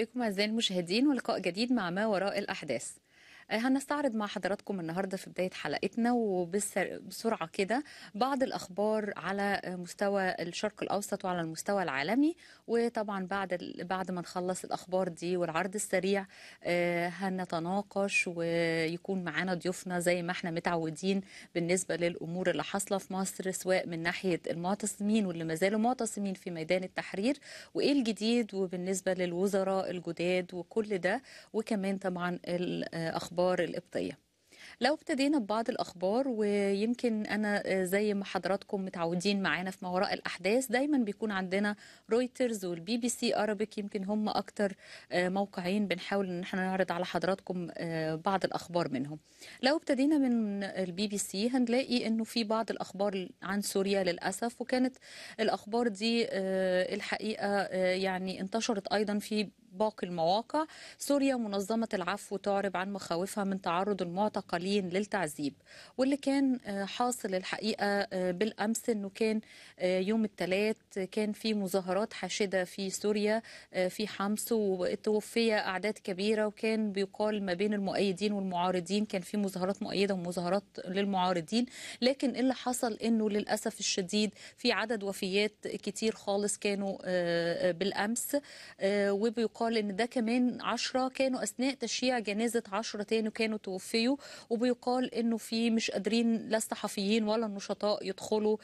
بكم أعزائي المشاهدين ولقاء جديد مع ما وراء الأحداث آه، هنستعرض مع حضراتكم النهارده في بدايه حلقتنا وبسرعه كده بعض الاخبار على مستوى الشرق الاوسط وعلى المستوى العالمي وطبعا بعد ال- بعد ما نخلص الاخبار دي والعرض السريع آه، هنتناقش ويكون معانا ضيوفنا زي ما احنا متعودين بالنسبه للامور اللي حاصله في مصر سواء من ناحيه المعتصمين واللي ما زالوا معتصمين في ميدان التحرير وايه الجديد وبالنسبه للوزراء الجداد وكل ده وكمان طبعا الاخبار القبطيه لو ابتدينا ببعض الأخبار ويمكن أنا زي ما حضراتكم متعودين معانا في ما وراء الأحداث دايما بيكون عندنا رويترز والبي بي سي أرابيك يمكن هم أكتر موقعين بنحاول إن احنا نعرض على حضراتكم بعض الأخبار منهم لو ابتدينا من البي بي سي هنلاقي إنه في بعض الأخبار عن سوريا للأسف وكانت الأخبار دي الحقيقة يعني انتشرت أيضا في باقي المواقع سوريا منظمة العفو تعرب عن مخاوفها من تعرض المعتقلين للتعذيب واللي كان حاصل الحقيقة بالأمس أنه كان يوم الثلاث كان في مظاهرات حاشدة في سوريا في حمص وتوفي أعداد كبيرة وكان بيقال ما بين المؤيدين والمعارضين كان في مظاهرات مؤيدة ومظاهرات للمعارضين لكن اللي حصل أنه للأسف الشديد في عدد وفيات كتير خالص كانوا بالأمس وبيقال قال ان ده كمان عشرة كانوا اثناء تشييع جنازه عشرة تاني كانوا توفيوا وبيقال انه في مش قادرين لا الصحفيين ولا النشطاء يدخلوا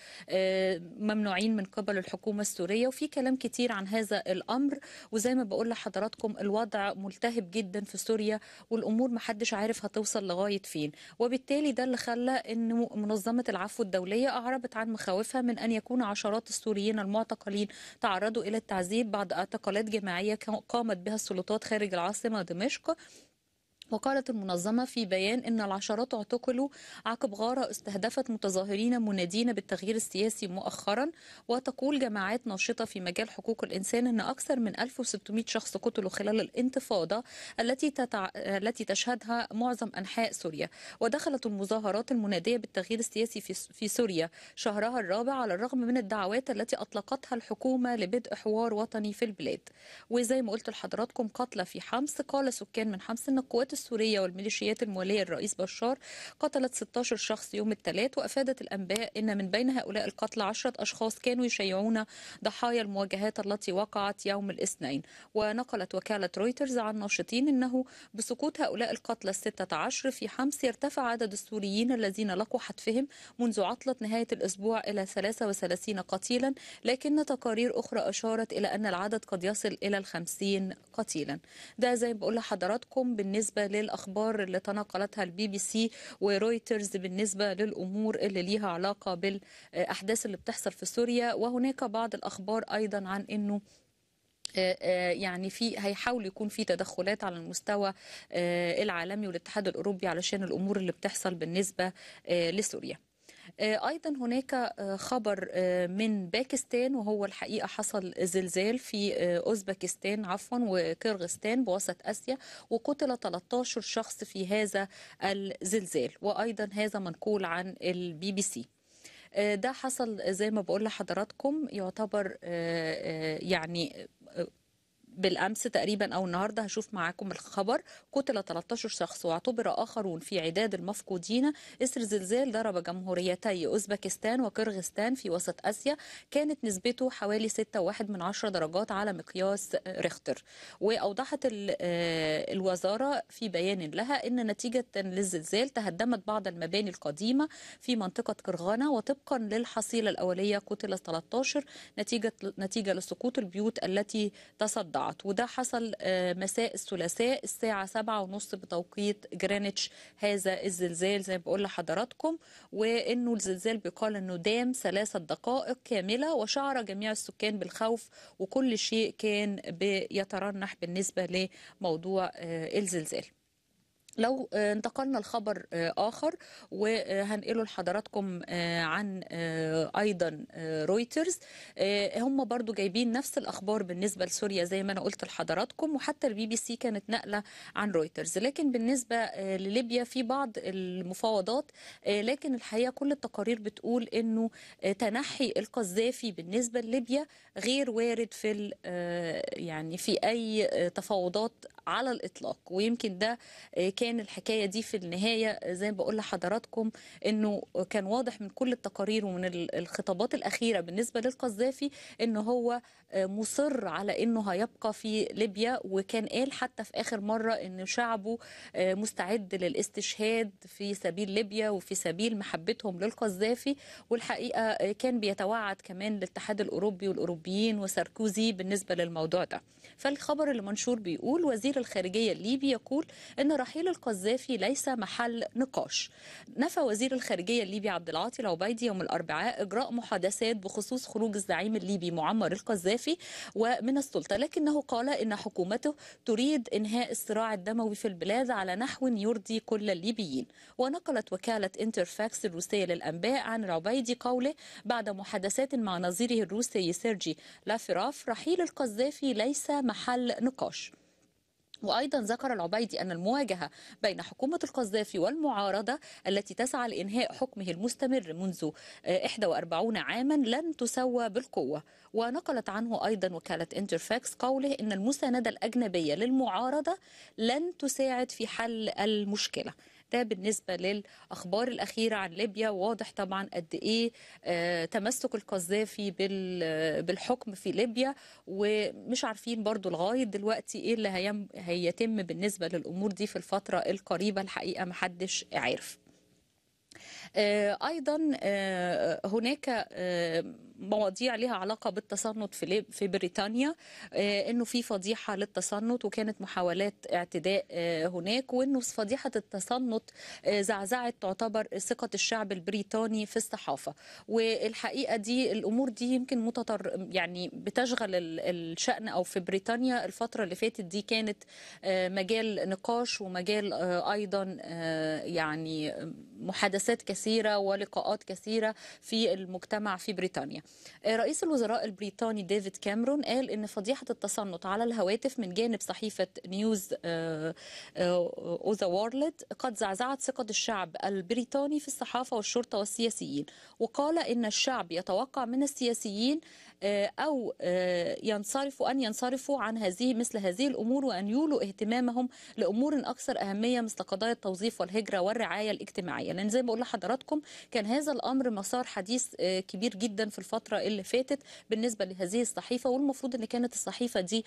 ممنوعين من قبل الحكومه السوريه وفي كلام كتير عن هذا الامر وزي ما بقول لحضراتكم الوضع ملتهب جدا في سوريا والامور محدش عارف هتوصل لغايه فين وبالتالي ده اللي خلى انه منظمه العفو الدوليه اعربت عن مخاوفها من ان يكون عشرات السوريين المعتقلين تعرضوا الى التعذيب بعد اعتقالات جماعيه قامت بها السلطات خارج العاصمة دمشق وقالت المنظمة في بيان أن العشرات اعتقلوا عقب غارة استهدفت متظاهرين منادين بالتغيير السياسي مؤخرا وتقول جماعات ناشطة في مجال حقوق الإنسان أن أكثر من 1600 شخص قتلوا خلال الانتفاضة التي تتع... التي تشهدها معظم أنحاء سوريا ودخلت المظاهرات المنادية بالتغيير السياسي في... في سوريا شهرها الرابع على الرغم من الدعوات التي أطلقتها الحكومة لبدء حوار وطني في البلاد وزي ما قلت لحضراتكم قتلى في حمص قال سكان من حمص أن القوات السورية والميليشيات الموالية للرئيس بشار قتلت 16 شخص يوم الثلاث وأفادت الأنباء أن من بين هؤلاء القتلى عشرة أشخاص كانوا يشيعون ضحايا المواجهات التي وقعت يوم الاثنين ونقلت وكالة رويترز عن ناشطين أنه بسقوط هؤلاء القتلى الستة عشر في حمص يرتفع عدد السوريين الذين لقوا حتفهم منذ عطلة نهاية الأسبوع إلى 33 قتيلا لكن تقارير أخرى أشارت إلى أن العدد قد يصل إلى الخمسين قتيلا ده زي ما بقول لحضراتكم بالنسبة للأخبار اللي تناقلتها البي بي سي ورويترز بالنسبة للأمور اللي ليها علاقة بالأحداث اللي بتحصل في سوريا وهناك بعض الأخبار أيضا عن أنه يعني في هيحاول يكون في تدخلات على المستوى العالمي والاتحاد الاوروبي علشان الامور اللي بتحصل بالنسبه لسوريا. ايضا هناك خبر من باكستان وهو الحقيقه حصل زلزال في اوزبكستان عفوا وكرغستان بوسط اسيا وقتل 13 شخص في هذا الزلزال وايضا هذا منقول عن البي بي سي ده حصل زي ما بقول لحضراتكم يعتبر يعني بالامس تقريبا او النهارده هشوف معاكم الخبر قتل 13 شخص واعتبر اخرون في عداد المفقودين اثر زلزال ضرب جمهوريتي اوزبكستان وكرغستان في وسط اسيا كانت نسبته حوالي 6.1 من عشرة درجات على مقياس ريختر واوضحت الوزاره في بيان لها ان نتيجه للزلزال تهدمت بعض المباني القديمه في منطقه كرغانه وطبقا للحصيله الاوليه قتل 13 نتيجه نتيجه لسقوط البيوت التي تصدعت ضاعت وده حصل مساء الثلاثاء الساعة سبعة ونص بتوقيت جرينتش هذا الزلزال زي ما بقول لحضراتكم وانه الزلزال بيقال انه دام ثلاثة دقائق كاملة وشعر جميع السكان بالخوف وكل شيء كان بيترنح بالنسبة لموضوع الزلزال لو انتقلنا لخبر آخر وهنقله لحضراتكم عن أيضا رويترز هم برضو جايبين نفس الأخبار بالنسبة لسوريا زي ما أنا قلت لحضراتكم وحتى البي بي سي كانت نقلة عن رويترز لكن بالنسبة لليبيا في بعض المفاوضات لكن الحقيقة كل التقارير بتقول أنه تنحي القذافي بالنسبة لليبيا غير وارد في يعني في أي تفاوضات على الإطلاق ويمكن ده كان الحكايه دي في النهايه زي ما بقول لحضراتكم انه كان واضح من كل التقارير ومن الخطابات الاخيره بالنسبه للقذافي ان هو مصر على انه هيبقى في ليبيا وكان قال حتى في اخر مره ان شعبه مستعد للاستشهاد في سبيل ليبيا وفي سبيل محبتهم للقذافي والحقيقه كان بيتوعد كمان الاتحاد الاوروبي والاوروبيين وساركوزي بالنسبه للموضوع ده فالخبر اللي منشور بيقول وزير الخارجيه الليبي يقول ان رحيل القذافي ليس محل نقاش نفى وزير الخارجية الليبي عبد العاطي العبيدي يوم الأربعاء إجراء محادثات بخصوص خروج الزعيم الليبي معمر القذافي ومن السلطة لكنه قال إن حكومته تريد إنهاء الصراع الدموي في البلاد على نحو يرضي كل الليبيين ونقلت وكالة انترفاكس الروسية للأنباء عن العبيدي قوله بعد محادثات مع نظيره الروسي سيرجي لافراف رحيل القذافي ليس محل نقاش وأيضا ذكر العبيدي أن المواجهة بين حكومة القذافي والمعارضة التي تسعى لإنهاء حكمه المستمر منذ 41 عاما لن تسوى بالقوة ونقلت عنه أيضا وكالة انترفاكس قوله أن المساندة الأجنبية للمعارضة لن تساعد في حل المشكلة ده بالنسبة للأخبار الأخيرة عن ليبيا واضح طبعا قد إيه آه تمسك القذافي بالحكم في ليبيا ومش عارفين برضو لغاية دلوقتي إيه اللي هيم هيتم بالنسبة للأمور دي في الفترة القريبة الحقيقة محدش عارف ايضا هناك مواضيع لها علاقه بالتصنت في في بريطانيا انه في فضيحه للتصنت وكانت محاولات اعتداء هناك وانه فضيحه التصنت زعزعت تعتبر ثقه الشعب البريطاني في الصحافه والحقيقه دي الامور دي يمكن متطر يعني بتشغل الشان او في بريطانيا الفتره اللي فاتت دي كانت مجال نقاش ومجال ايضا يعني محادثات كثيره ولقاءات كثيره في المجتمع في بريطانيا رئيس الوزراء البريطاني ديفيد كاميرون قال ان فضيحه التصنت على الهواتف من جانب صحيفه نيوز او ذا وورلد قد زعزعت ثقه الشعب البريطاني في الصحافه والشرطه والسياسيين وقال ان الشعب يتوقع من السياسيين او ينصرفوا ان ينصرفوا عن هذه مثل هذه الامور وان يولوا اهتمامهم لامور اكثر اهميه مثل قضايا التوظيف والهجره والرعايه الاجتماعيه لان زي ما بقول لحضراتكم كان هذا الامر مسار حديث كبير جدا في الفتره اللي فاتت بالنسبه لهذه الصحيفه والمفروض ان كانت الصحيفه دي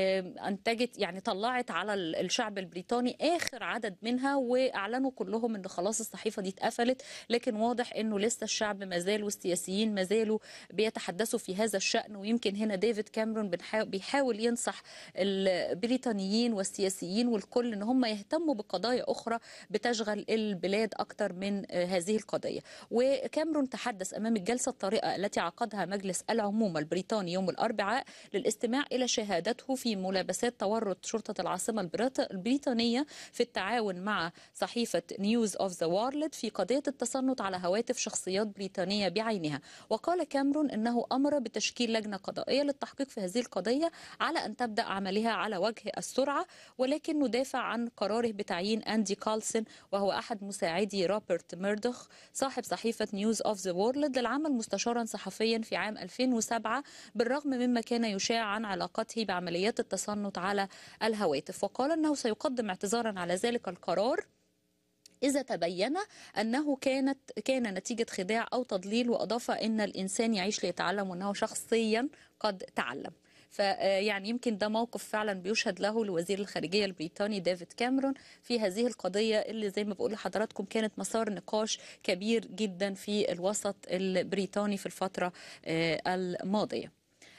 انتجت يعني طلعت على الشعب البريطاني اخر عدد منها واعلنوا كلهم ان خلاص الصحيفه دي اتقفلت لكن واضح انه لسه الشعب ما زال والسياسيين ما زالوا بيتحدثوا في هذا الشان ويمكن هنا ديفيد كاميرون بيحاول ينصح البريطانيين والسياسيين والكل ان هم يهتموا بقضايا اخرى بتشغل البلاد اكثر من هذه القضيه وكاميرون تحدث امام الجلسه الطارئه التي عقدها مجلس العموم البريطاني يوم الاربعاء للاستماع الى شهادته في ملابسات تورط شرطه العاصمه البريطانيه في التعاون مع صحيفه نيوز اوف ذا وورلد في قضيه التصنت على هواتف شخصيات بريطانيه بعينها وقال كاميرون انه امر بتشكيل لجنه قضائيه للتحقيق في هذه القضيه على ان تبدا عملها على وجه السرعه ولكنه دافع عن قراره بتعيين اندي كارلسون وهو احد مساعدي روبرت ميردوخ صاحب صحيفه نيوز اوف ذا وورلد للعمل مستشارا صحفيا في عام 2007 بالرغم مما كان يشاع عن علاقته بعمليات التصنت على الهواتف وقال انه سيقدم اعتذارا على ذلك القرار إذا تبين أنه كانت كان نتيجة خداع أو تضليل وأضاف أن الإنسان يعيش ليتعلم وأنه شخصيا قد تعلم فيعني يمكن ده موقف فعلا بيشهد له لوزير الخارجيه البريطاني ديفيد كاميرون في هذه القضيه اللي زي ما بقول لحضراتكم كانت مسار نقاش كبير جدا في الوسط البريطاني في الفتره الماضيه.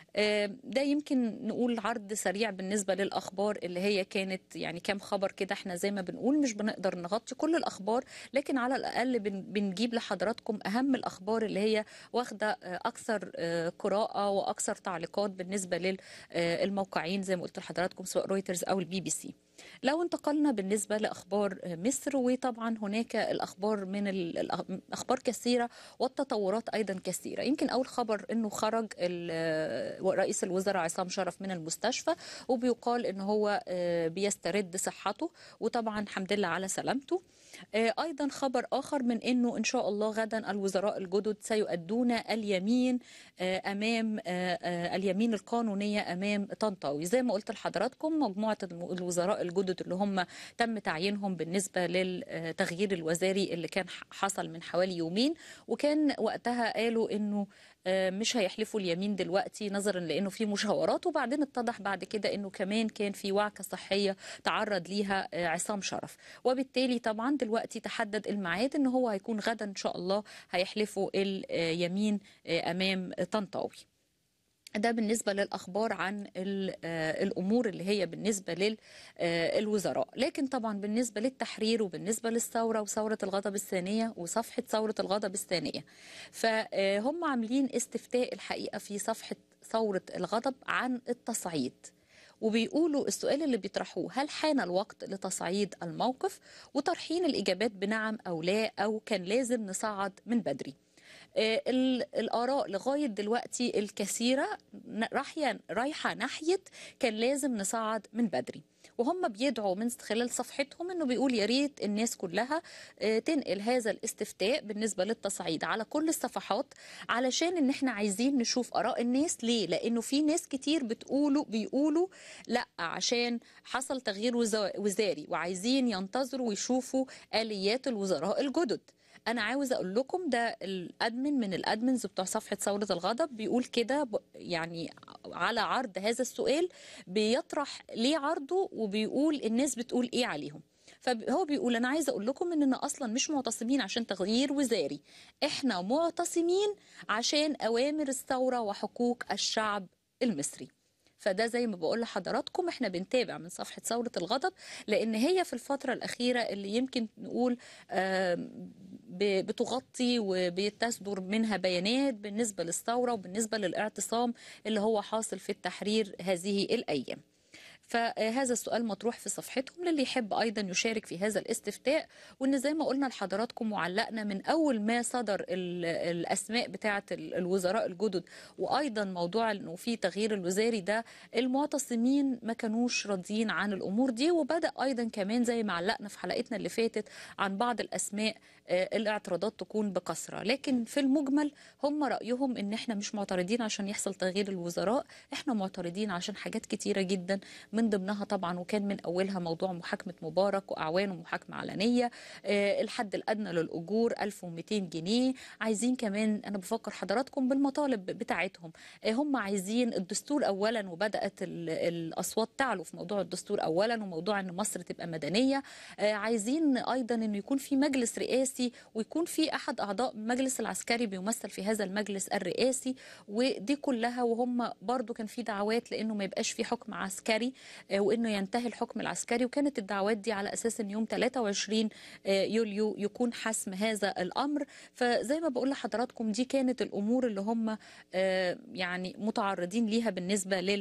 ده يمكن نقول عرض سريع بالنسبه للاخبار اللي هي كانت يعني كام خبر كده احنا زي ما بنقول مش بنقدر نغطي كل الاخبار لكن على الاقل بنجيب لحضراتكم اهم الاخبار اللي هي واخده اكثر قراءه واكثر تعليقات بالنسبه للموقعين زي ما قلت لحضراتكم سواء رويترز او البي بي سي لو انتقلنا بالنسبة لأخبار مصر وطبعا هناك الأخبار من ال- الأخبار كثيرة والتطورات أيضا كثيرة يمكن أول خبر أنه خرج ال- رئيس الوزراء عصام شرف من المستشفى وبيقال أنه هو آه، بيسترد صحته وطبعا الحمد لله على سلامته آه، أيضا خبر آخر من أنه إن شاء الله غدا الوزراء الجدد سيؤدون اليمين آه، أمام آه، آه، اليمين القانونية أمام طنطاوي زي ما قلت لحضراتكم مجموعة الم- الوزراء الجدد اللي هم تم تعيينهم بالنسبة للتغيير الوزاري اللي كان ح- حصل من حوالي يومين وكان وقتها قالوا أنه آه، مش هيحلفوا اليمين دلوقتي نظرا لانه في مشاورات وبعدين اتضح بعد كده انه كمان كان في وعكه صحيه تعرض ليها آه، عصام شرف وبالتالي طبعا دلوقتي تحدد الميعاد ان هو هيكون غدا ان شاء الله هيحلفوا اليمين آه، امام طنطاوي ده بالنسبة للأخبار عن ال- آه، الأمور اللي هي بالنسبة للوزراء لكن طبعا بالنسبة للتحرير وبالنسبة للثورة وثورة الغضب الثانية وصفحة ثورة الغضب الثانية فهم عاملين استفتاء الحقيقة في صفحة ثورة الغضب عن التصعيد وبيقولوا السؤال اللي بيطرحوه هل حان الوقت لتصعيد الموقف وطرحين الإجابات بنعم أو لا أو كان لازم نصعد من بدري آه، ال- الآراء لغاية دلوقتي الكثيرة ن- رايحة رايحة ناحية كان لازم نصعد من بدري وهم بيدعوا من خلال صفحتهم انه بيقول يا ريت الناس كلها آه، تنقل هذا الاستفتاء بالنسبه للتصعيد على كل الصفحات علشان ان احنا عايزين نشوف اراء الناس ليه لانه في ناس كتير بتقولوا بيقولوا لا عشان حصل تغيير وزا- وزاري وعايزين ينتظروا ويشوفوا اليات الوزراء الجدد انا عاوز اقول لكم ده الادمن من الادمنز بتوع صفحه ثوره الغضب بيقول كده ب- يعني على عرض هذا السؤال بيطرح ليه عرضه وبيقول الناس بتقول ايه عليهم فهو بيقول انا عايز اقول لكم اننا اصلا مش معتصمين عشان تغيير وزاري احنا معتصمين عشان اوامر الثوره وحقوق الشعب المصري فده زي ما بقول لحضراتكم احنا بنتابع من صفحة ثورة الغضب لأن هي في الفترة الأخيرة اللي يمكن نقول آم، ب- بتغطي وبتصدر منها بيانات بالنسبة للثورة وبالنسبة للاعتصام اللي هو حاصل في التحرير هذه الأيام فهذا السؤال مطروح في صفحتهم للي يحب ايضا يشارك في هذا الاستفتاء وان زي ما قلنا لحضراتكم وعلقنا من اول ما صدر ال- الاسماء بتاعه ال- الوزراء الجدد وايضا موضوع انه في تغيير الوزاري ده المعتصمين ما كانوش راضيين عن الامور دي وبدا ايضا كمان زي ما علقنا في حلقتنا اللي فاتت عن بعض الاسماء آه، الاعتراضات تكون بكثره لكن في المجمل هم رايهم ان احنا مش معترضين عشان يحصل تغيير الوزراء احنا معترضين عشان حاجات كتيره جدا من ضمنها طبعا وكان من اولها موضوع محاكمه مبارك واعوانه محاكمه علنيه آه، الحد الادنى للاجور 1200 جنيه عايزين كمان انا بفكر حضراتكم بالمطالب بتاعتهم آه، هم عايزين الدستور اولا وبدات ال- الاصوات تعلو في موضوع الدستور اولا وموضوع ان مصر تبقى مدنيه آه، عايزين ايضا انه يكون في مجلس رئاسي ويكون في احد اعضاء المجلس العسكري بيمثل في هذا المجلس الرئاسي ودي كلها وهم برضو كان في دعوات لانه ما يبقاش في حكم عسكري آه، وانه ينتهي الحكم العسكري وكانت الدعوات دي على اساس ان يوم 23 آه، يوليو يكون حسم هذا الامر فزي ما بقول لحضراتكم دي كانت الامور اللي هم آه، يعني متعرضين ليها بالنسبه لل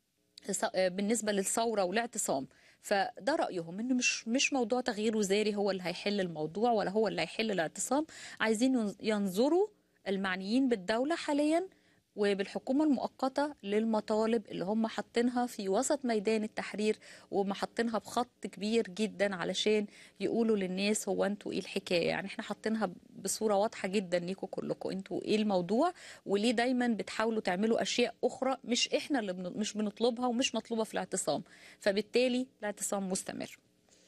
بالنسبه للثوره والاعتصام فده رايهم انه مش مش موضوع تغيير وزاري هو اللي هيحل الموضوع ولا هو اللي هيحل الاعتصام عايزين ينظروا المعنيين بالدوله حاليا وبالحكومة المؤقتة للمطالب اللي هم حاطينها في وسط ميدان التحرير ومحطينها بخط كبير جدا علشان يقولوا للناس هو انتوا ايه الحكاية يعني احنا حاطينها بصورة واضحة جدا ليكم كلكم انتوا ايه الموضوع وليه دايما بتحاولوا تعملوا اشياء اخرى مش احنا اللي بن... مش بنطلبها ومش مطلوبة في الاعتصام فبالتالي الاعتصام مستمر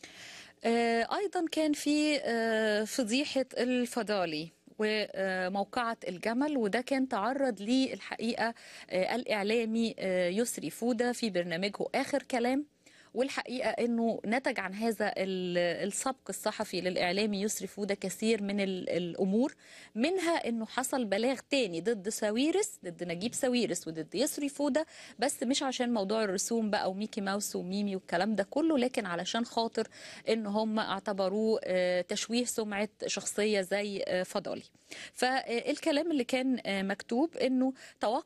آه، ايضا كان في آه، فضيحة الفضالي وموقعة الجمل وده كان تعرض ليه الحقيقة آه، الإعلامي آه، يسري فودة في برنامجه آخر كلام والحقيقة أنه نتج عن هذا ال- السبق الصحفي للإعلامي يسري فودة كثير من ال- الأمور منها أنه حصل بلاغ تاني ضد ساويرس ضد نجيب ساويرس وضد يسري فودة بس مش عشان موضوع الرسوم بقى وميكي ماوس وميمي والكلام ده كله لكن علشان خاطر ان هم اعتبروه آه، تشويه سمعة شخصية زي آه، فضالي فالكلام اللي كان آه، مكتوب انه توقف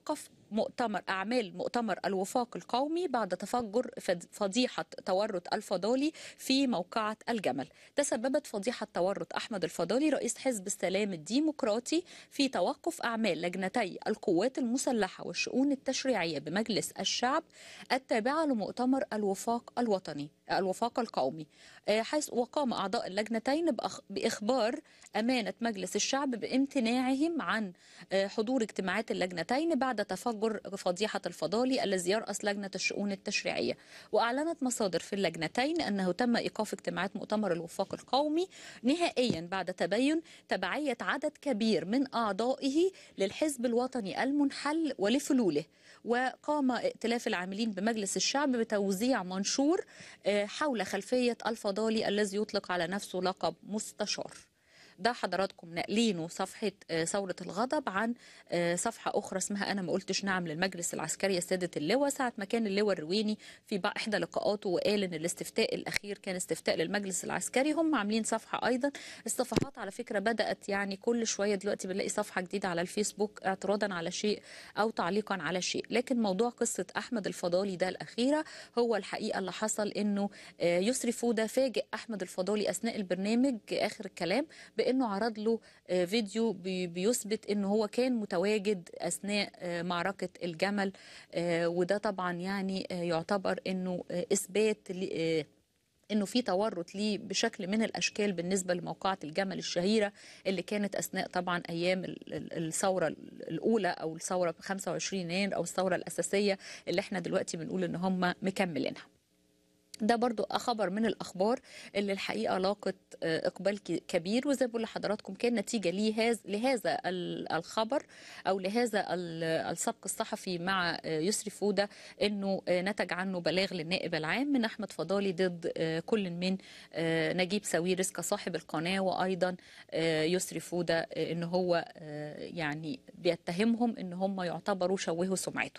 مؤتمر أعمال مؤتمر الوفاق القومي بعد تفجر فد- فضيحة تورط الفضالي في موقعة الجمل تسببت فضيحة تورط أحمد الفضالي رئيس حزب السلام الديمقراطي في توقف أعمال لجنتي القوات المسلحة والشؤون التشريعية بمجلس الشعب التابعة لمؤتمر الوفاق الوطني الوفاق القومي آه، حيث وقام أعضاء اللجنتين بأخ- بإخبار أمانة مجلس الشعب بامتناعهم عن آه، حضور اجتماعات اللجنتين بعد تفجر فضيحة الفضالي الذي يرأس لجنة الشؤون التشريعية وأعلنت مصادر في اللجنتين أنه تم إيقاف اجتماعات مؤتمر الوفاق القومي نهائيا بعد تبين تبعية عدد كبير من أعضائه للحزب الوطني المنحل ولفلوله وقام ائتلاف العاملين بمجلس الشعب بتوزيع منشور آه، حول خلفية الفضالي الذي يطلق على نفسه لقب مستشار ده حضراتكم ناقلينه صفحة آه، ثورة الغضب عن آه، صفحة أخرى اسمها أنا ما قلتش نعم للمجلس العسكري يا سيادة اللواء ساعة ما كان اللواء الرويني في بقى إحدى لقاءاته وقال إن الاستفتاء الأخير كان استفتاء للمجلس العسكري هم عاملين صفحة أيضا الصفحات على فكرة بدأت يعني كل شوية دلوقتي بنلاقي صفحة جديدة على الفيسبوك اعتراضا على شيء أو تعليقا على شيء لكن موضوع قصة أحمد الفضالي ده الأخيرة هو الحقيقة اللي حصل إنه آه، يسري فودة فاجئ أحمد الفضالي أثناء البرنامج آخر الكلام بانه عرض له آه، فيديو بي- بيثبت انه هو كان متواجد اثناء آه، معركه الجمل آه، وده طبعا يعني آه، يعتبر انه آه، اثبات ل- آه، انه في تورط ليه بشكل من الاشكال بالنسبه لموقعه الجمل الشهيره اللي كانت اثناء طبعا ايام ال- ال- الثوره الاولى او الثوره ب 25 يناير او الثوره الاساسيه اللي احنا دلوقتي بنقول ان هم مكملينها ده برضو خبر من الأخبار اللي الحقيقة لاقت آه، إقبال ك- كبير وزي ما بقول لحضراتكم كان نتيجة لهذا لهذا ال- الخبر أو لهذا ال- السبق الصحفي مع آه، يسري فودة أنه آه، نتج عنه بلاغ للنائب العام من أحمد فضالي ضد آه، كل من آه، نجيب ساويرس كصاحب القناة وأيضا آه، يسري فودة آه، أنه هو آه، يعني بيتهمهم أن هم يعتبروا شوهوا سمعته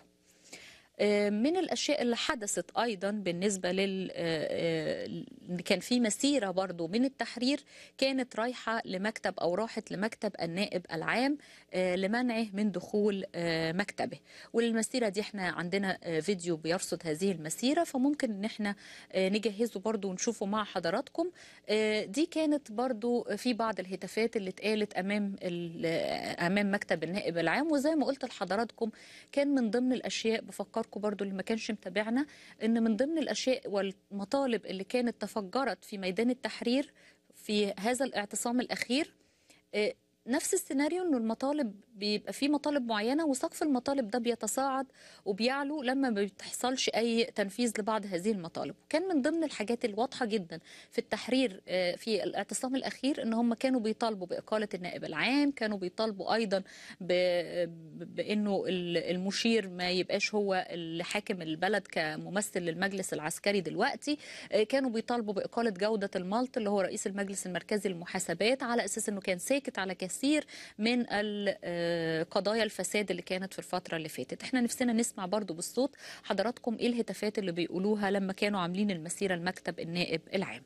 من الاشياء اللي حدثت ايضا بالنسبه لل آه، آه، كان في مسيره برضو من التحرير كانت رايحه لمكتب او راحت لمكتب النائب العام آه، لمنعه من دخول آه، مكتبه والمسيره دي احنا عندنا آه، فيديو بيرصد هذه المسيره فممكن ان احنا آه، نجهزه برضو ونشوفه مع حضراتكم آه، دي كانت برضو في بعض الهتافات اللي اتقالت امام ال- آه، امام مكتب النائب العام وزي ما قلت لحضراتكم كان من ضمن الاشياء بفكركم برضو اللي ما كانش متابعنا ان من ضمن الاشياء والمطالب اللي كانت تفجرت في ميدان التحرير في هذا الاعتصام الاخير آه، نفس السيناريو انه المطالب بيبقى في مطالب معينه وسقف المطالب ده بيتصاعد وبيعلو لما ما بتحصلش اي تنفيذ لبعض هذه المطالب كان من ضمن الحاجات الواضحه جدا في التحرير آه، في الاعتصام الاخير ان هم كانوا بيطالبوا باقاله النائب العام كانوا بيطالبوا ايضا ب- ب- بانه ال- المشير ما يبقاش هو اللي حاكم البلد كممثل للمجلس العسكري دلوقتي آه، كانوا بيطالبوا باقاله جوده المالط اللي هو رئيس المجلس المركزي للمحاسبات على اساس انه كان ساكت على كثير من ال- آه، قضايا الفساد اللي كانت في الفتره اللي فاتت احنا نفسنا نسمع برضو بالصوت حضراتكم ايه الهتافات اللي بيقولوها لما كانوا عاملين المسيره لمكتب النائب العام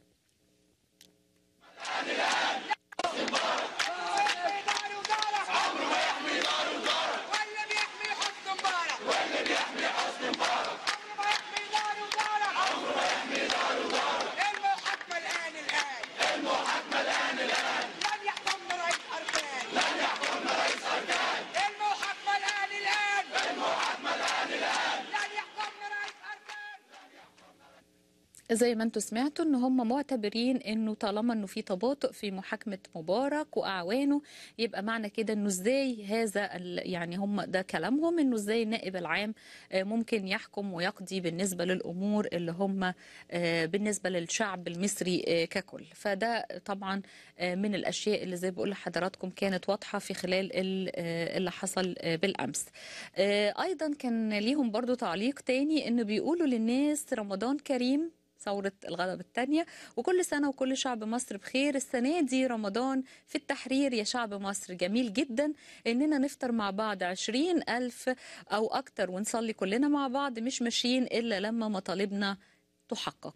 واللي بيحمي حسن مبارك واللي بيحمي حسن مبارك عمره ما يحمي دار وجارك المحاكمة الآن الآن المحاكمة الآن الآن لن يحكمنا رئيس أركان لن يحكمنا رئيس أركان المحاكمة الآن الآن المحاكمة الآن الآن لن يحكمنا رئيس أركان زي ما انتم سمعتوا ان هم معتبرين انه طالما انه في تباطؤ في محاكمه مبارك واعوانه يبقى معنى كده انه ازاي هذا ال- يعني هم ده كلامهم انه ازاي النائب العام آه، ممكن يحكم ويقضي بالنسبه للامور اللي هم آه، بالنسبه للشعب المصري آه، ككل فده طبعا آه، من الاشياء اللي زي بقول لحضراتكم كانت واضحه في خلال ال- آه، اللي حصل آه، بالامس آه، ايضا كان ليهم برضو تعليق تاني انه بيقولوا للناس رمضان كريم ثورة الغضب الثانية وكل سنة وكل شعب مصر بخير السنة دي رمضان في التحرير يا شعب مصر جميل جدا إننا نفطر مع بعض عشرين ألف أو أكتر ونصلي كلنا مع بعض مش ماشيين إلا لما مطالبنا تحقق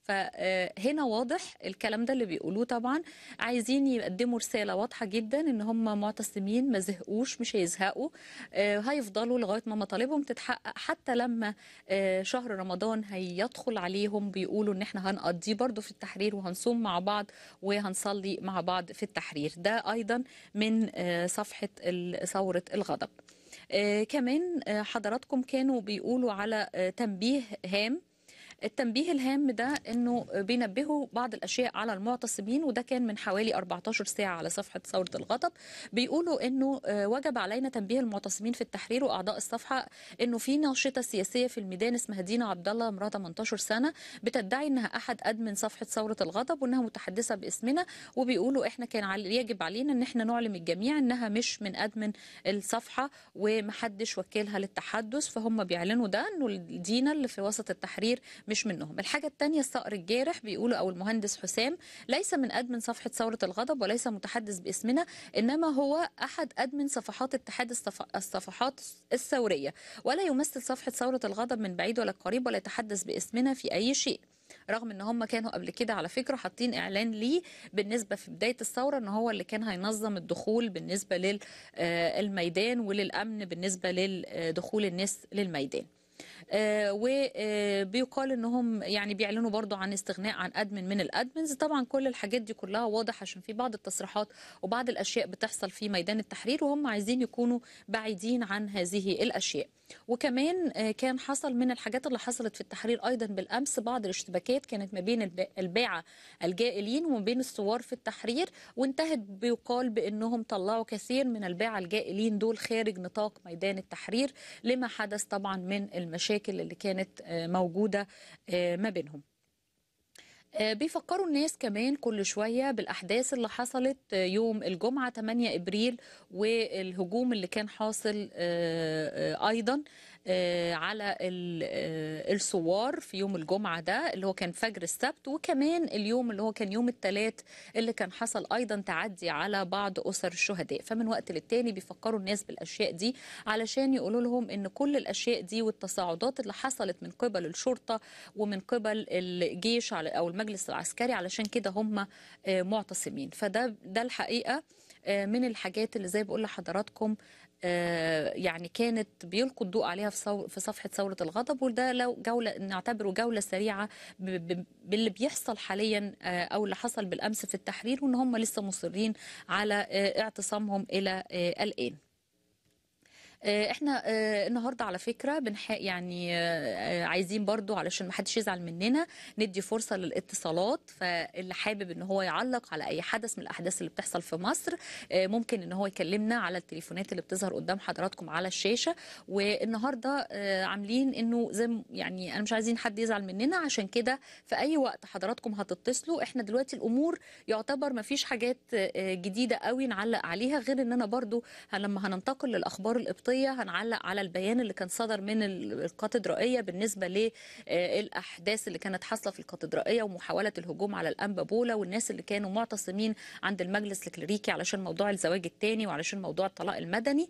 فهنا واضح الكلام ده اللي بيقولوه طبعا عايزين يقدموا رسالة واضحة جدا ان هم معتصمين ما زهقوش مش هيزهقوا آه، هيفضلوا لغاية ما مطالبهم تتحقق حتى لما آه، شهر رمضان هيدخل عليهم بيقولوا ان احنا هنقضيه برضو في التحرير وهنصوم مع بعض وهنصلي مع بعض في التحرير ده ايضا من آه، صفحة ال- ثورة الغضب آه، كمان آه، حضراتكم كانوا بيقولوا على آه، تنبيه هام التنبيه الهام ده انه بينبهوا بعض الاشياء على المعتصمين وده كان من حوالي 14 ساعه على صفحه ثوره الغضب بيقولوا انه آه، وجب علينا تنبيه المعتصمين في التحرير واعضاء الصفحه انه في ناشطه سياسيه في الميدان اسمها دينا عبد الله عمرها 18 سنه بتدعي انها احد ادمن صفحه ثوره الغضب وانها متحدثه باسمنا وبيقولوا احنا كان عل- يجب علينا ان احنا نعلم الجميع انها مش من ادمن الصفحه ومحدش وكلها للتحدث فهم بيعلنوا ده انه دينا اللي في وسط التحرير مش منهم الحاجة التانية الصقر الجارح بيقولوا أو المهندس حسام ليس من أدمن صفحة ثورة الغضب وليس متحدث باسمنا إنما هو أحد أدمن صفحات اتحاد الصف- الصفحات الثورية ولا يمثل صفحة ثورة الغضب من بعيد ولا قريب ولا يتحدث باسمنا في أي شيء رغم ان هم كانوا قبل كده على فكره حاطين اعلان ليه بالنسبه في بدايه الثوره ان هو اللي كان هينظم الدخول بالنسبه للميدان وللامن بالنسبه لدخول الناس للميدان وبيقال انهم يعني بيعلنوا برضو عن استغناء عن ادمن من الادمنز طبعا كل الحاجات دي كلها واضح عشان في بعض التصريحات وبعض الاشياء بتحصل في ميدان التحرير وهم عايزين يكونوا بعيدين عن هذه الاشياء وكمان آه، كان حصل من الحاجات اللي حصلت في التحرير ايضا بالامس بعض الاشتباكات كانت ما بين الب- الباعه الجائلين وما بين الثوار في التحرير وانتهت بيقال بانهم طلعوا كثير من الباعه الجائلين دول خارج نطاق ميدان التحرير لما حدث طبعا من المشاكل اللي كانت آه، موجوده آه، ما بينهم آه، بيفكروا الناس كمان كل شوية بالأحداث اللي حصلت آه، يوم الجمعة 8 إبريل والهجوم اللي كان حاصل آه، آه، أيضا آه، على ال- آه، الثوار في يوم الجمعة ده اللي هو كان فجر السبت وكمان اليوم اللي هو كان يوم الثلاث اللي كان حصل أيضا تعدي على بعض أسر الشهداء فمن وقت للتاني بيفكروا الناس بالأشياء دي علشان يقولوا لهم إن كل الأشياء دي والتصاعدات اللي حصلت من قبل الشرطة ومن قبل الجيش على او المجلس العسكري علشان كده هم آه، معتصمين فده ده الحقيقه آه، من الحاجات اللي زي بقول لحضراتكم آه، يعني كانت بيلقوا الضوء عليها في صو- في صفحه ثوره الغضب وده لو جوله نعتبره جوله سريعه ب- ب- باللي بيحصل حاليا آه، او اللي حصل بالامس في التحرير وان هم لسه مصرين على آه، اعتصامهم الى آه، الان آه، احنا آه، النهارده على فكره بنح... يعني آه، آه، عايزين برضو علشان ما حدش يزعل مننا ندي فرصه للاتصالات فاللي حابب ان هو يعلق على اي حدث من الاحداث اللي بتحصل في مصر آه، ممكن ان هو يكلمنا على التليفونات اللي بتظهر قدام حضراتكم على الشاشه والنهارده آه، عاملين انه زي م- يعني انا مش عايزين حد يزعل مننا عشان كده في اي وقت حضراتكم هتتصلوا احنا دلوقتي الامور يعتبر ما فيش حاجات آه، جديده قوي نعلق عليها غير ان انا برضو ه- لما هننتقل للاخبار القبطيه هنعلق على البيان اللي كان صدر من ال- الكاتدرائيه بالنسبه للاحداث اللي كانت حاصله في الكاتدرائيه ومحاوله الهجوم على الانبا بولا والناس اللي كانوا معتصمين عند المجلس الكليريكي علشان موضوع الزواج الثاني وعلشان موضوع الطلاق المدني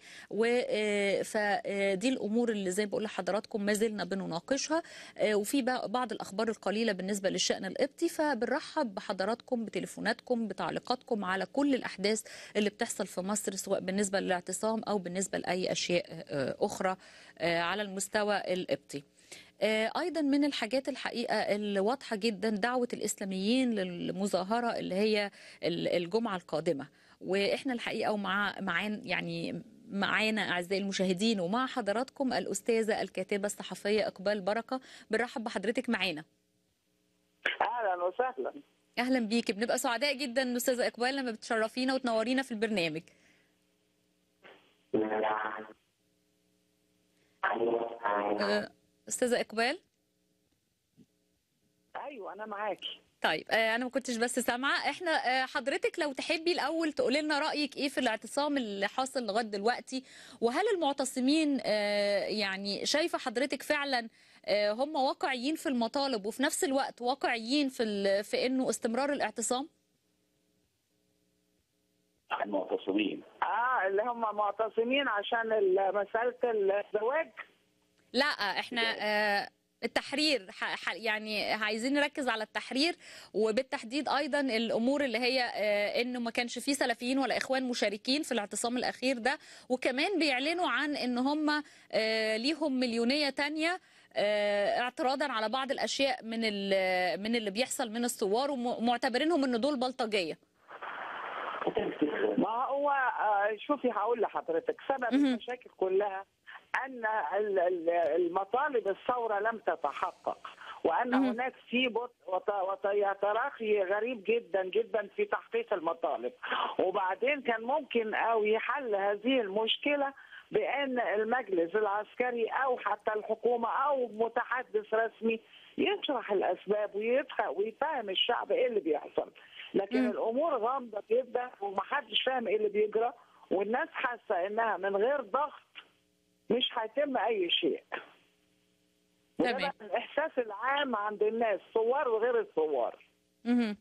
فدي الامور اللي زي بقول لحضراتكم ما زلنا بنناقشها آه، وفي بقى بعض الاخبار القليله بالنسبه للشان القبطي فبنرحب بحضراتكم بتليفوناتكم بتعليقاتكم على كل الاحداث اللي بتحصل في مصر سواء بالنسبه للاعتصام او بالنسبه لاي اشياء آه، اخرى آه، على المستوى القبطي آه، ايضا من الحاجات الحقيقه اللي واضحه جدا دعوه الاسلاميين للمظاهره اللي هي ال- الجمعه القادمه واحنا الحقيقه ومع معانا يعني معانا اعزائي المشاهدين ومع حضراتكم الاستاذه الكاتبه الصحفيه اقبال بركه بنرحب بحضرتك معانا اهلا وسهلا اهلا بيكي بنبقى سعداء جدا استاذه اقبال لما بتشرفينا وتنورينا في البرنامج آه، استاذه اقبال ايوه انا معاكي طيب آه، انا ما كنتش بس سامعه احنا آه، حضرتك لو تحبي الاول تقولي لنا رايك ايه في الاعتصام اللي حاصل لغايه دلوقتي وهل المعتصمين آه، يعني شايفه حضرتك فعلا آه، هم واقعيين في المطالب وفي نفس الوقت واقعيين في ال- في انه استمرار الاعتصام المعتصمين اه اللي هم معتصمين عشان ال- مساله الزواج لا احنا آه، التحرير ح- ح- يعني عايزين نركز على التحرير وبالتحديد ايضا الامور اللي هي آه، انه ما كانش فيه سلفيين ولا اخوان مشاركين في الاعتصام الاخير ده وكمان بيعلنوا عن ان هم آه، ليهم مليونيه تانية آه، اعتراضا على بعض الاشياء من ال- من اللي بيحصل من الثوار ومعتبرينهم ان دول بلطجيه ما هو آه، شوفي هقول لحضرتك سبب مهم. المشاكل كلها ان ال- ال- المطالب الثوره لم تتحقق وان مهم. هناك في بطء وت- وت- تراخي غريب جدا جدا في تحقيق المطالب وبعدين كان ممكن قوي حل هذه المشكله بان المجلس العسكري او حتى الحكومه او متحدث رسمي يشرح الاسباب ويدخل ويفهم الشعب ايه اللي بيحصل لكن مم. الامور غامضه جدا ومحدش فاهم ايه اللي بيجرى والناس حاسه انها من غير ضغط مش هيتم اي شيء وده تمام. بقى الاحساس العام عند الناس ثوار وغير الثوار مهم.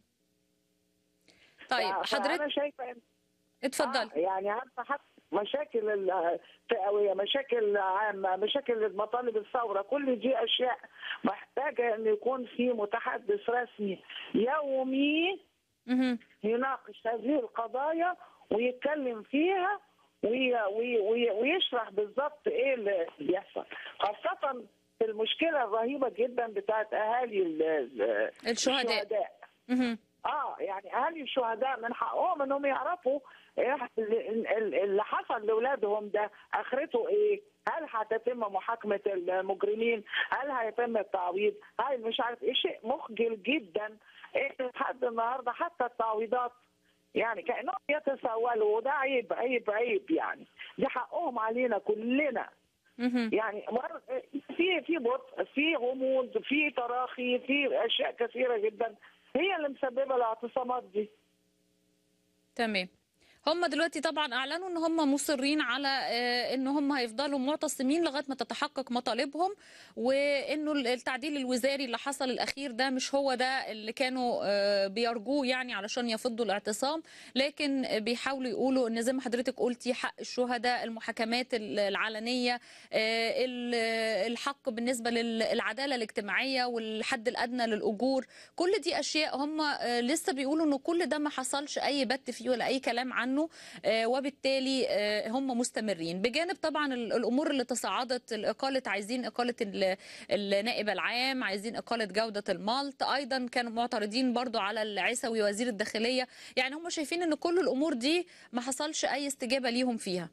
طيب ف- فانا حضرتك شايفه إن- اتفضل آه يعني عارفه حتى مشاكل الفئويه مشاكل عامه مشاكل المطالب الثوره كل دي اشياء محتاجه ان يكون في متحدث رسمي يومي مهم. يناقش هذه القضايا ويتكلم فيها وي وي وي ويشرح بالظبط ايه اللي بيحصل خاصة في المشكلة الرهيبة جدا بتاعت اهالي ال- ال- الشهداء الشهداء مهم. اه يعني اهالي الشهداء من حقهم انهم يعرفوا إيه ال- ال- اللي حصل لاولادهم ده اخرته ايه؟ هل هتتم محاكمه المجرمين؟ هل هيتم التعويض؟ هل مش عارف ايه شيء مخجل جدا إيه لحد النهارده حتى التعويضات يعني كانهم يتسولوا وده عيب عيب عيب يعني دي حقهم علينا كلنا مهم. يعني مر... في في بطء في غموض في تراخي في اشياء كثيره جدا هي اللي مسببه الاعتصامات دي تمام هم دلوقتي طبعا اعلنوا ان هم مصرين على آه، ان هم هيفضلوا معتصمين لغايه ما تتحقق مطالبهم وانه التعديل الوزاري اللي حصل الاخير ده مش هو ده اللي كانوا آه، بيرجوه يعني علشان يفضوا الاعتصام لكن بيحاولوا يقولوا ان زي ما حضرتك قلتي حق الشهداء المحاكمات العلنيه آه، ال- الحق بالنسبه للعداله الاجتماعيه والحد الادنى للاجور كل دي اشياء هم آه، لسه بيقولوا انه كل ده ما حصلش اي بت فيه ولا اي كلام عنه آه، وبالتالي آه، هم مستمرين بجانب طبعا ال- الامور اللي تصاعدت الاقاله عايزين اقاله ال- النائب العام عايزين اقاله جوده المالت ايضا كانوا معترضين برضو على العيسوي وزير الداخليه يعني هم شايفين ان كل الامور دي ما حصلش اي استجابه ليهم فيها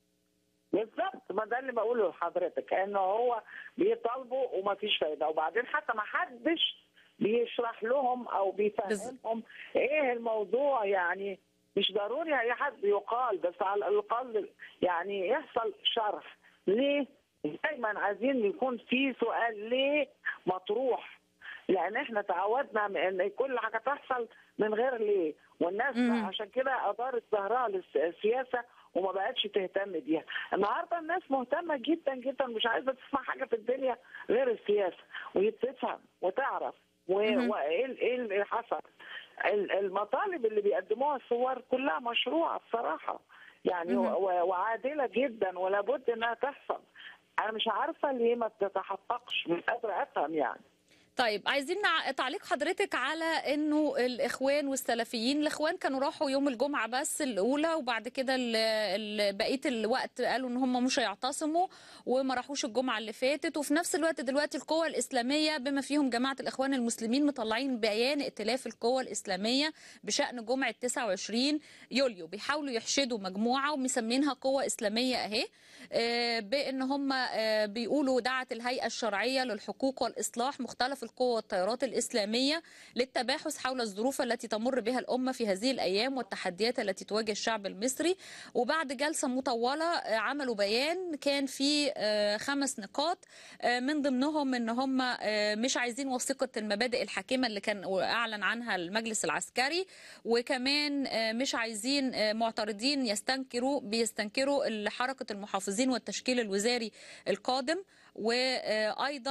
بالظبط ما ده اللي بقوله لحضرتك انه هو بيطالبوا وما فيش فايده وبعدين حتى ما حدش بيشرح لهم او بيفهمهم ايه الموضوع يعني مش ضروري اي حد يقال بس على الاقل يعني يحصل شرح ليه دايما عايزين يكون في سؤال ليه مطروح لان احنا تعودنا من ان كل حاجه تحصل من غير ليه والناس مم. عشان كده ادارت ظهرها للسياسه وما بقتش تهتم بيها النهارده الناس مهتمه جدا جدا مش عايزه تسمع حاجه في الدنيا غير السياسه وتفهم وتعرف و- مهم. وايه ال- ايه اللي حصل ال- المطالب اللي بيقدموها الثوار كلها مشروعه بصراحه يعني مهم. و- وعادله جدا ولا بد انها تحصل انا مش عارفه ليه ما بتتحققش مش قادره افهم يعني طيب عايزين نع- تعليق حضرتك على انه الاخوان والسلفيين الاخوان كانوا راحوا يوم الجمعه بس الاولى وبعد كده ال- ال- بقيه الوقت قالوا ان هم مش هيعتصموا وما راحوش الجمعه اللي فاتت وفي نفس الوقت دلوقتي القوى الاسلاميه بما فيهم جماعه الاخوان المسلمين مطلعين بيان ائتلاف القوى الاسلاميه بشان جمعه 29 يوليو بيحاولوا يحشدوا مجموعه ومسمينها قوى اسلاميه اهي آه، بان هم آه، بيقولوا دعت الهيئه الشرعيه للحقوق والاصلاح مختلف القوى والتيارات الاسلاميه للتباحث حول الظروف التي تمر بها الامه في هذه الايام والتحديات التي تواجه الشعب المصري وبعد جلسه مطوله آه، عملوا بيان كان فيه آه، خمس نقاط آه، من ضمنهم ان هم آه، مش عايزين وثيقه المبادئ الحاكمه اللي كان اعلن عنها المجلس العسكري وكمان آه، مش عايزين آه، معترضين يستنكروا بيستنكروا حركه المحافظين والتشكيل الوزاري القادم وايضا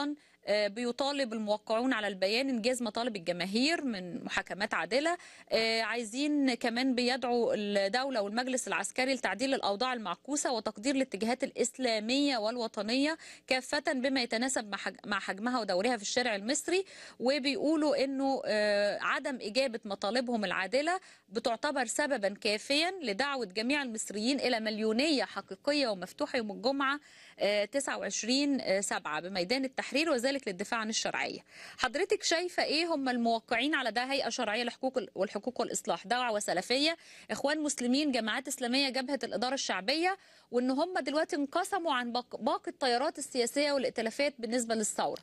آه، بيطالب الموقعون على البيان انجاز مطالب الجماهير من محاكمات عادله آه، عايزين كمان بيدعوا الدوله والمجلس العسكري لتعديل الاوضاع المعكوسه وتقدير الاتجاهات الاسلاميه والوطنيه كافه بما يتناسب مع حج- مع حجمها ودورها في الشارع المصري وبيقولوا انه آه، عدم اجابه مطالبهم العادله بتعتبر سببا كافيا لدعوه جميع المصريين الى مليونيه حقيقيه ومفتوحه يوم الجمعه آه، 29 7 بميدان التحرير وذلك للدفاع عن الشرعيه. حضرتك شايفه ايه هم الموقعين على ده هيئه شرعيه لحقوق ال- والحقوق والاصلاح دعوه سلفيه اخوان مسلمين جماعات اسلاميه جبهه الاداره الشعبيه وان هم دلوقتي انقسموا عن باق- باقي التيارات السياسيه والائتلافات بالنسبه للثوره.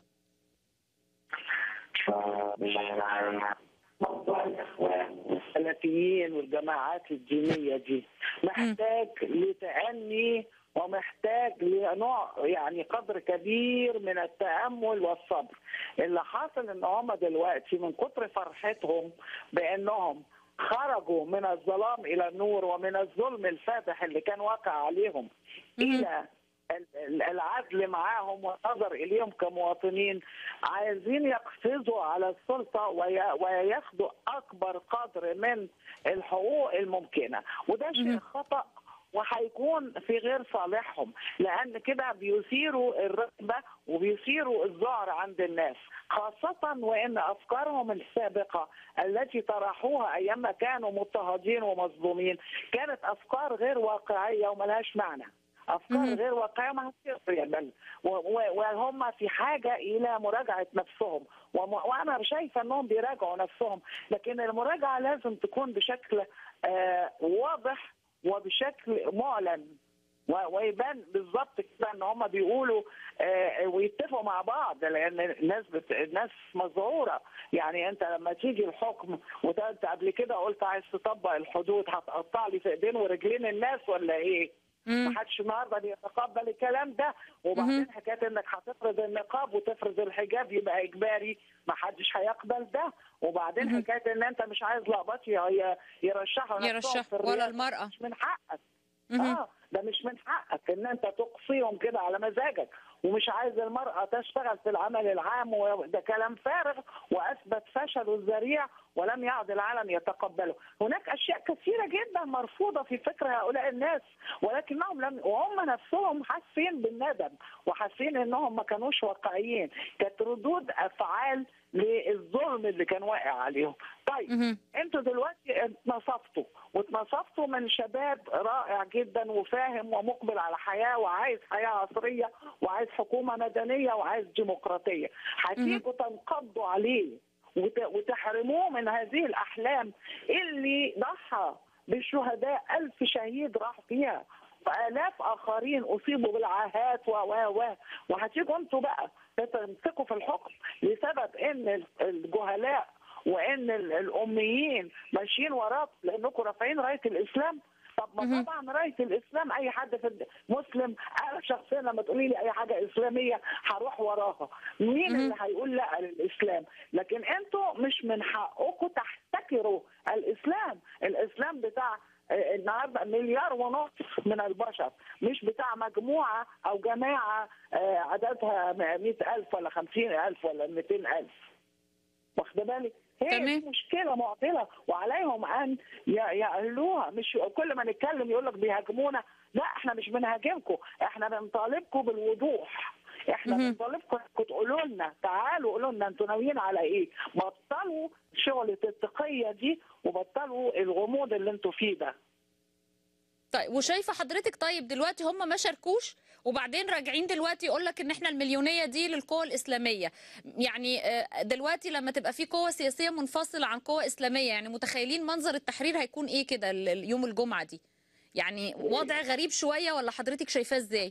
موضوع الاخوان والسلفيين والجماعات الدينيه دي محتاج لتأني ومحتاج لنوع يعني قدر كبير من التأمل والصبر اللي حاصل ان هم دلوقتي من كتر فرحتهم بانهم خرجوا من الظلام الى النور ومن الظلم الفادح اللي كان واقع عليهم الى ال- ال- العدل معاهم والنظر اليهم كمواطنين عايزين يقفزوا على السلطه وي- وياخدوا اكبر قدر من الحقوق الممكنه وده شيء خطا وهيكون في غير صالحهم لان كده بيثيروا الرغبه وبيثيروا الذعر عند الناس خاصه وان افكارهم السابقه التي طرحوها ايام ما كانوا مضطهدين ومظلومين كانت افكار غير واقعيه وملهاش معنى افكار مهم. غير واقعيه ما هتصير بل و- و- وهم في حاجه الى مراجعه نفسهم وم- وانا شايفه انهم بيراجعوا نفسهم لكن المراجعه لازم تكون بشكل آه، واضح وبشكل معلن و- ويبان بالظبط كده ان هم بيقولوا آه، ويتفقوا مع بعض لان الناس بت... الناس مذعوره يعني انت لما تيجي الحكم وانت قبل كده قلت عايز تطبق الحدود هتقطع لي في ايدين ورجلين الناس ولا ايه؟ مم. ما حدش النهارده بيتقبل الكلام ده وبعدين حكايه انك هتفرض النقاب وتفرض الحجاب يبقى اجباري ما حدش هيقبل ده وبعدين مهم. حكايه ان انت مش عايز لقبات ي- يرشحوا نفسهم يرشح في ولا الرئاسة، المراه. مش من حقك مهم. اه ده مش من حقك ان انت تقصيهم كده على مزاجك ومش عايز المرأة تشتغل في العمل العام وده كلام فارغ وأثبت فشله الذريع ولم يعد العالم يتقبله هناك أشياء كثيرة جدا مرفوضة في فكر هؤلاء الناس ولكنهم لم وهم نفسهم حاسين بالندم وحاسين انهم ما كانوش واقعيين كانت ردود افعال للظلم اللي كان واقع عليهم طيب مهم. انتوا دلوقتي اتنصفتوا واتنصفتوا من شباب رائع جدا وفاهم ومقبل على حياه وعايز حياه عصريه وعايز حكومه مدنيه وعايز ديمقراطيه هتيجوا تنقضوا عليه وت- وتحرموه من هذه الاحلام اللي ضحى بالشهداء ألف شهيد راح فيها وآلاف آخرين أصيبوا بالعاهات و و و وهتيجوا أنتوا بقى تمسكوا في الحكم لسبب إن الجهلاء وإن ال- الأميين ماشيين وراكم لأنكم رافعين راية الإسلام طب ما مهم. طبعا رايه الاسلام اي حد في الد- مسلم انا شخصيا لما تقولي لي اي حاجه اسلاميه هروح وراها مين مهم. اللي هيقول لا للاسلام لكن انتوا مش من حقكم تحتكروا الاسلام الاسلام بتاع آه، النهارده مليار ونص من البشر مش بتاع مجموعه او جماعه آه، عددها مئة ألف ولا خمسين ألف ولا مئتين ألف واخده بالك هي تمام. دي مشكله معضله وعليهم ان ي- يأهلوها مش كل ما نتكلم يقول لك بيهاجمونا لا احنا مش بنهاجمكم احنا بنطالبكم بالوضوح احنا مهم. بنطالبكم انكم تقولوا لنا تعالوا قولوا لنا انتوا ناويين على ايه بطلوا شغلة التقية دي وبطلوا الغموض اللي انتوا فيه ده طيب وشايفه حضرتك طيب دلوقتي هم ما شاركوش وبعدين راجعين دلوقتي يقول لك ان احنا المليونيه دي للقوى الاسلاميه يعني آه، دلوقتي لما تبقى في قوه سياسيه منفصله عن قوه اسلاميه يعني متخيلين منظر التحرير هيكون ايه كده ال- ال- يوم الجمعه دي يعني وضع غريب شويه ولا حضرتك شايفاه ازاي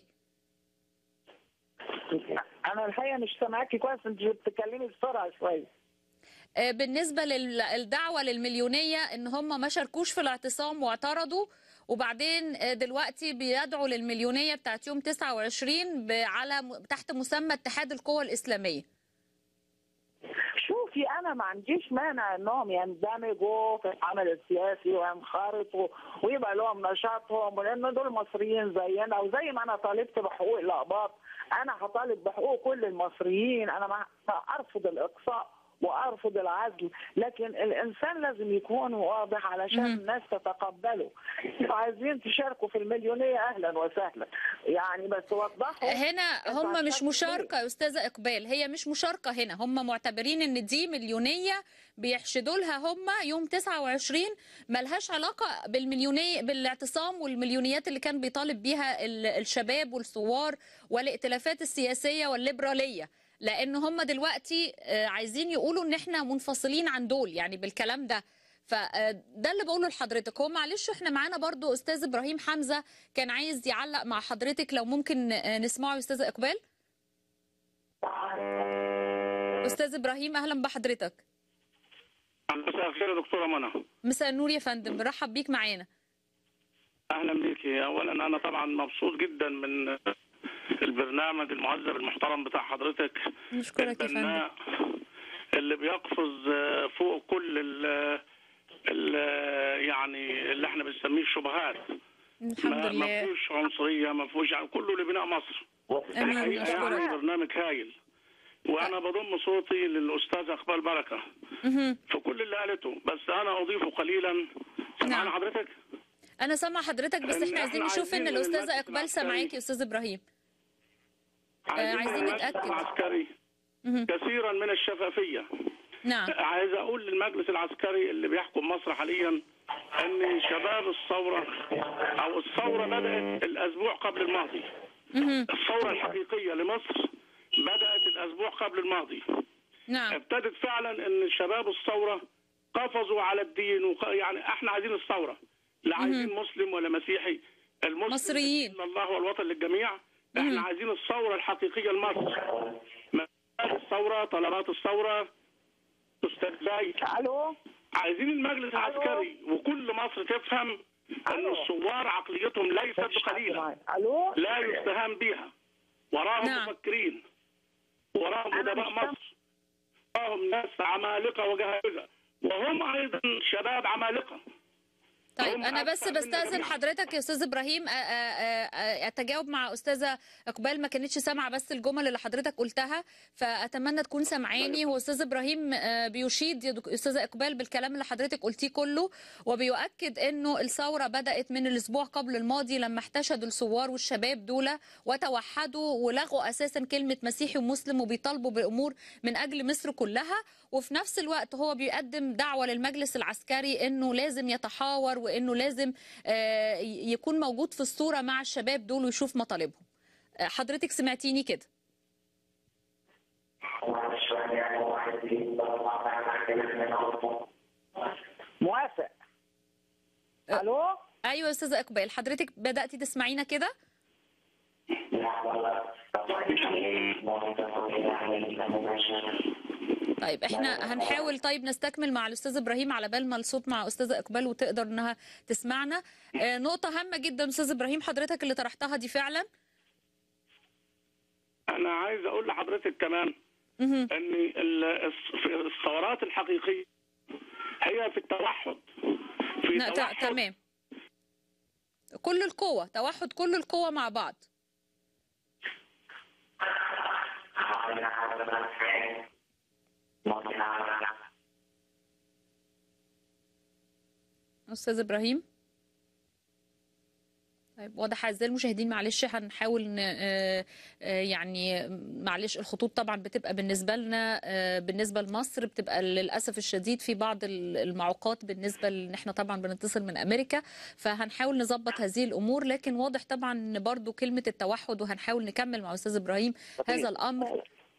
انا الحقيقة مش سامعاكي كويس انت بتتكلمي بسرعة شوية آه، بالنسبه للدعوه للمليونيه ان هم ما شاركوش في الاعتصام واعترضوا وبعدين آه، دلوقتي بيدعوا للمليونيه بتاعت يوم 29 ب- على م- تحت مسمى اتحاد القوى الاسلاميه شوف دلوقتي انا ما عنديش مانع انهم يندمجوا في العمل السياسي وينخرطوا ويبقى لهم نشاطهم لان دول مصريين زينا وزي ما انا طالبت بحقوق الاقباط انا هطالب بحقوق كل المصريين انا ما ما ارفض الاقصاء وارفض العزل لكن الانسان لازم يكون واضح علشان مهم. الناس تتقبله لو عايزين تشاركوا في المليونيه اهلا وسهلا يعني بس وضحوا هنا أنتوا هم مش هتشاركوا مشاركة يا أستاذة إقبال هي مش مشاركة هنا هم معتبرين إن دي مليونية بيحشدوا لها هم يوم 29 ملهاش علاقة بالمليونية بالاعتصام والمليونيات اللي كان بيطالب بيها ال- الشباب والثوار والائتلافات السياسية والليبرالية لأن هم دلوقتي آه، عايزين يقولوا إن إحنا منفصلين عن دول يعني بالكلام ده فده اللي بقوله لحضرتك هو معلش احنا معانا برضو استاذ ابراهيم حمزه كان عايز يعلق مع حضرتك لو ممكن آه، نسمعه يا استاذه اقبال استاذ ابراهيم اهلا بحضرتك مساء الخير يا دكتوره منى مساء النور يا فندم برحب بيك معانا اهلا بيكي اولا انا طبعا مبسوط جدا من البرنامج المهذب المحترم بتاع حضرتك نشكرك يا فندم البناء اللي بيقفز فوق كل ال ال يعني اللي احنا بنسميه الشبهات الحمد ما ما لله فيهوش عنصريه ما فيهوش يعني كله لبناء مصر امين الحقيقه يعني نشكرك برنامج هايل وانا بضم صوتي للاستاذ اقبال بركه مهم. في كل اللي قالته بس انا اضيف قليلا سمعنا نعم. حضرتك انا سامعه حضرتك بس إن احنا عايزين إحنا نشوف ان عايزين الاستاذه المجلس اقبال العسكري. سامعاك يا استاذ ابراهيم عايزين عايزين المجلس نتأكد. العسكري مهم. كثيرا من الشفافيه نعم عايز اقول للمجلس العسكري اللي بيحكم مصر حاليا ان شباب الثوره او الثوره بدات الاسبوع قبل الماضي مهم. الثوره الحقيقيه لمصر بدات الاسبوع قبل الماضي نعم ابتدت فعلا ان شباب الثوره قفزوا على الدين وق... يعني احنا عايزين الثوره لا عايزين مسلم ولا مسيحي المسلم مصريين. إن الله والوطن للجميع احنا مهم. عايزين الثوره الحقيقيه لمصر مسائل الثوره طلبات الثوره استقبال الو عايزين المجلس العسكري وكل مصر تفهم ان ألو. الثوار عقليتهم ليست بقليله الو لا يستهان بها وراهم نعم. مفكرين وراهم أنا ادباء مش فاهم. مصر وراهم ناس عمالقه وجهابذه وهم ايضا شباب عمالقه طيب هم انا بس أكثر منا بستاذن جميعاً. حضرتك يا استاذ ابراهيم أ- أ- أ- اتجاوب مع استاذه اقبال ما كانتش سامعه بس الجمل اللي حضرتك قلتها فاتمنى تكون سامعاني هو استاذ ابراهيم آه، بيشيد يا دك- استاذه اقبال بالكلام اللي حضرتك قلتيه كله وبيؤكد انه الثوره بدات من الاسبوع قبل الماضي لما احتشدوا الثوار والشباب دول وتوحدوا ولغوا اساسا كلمه مسيحي ومسلم وبيطالبوا بامور من اجل مصر كلها وفي نفس الوقت هو بيقدم دعوه للمجلس العسكري انه لازم يتحاور وانه لازم آه، يكون موجود في الصوره مع الشباب دول ويشوف مطالبهم آه، حضرتك سمعتيني كده موافق أه. الو ايوه يا استاذه اقبال حضرتك بداتي تسمعينا كده طيب احنا هنحاول طيب نستكمل مع الاستاذ ابراهيم على بال ما الصوت مع استاذه اقبال وتقدر انها تسمعنا آه، نقطه هامه جدا استاذ ابراهيم حضرتك اللي طرحتها دي فعلا انا عايز اقول لحضرتك كمان مهم. ان ال- الث- في الثورات الحقيقيه هي في التوحد في لا، ت- توحد تمام كل القوة توحد كل القوة مع بعض أستاذ إبراهيم طيب واضح أعزائي المشاهدين معلش هنحاول ن... آه، آه، يعني معلش الخطوط طبعا بتبقى بالنسبة لنا آه، بالنسبة لمصر بتبقى للأسف الشديد في بعض ال- المعوقات بالنسبة لأن احنا طبعا بنتصل من أمريكا فهنحاول نظبط هذه الأمور لكن واضح طبعا إن برضو كلمة التوحد وهنحاول نكمل مع أستاذ إبراهيم هذا الأمر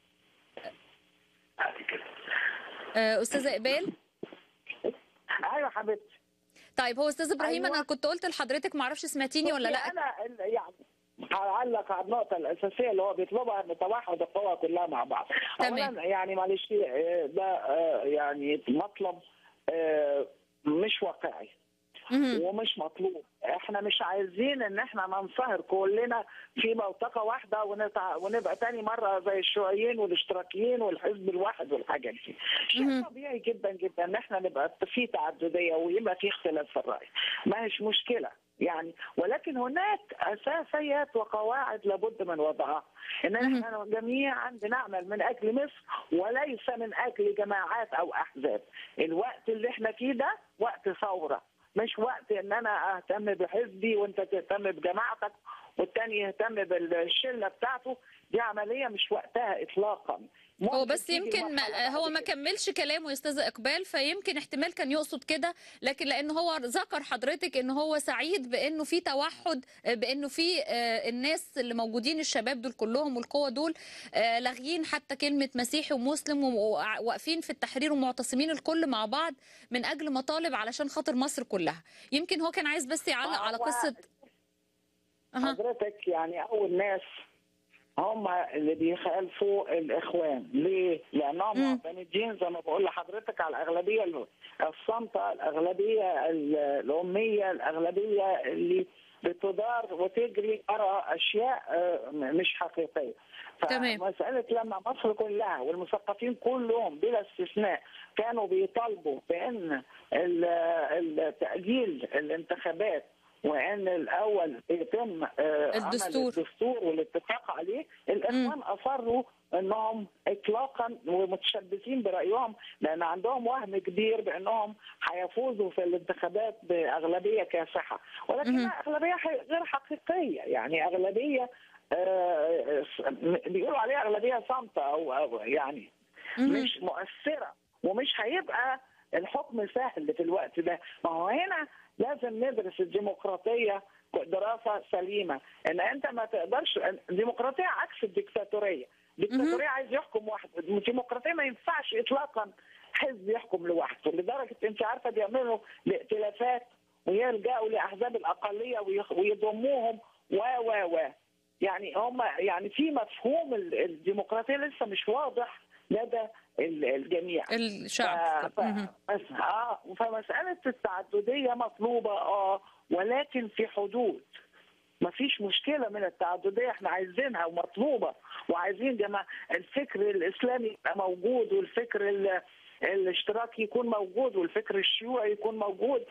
آه، أستاذة إقبال ايوه حبيبتي طيب هو أستاذ إبراهيم أيوة. أنا كنت قلت لحضرتك معرفش سمعتيني ولا لا انا ال- يعني هعلق على النقطة الأساسية اللي هو بيطلبها إن توحد القوى كلها مع بعض. تمام. أولا يعني معلش آه، ده آه، يعني مطلب آه، مش واقعي. مهم. ومش مطلوب احنا مش عايزين ان احنا ننصهر كلنا في بوتقه واحده ونتع... ونبقى تاني مره زي الشيوعيين والاشتراكيين والحزب الواحد والحاجات دي مهم. شيء طبيعي جدا جدا ان احنا نبقى في تعدديه ويبقى في اختلاف في الراي ما هيش مشكله يعني ولكن هناك اساسيات وقواعد لابد من وضعها ان احنا جميعا بنعمل من اجل مصر وليس من اجل جماعات او احزاب الوقت اللي احنا فيه ده وقت ثوره مش وقت ان انا اهتم بحزبي وانت تهتم بجماعتك والتاني يهتم بالشله بتاعته دي عمليه مش وقتها اطلاقا هو ممكن بس تيجي يمكن مرحلة ما هو بعد ما كده. كملش كلامه يا استاذه اقبال فيمكن احتمال كان يقصد كده لكن لان هو ذكر حضرتك ان هو سعيد بانه في توحد بانه في آه، الناس اللي موجودين الشباب دول كلهم والقوه دول آه، لاغيين حتى كلمه مسيحي ومسلم وواقفين في التحرير ومعتصمين الكل مع بعض من اجل مطالب علشان خاطر مصر كلها يمكن هو كان عايز بس يعلق على هو قصه أها. حضرتك يعني اول ناس هم اللي بيخالفوا الاخوان ليه؟ لانهم مم. معتمدين زي ما بقول لحضرتك على الاغلبيه الصامته الاغلبيه الاميه الاغلبيه اللي بتدار وتجري ورا اشياء آه، مش حقيقيه تمام. فمساله لما مصر كلها والمثقفين كلهم بلا استثناء كانوا بيطالبوا بان ال- التاجيل الانتخابات وان الاول يتم آه، عمل الدستور. الدستور والاتفاق عليه الاخوان اصروا انهم اطلاقا ومتشبثين برايهم لان عندهم وهم كبير بانهم هيفوزوا في الانتخابات باغلبيه كاسحه ولكنها اغلبيه حي- غير حقيقيه يعني اغلبيه آه، بيقولوا عليها اغلبيه صامته او أو يعني مهم. مش مؤثره ومش هيبقى الحكم سهل في الوقت ده ما هو هنا لازم ندرس الديمقراطيه دراسه سليمه ان انت ما تقدرش الديمقراطيه عكس الديكتاتوريه الديكتاتوريه عايز يحكم وحده الديمقراطيه ما ينفعش اطلاقا حزب يحكم لوحده لدرجه انت عارفه بيعملوا ائتلافات ويلجأوا لاحزاب الاقليه ويخ- ويضموهم و و و يعني هم يعني في مفهوم ال- الديمقراطيه لسه مش واضح لدى ال- الجميع الشعب ف... مهم. بس اه فمساله التعدديه مطلوبه اه ولكن في حدود ما فيش مشكلة من التعددية احنا عايزينها ومطلوبة وعايزين جماعة الفكر الإسلامي يبقى موجود والفكر ال... الاشتراكي يكون موجود والفكر الشيوعي يكون موجود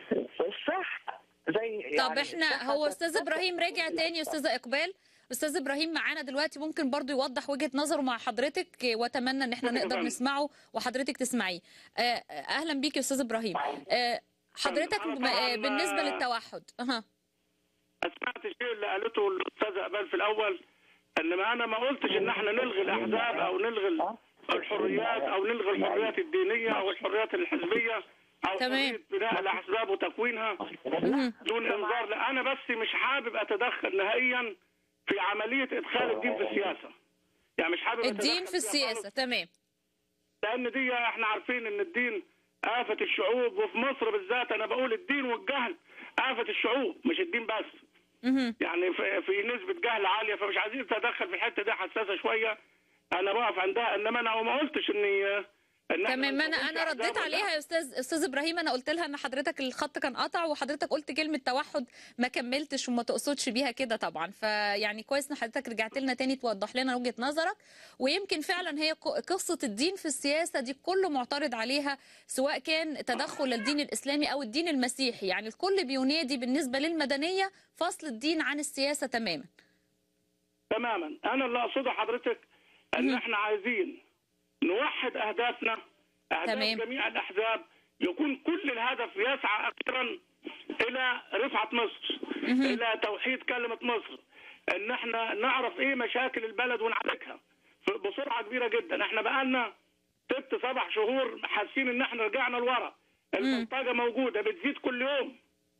صح زي طب يعني احنا صح هو استاذ تتفق ابراهيم راجع كل تاني استاذه اقبال استاذ ابراهيم معانا دلوقتي ممكن برضو يوضح وجهه نظره مع حضرتك واتمنى ان احنا اتفضل يا نقدر فندم. نسمعه وحضرتك تسمعيه آه، اهلا بيك يا استاذ ابراهيم آه، حضرتك أنا ب- طبعاً، آه، بالنسبه آه، للتوحد اها سمعت الشيء اللي قالته الاستاذ اقبال في الاول انما انا ما قلتش ان احنا نلغي الاحزاب او نلغي الحريات او نلغي الحريات الدينيه او الحريات الحزبيه او تمام. حريه بناء الاحزاب وتكوينها مهم. دون انذار لا انا بس مش حابب اتدخل نهائيا في عمليه ادخال الدين في السياسه يعني مش حابب الدين أتدخل في فيها السياسه خالص، تمام لان دي احنا عارفين ان الدين آفة الشعوب وفي مصر بالذات انا بقول الدين والجهل آفة الشعوب مش الدين بس مهم. يعني في, في نسبة جهل عالية فمش عايزين نتدخل في الحتة دي حساسة شوية أنا بقف عندها إنما أنا ما قلتش إني إن إحنا تمام انا نقول انا رديت أحزاب ولا- عليها يا استاذ استاذ ابراهيم انا قلت لها ان حضرتك الخط كان قطع وحضرتك قلت كلمه توحد ما كملتش وما تقصدش بيها كده طبعا فيعني كويس ان حضرتك رجعت لنا تاني توضح لنا وجهه نظرك ويمكن فعلا هي ق- قصه الدين في السياسه دي كله معترض عليها سواء كان تدخل الدين الاسلامي او الدين المسيحي يعني الكل بينادي بالنسبه للمدنيه فصل الدين عن السياسه تماما تماما أنا اللي أقصده حضرتك إن مهم. إحنا عايزين نوحد أهدافنا أهداف تمام. جميع الأحزاب يكون كل الهدف يسعى أخيرا إلى رفعة مصر إلى توحيد كلمة مصر إن إحنا نعرف إيه مشاكل البلد ونعالجها ف- بسرعة كبيرة جدا إحنا بقالنا ست سبع شهور حاسين إن إحنا رجعنا لورا البلطجة موجودة بتزيد كل يوم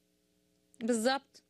بالظبط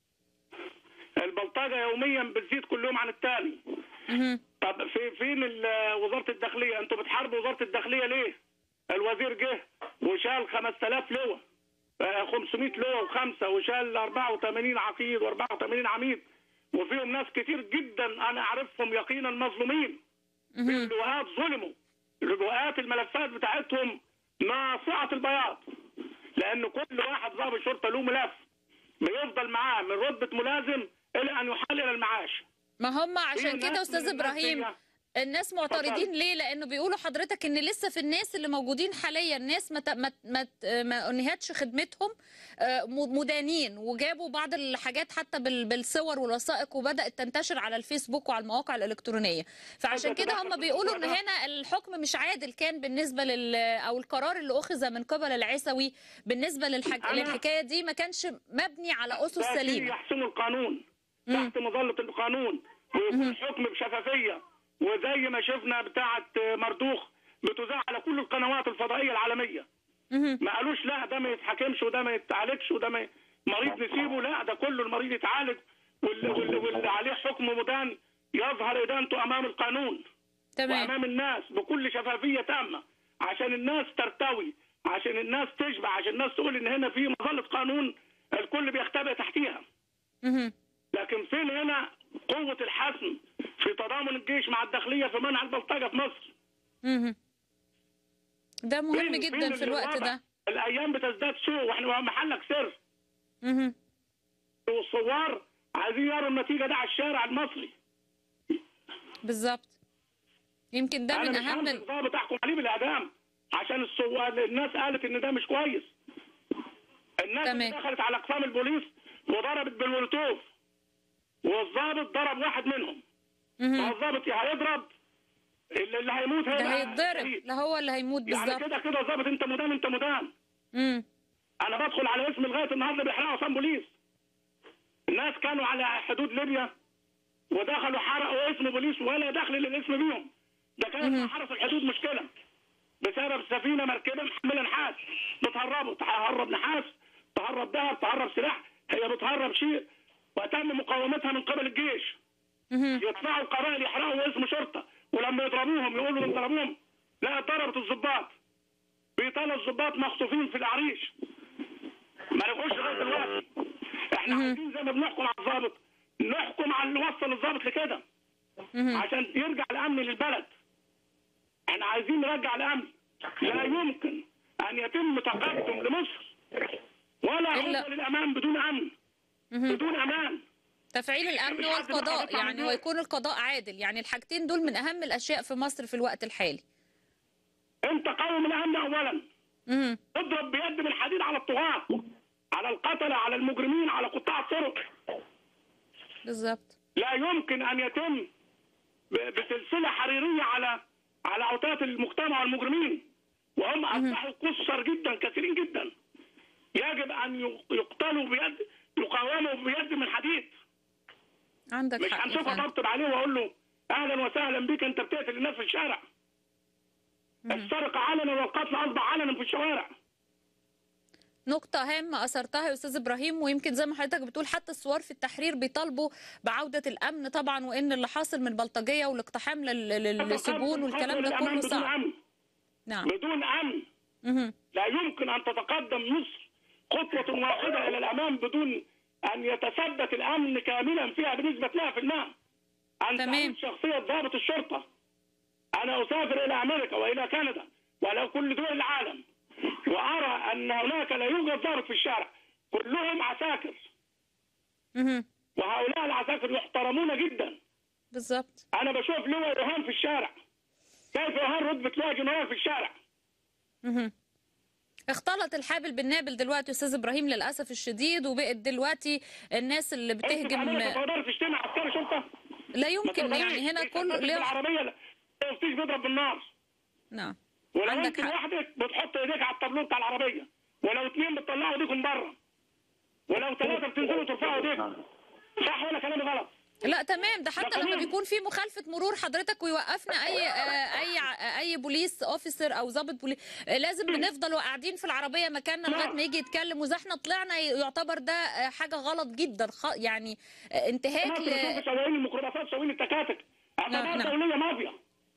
البلطجة يوميا بتزيد كل يوم عن التاني مهم. طب في فين ال- وزاره الداخليه؟ انتوا بتحاربوا وزاره الداخليه ليه؟ الوزير جه وشال 5000 لواء آه، 500 لواء وخمسه وشال 84 عقيد و84 عميد وفيهم ناس كتير جدا انا اعرفهم يقينا مظلومين في مهم. اللواءات ظلموا اللواءات الملفات بتاعتهم ناصعه البياض لان كل واحد ضابط شرطه له ملف بيفضل معاه من رتبه ملازم الى ان يحال الى المعاش ما هم في عشان كده ناس استاذ من الناس ابراهيم هي- الناس معترضين ليه لانه بيقولوا حضرتك ان لسه في الناس اللي موجودين حاليا ناس ما ت- ما ما ت- ما انهتش خدمتهم آه، م- مدانين وجابوا بعض الحاجات حتى بال- بالصور والوثائق وبدات تنتشر على الفيسبوك وعلى المواقع الالكترونيه فعشان هذا كده تدخل هم في بيقولوا ان الموضوع ده. هنا الحكم مش عادل كان بالنسبه لل او القرار اللي اخذ من قبل العسوي بالنسبه للحك... أنا- للحكايه دي ما كانش مبني على اسس ده فيه سليمه يحسن القانون مم. تحت مظله القانون ويكون حكم بشفافيه وزي ما شفنا بتاعه مردوخ بتذاع على كل القنوات الفضائيه العالميه مهم. ما قالوش لا ده ما يتحكمش وده ما يتعالجش وده ما مريض نسيبه لا ده كله المريض يتعالج واللي, واللي, واللي عليه حكم مدان يظهر ادانته امام القانون تمام وامام الناس بكل شفافيه تامه عشان الناس ترتوي عشان الناس تشبع عشان الناس تقول ان هنا في مظله قانون الكل بيختبئ تحتيها مهم. لكن فين هنا قوه الحسم في تضامن الجيش مع الداخليه في منع البلطجه في مصر مهم. ده مهم فين- جدا فين في الوقت الوضع؟ ده الايام بتزداد سوء واحنا محلك سر مهم. والثوار عايزين يروا النتيجه ده على الشارع المصري بالظبط يمكن ده انا من مش اهم همسك ضابط احكم عليه بالاعدام عشان الثوار الناس قالت ان ده مش كويس الناس تمام. اللي دخلت على اقسام البوليس وضربت بالمولوتوف والضابط ضرب واحد منهم مهم. فالضابط يا هيضرب اللي اللي هيموت ده هيبقى هيتضرب شهيد. لا هو اللي هيموت يعني بالظبط كده كده ضابط انت مدان انت مدان مم. انا بدخل على اسم لغايه النهارده بيحرقوا اقسام بوليس الناس كانوا على حدود ليبيا ودخلوا حرقوا اسم بوليس ولا دخل للاسم بيهم ده كانت حرس الحدود مشكله بسبب سفينه مركبه محمله نحاس بتهربوا تهرب نحاس تهرب ذهب تهرب سلاح هي بتهرب شيء وتم مقاومتها من قبل الجيش مهم. يطلعوا القبائل يحرقوا اسم شرطه ولما يضربوهم يقولوا ضربوهم لا ضربت الضباط بيطلعوا الضباط مخطوفين في العريش ما نبقوش لغايه دلوقتي احنا عايزين زي ما بنحكم على الضابط نحكم على اللي وصل الضابط لكده مهم. عشان يرجع الامن للبلد احنا عايزين نرجع الامن لا يمكن ان يتم تقدم لمصر ولا إلا- خطوه للامام بدون امن مهم. بدون امان تفعيل الامن مش حد والقضاء بيطلع من يعني دول. ويكون القضاء عادل يعني الحاجتين دول من اهم الاشياء في مصر في الوقت الحالي انت قوم الامن اولا مهم. اضرب بيد من حديد على الطغاة على القتلة على المجرمين على قطاع الطرق بالظبط لا يمكن ان يتم ب- بسلسلة حريرية على على عتاة المجتمع والمجرمين وهم اصبحوا كثر جدا كثيرين جدا يجب ان يق- يقتلوا بيد يقاوموا بيد من حديد عندك مش حق يا همسكه فندم. اطبطب عليه واقول له اهلا وسهلا بك انت بتقتل الناس في الشارع السرقة علنا والقتل اصبح علنا في الشوارع نقطة هامة أثرتها يا أستاذ إبراهيم ويمكن زي ما حضرتك بتقول حتى الثوار في التحرير بيطالبوا بعودة الأمن طبعا وإن اللي حاصل من البلطجية والاقتحام لل- لل- للسجون والكلام ده الأمان كله بدون صعب امن نعم بدون امن مهم. لا يمكن ان تتقدم مصر خطوة واحدة الى الامام بدون ان يتثبت الامن كاملا فيها بنسبة 100% ان تمام. تعود شخصية ضابط الشرطة انا اسافر الى امريكا والى كندا والى كل دول العالم وارى ان هناك لا يوجد ضابط في الشارع كلهم عساكر مهم. وهؤلاء العساكر يحترمون جدا بالظبط انا بشوف لواء رهان في الشارع كيف يهان رتبة لواء جنرال في الشارع مهم. اختلط الحابل بالنابل دلوقتي يا استاذ ابراهيم للاسف الشديد وبقت دلوقتي الناس اللي انت في بتهجم امريكا تقدر تشتمي عسكري شرطة لا يمكن ما يعني هنا كل ليه العربيه لا تفتيش بيضرب بالنار نعم ولو عندك انت حق. لوحدك بتحط ايديك على الطابلوه بتاع العربيه ولو اثنين بتطلعوا ايديكم بره ولو ثلاثه بتنزلوا ترفعوا ايديكم صح ولا كلامي غلط؟ لا تمام ده حتى ده لما قانون. بيكون في مخالفه مرور حضرتك ويوقفنا اي آه، اي ع- اي بوليس اوفيسر او ضابط بوليس آه، لازم بنفضل قاعدين في العربيه مكاننا لغايه ما يجي يتكلم واذا احنا طلعنا يعتبر ده آه، حاجه غلط جدا خ- يعني آه، انتهاك مصر ل... شوف سواقين الميكروباصات سواقين التكاتك نعم، اعتبار نعم. دوليه مافيا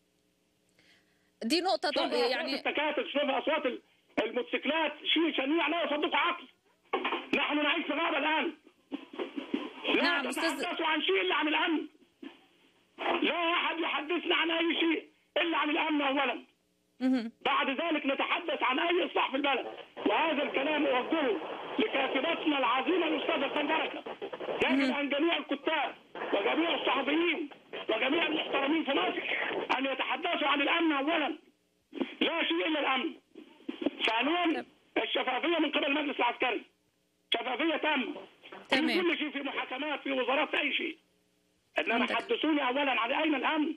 دي نقطه شوف طب اصوات يعني التكاتك شوف اصوات ال- الموتوسيكلات شيء شنيع لا يصدق عقل نحن نعيش في غابه الان لا نعم، أستاذ- تتحدثوا عن شيء الا عن الامن لا احد يحدثنا عن اي شيء الا عن الامن اولا مهم. بعد ذلك نتحدث عن اي اصلاح في البلد وهذا الكلام اوجهه لكاتبتنا العظيمه الاستاذه سنجركه يجب ان جميع الكتاب وجميع الصحفيين وجميع المحترمين في مصر ان يتحدثوا عن الامن اولا لا شيء الا الامن ثانيا الشفافيه من قبل المجلس العسكري شفافيه تامه في تمام. كل شيء في محاكمات في وزارات في اي شيء انما عندك. حدثوني اولا عن اين الامن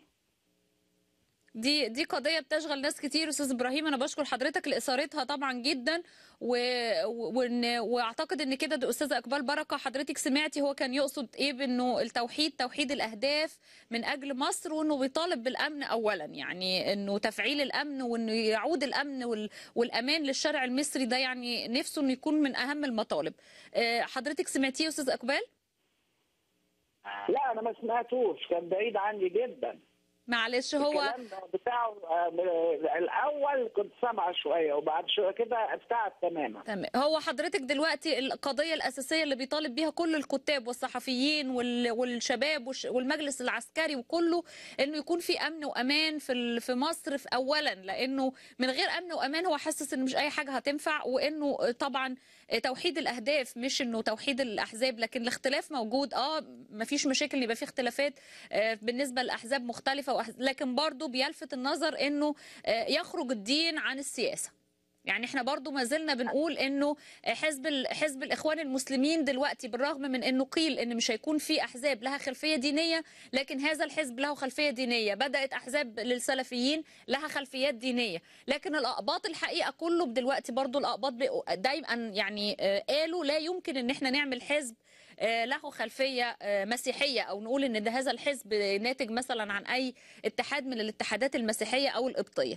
دي دي قضيه بتشغل ناس كتير استاذ ابراهيم انا بشكر حضرتك لاثارتها طبعا جدا و... وإن... واعتقد ان كده ده استاذه اقبال بركه حضرتك سمعتي هو كان يقصد ايه بانه التوحيد توحيد الاهداف من اجل مصر وانه بيطالب بالامن اولا يعني انه تفعيل الامن وانه يعود الامن وال... والامان للشارع المصري ده يعني نفسه انه يكون من اهم المطالب آه، حضرتك سمعتيه يا استاذ اقبال لا انا ما سمعتوش كان بعيد عني جدا معلش هو الكلام ده بتاعه آه، الاول كنت سامعه شويه وبعد شويه كده ابتعد تماما تمام هو حضرتك دلوقتي القضية الأساسية اللي بيطالب بيها كل الكتاب والصحفيين وال- والشباب والش- والمجلس العسكري وكله إنه يكون في أمن وأمان في ال- في مصر في أولا لأنه من غير أمن وأمان هو حاسس إن مش أي حاجة هتنفع وإنه طبعا توحيد الأهداف مش إنه توحيد الأحزاب لكن الاختلاف موجود أه مفيش مشاكل إن يبقى في اختلافات آه، بالنسبة لأحزاب مختلفة وأحز- لكن برضو بيلفت النظر إنه آه، يخرج الدين عن السياسة يعني احنا برضو ما زلنا بنقول انه حزب ال- حزب الاخوان المسلمين دلوقتي بالرغم من انه قيل ان مش هيكون في احزاب لها خلفيه دينيه لكن هذا الحزب له خلفيه دينيه بدات احزاب للسلفيين لها خلفيات دينيه لكن الاقباط الحقيقه كله دلوقتي برضو الاقباط بقوا دايما يعني آه، قالوا لا يمكن ان احنا نعمل حزب آه، له خلفيه آه، مسيحيه او نقول ان ده هذا الحزب ناتج مثلا عن اي اتحاد من الاتحادات المسيحيه او القبطيه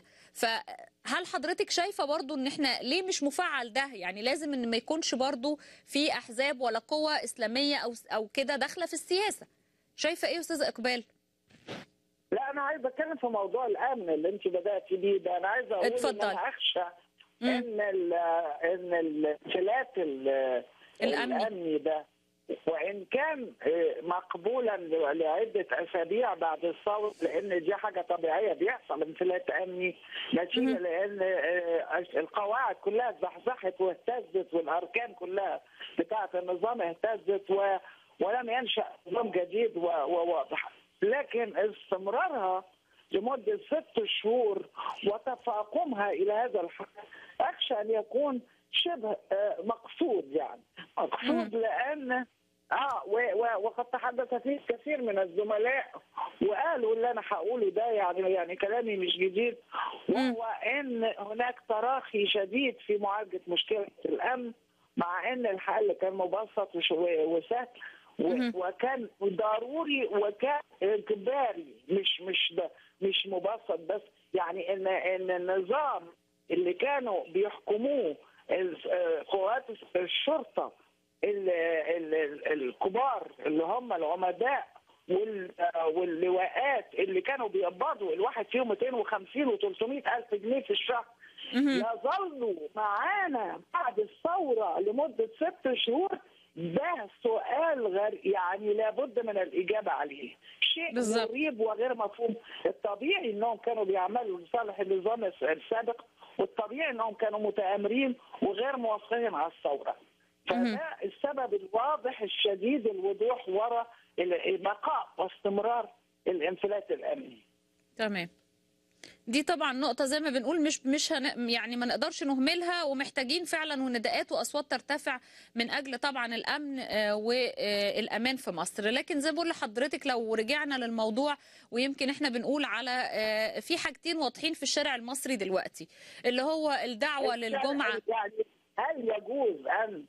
فهل حضرتك شايفه برضو ان احنا ليه مش مفعل ده يعني لازم ان ما يكونش برضو في احزاب ولا قوى اسلاميه او او كده داخله في السياسه شايفه ايه يا استاذه اقبال لا انا عايز اتكلم في موضوع الامن اللي انت بداتي بيه ده انا عايز اقول اتفضل. ان انا اخشى مم. ان ال ان الانفلات ال- الأمني. الامني ده وان كان آه، مقبولا لعده اسابيع بعد الثوره لان دي حاجه طبيعيه بيحصل انفلات امني نتيجه مهم. لان آه، القواعد كلها اتزحزحت واهتزت والاركان كلها بتاعه النظام اهتزت و ولم ينشا نظام جديد و- وواضح لكن استمرارها لمده ست شهور وتفاقمها الى هذا الحد اخشى ان يكون شبه آه، مقصود يعني مقصود لان اه و- و- وقد تحدث فيه كثير من الزملاء وقالوا اللي انا هقوله ده يعني يعني كلامي مش جديد وهو ان هناك تراخي شديد في معالجه مشكله الامن مع ان الحل كان مبسط وش- وسهل مهم. و- وكان ضروري وكان اجباري مش مش ده مش مبسط بس يعني ان ان النظام اللي كانوا بيحكموه ال- آه، قوات الشرطه ال- ال- ال- الكبار اللي هم العمداء وال- آه، واللواءات اللي كانوا بيقبضوا الواحد فيهم 250 و300 الف جنيه في الشهر مهم. يظلوا معانا بعد الثورة لمدة ست شهور ده سؤال غير يعني لابد من الإجابة عليه شيء بالظبط. غريب وغير مفهوم الطبيعي أنهم كانوا بيعملوا لصالح النظام السابق والطبيعي أنهم كانوا متآمرين وغير موافقين على الثورة مهم. فده السبب الواضح الشديد الوضوح وراء بقاء واستمرار الانفلات الأمني تمام دي طبعا نقطة زي ما بنقول مش مش هن يعني ما نقدرش نهملها ومحتاجين فعلا ونداءات واصوات ترتفع من اجل طبعا الامن آه، والامان في مصر، لكن زي ما بقول لحضرتك لو رجعنا للموضوع ويمكن احنا بنقول على آه، في حاجتين واضحين في الشارع المصري دلوقتي اللي هو الدعوة للجمعة يعني هل يجوز ان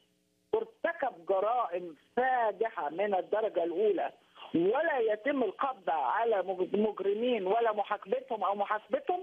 ترتكب جرائم فادحه من الدرجه الاولى ولا يتم القبض على مج- مجرمين ولا محاكمتهم او محاسبتهم؟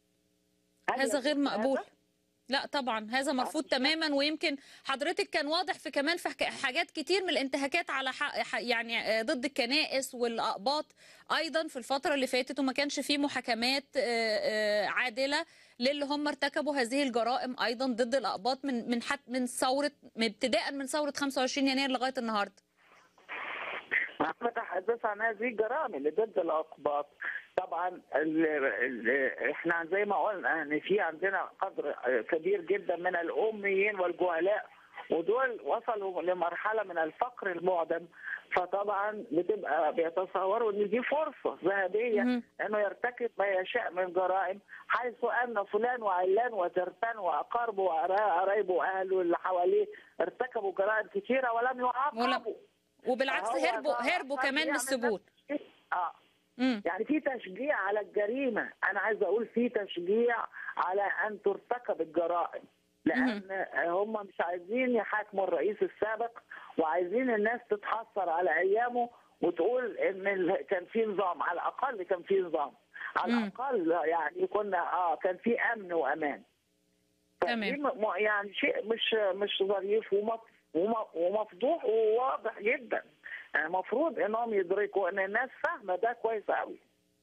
هل هذا يجوز غير مقبول هذا؟ لا طبعا هذا مرفوض تماما ويمكن حضرتك كان واضح في كمان في حك- حاجات كتير من الانتهاكات على حق ح- يعني آه، ضد الكنائس والاقباط ايضا في الفتره اللي فاتت وما كانش في محاكمات آه، آه، عادله للي هم ارتكبوا هذه الجرائم ايضا ضد الاقباط من من حت من ثوره من ابتداء من ثوره 25 يناير لغايه النهارده انا بتحدث عن هذه الجرائم اللي ضد الاقباط طبعا ال ال احنا زي ما قلنا ان في عندنا قدر كبير جدا من الاميين والجهلاء ودول وصلوا لمرحله من الفقر المعدم فطبعا بتبقى بيتصوروا ان دي فرصه ذهبيه مهم. انه يرتكب ما يشاء من جرائم حيث ان فلان وعلان وترتان واقاربه وقرايبه واهله اللي حواليه ارتكبوا جرائم كثيره ولم يعاقبوا وبالعكس فهو هربوا طبعاً هربوا كمان من بيعمل السجون نفس- اه مم. يعني في تشجيع على الجريمه انا عايزه اقول في تشجيع على ان ترتكب الجرائم لان هم مش عايزين يحاكموا الرئيس السابق وعايزين الناس تتحسر على ايامه وتقول ان ال- كان في نظام على الاقل كان في نظام على مم. الاقل يعني كنا اه كان في امن وامان فدي تمام. م- م- يعني شيء مش مش ظريف ومف- وم- ومفضوح وواضح جدا المفروض انهم يدركوا ان الناس فاهمه ده كويس قوي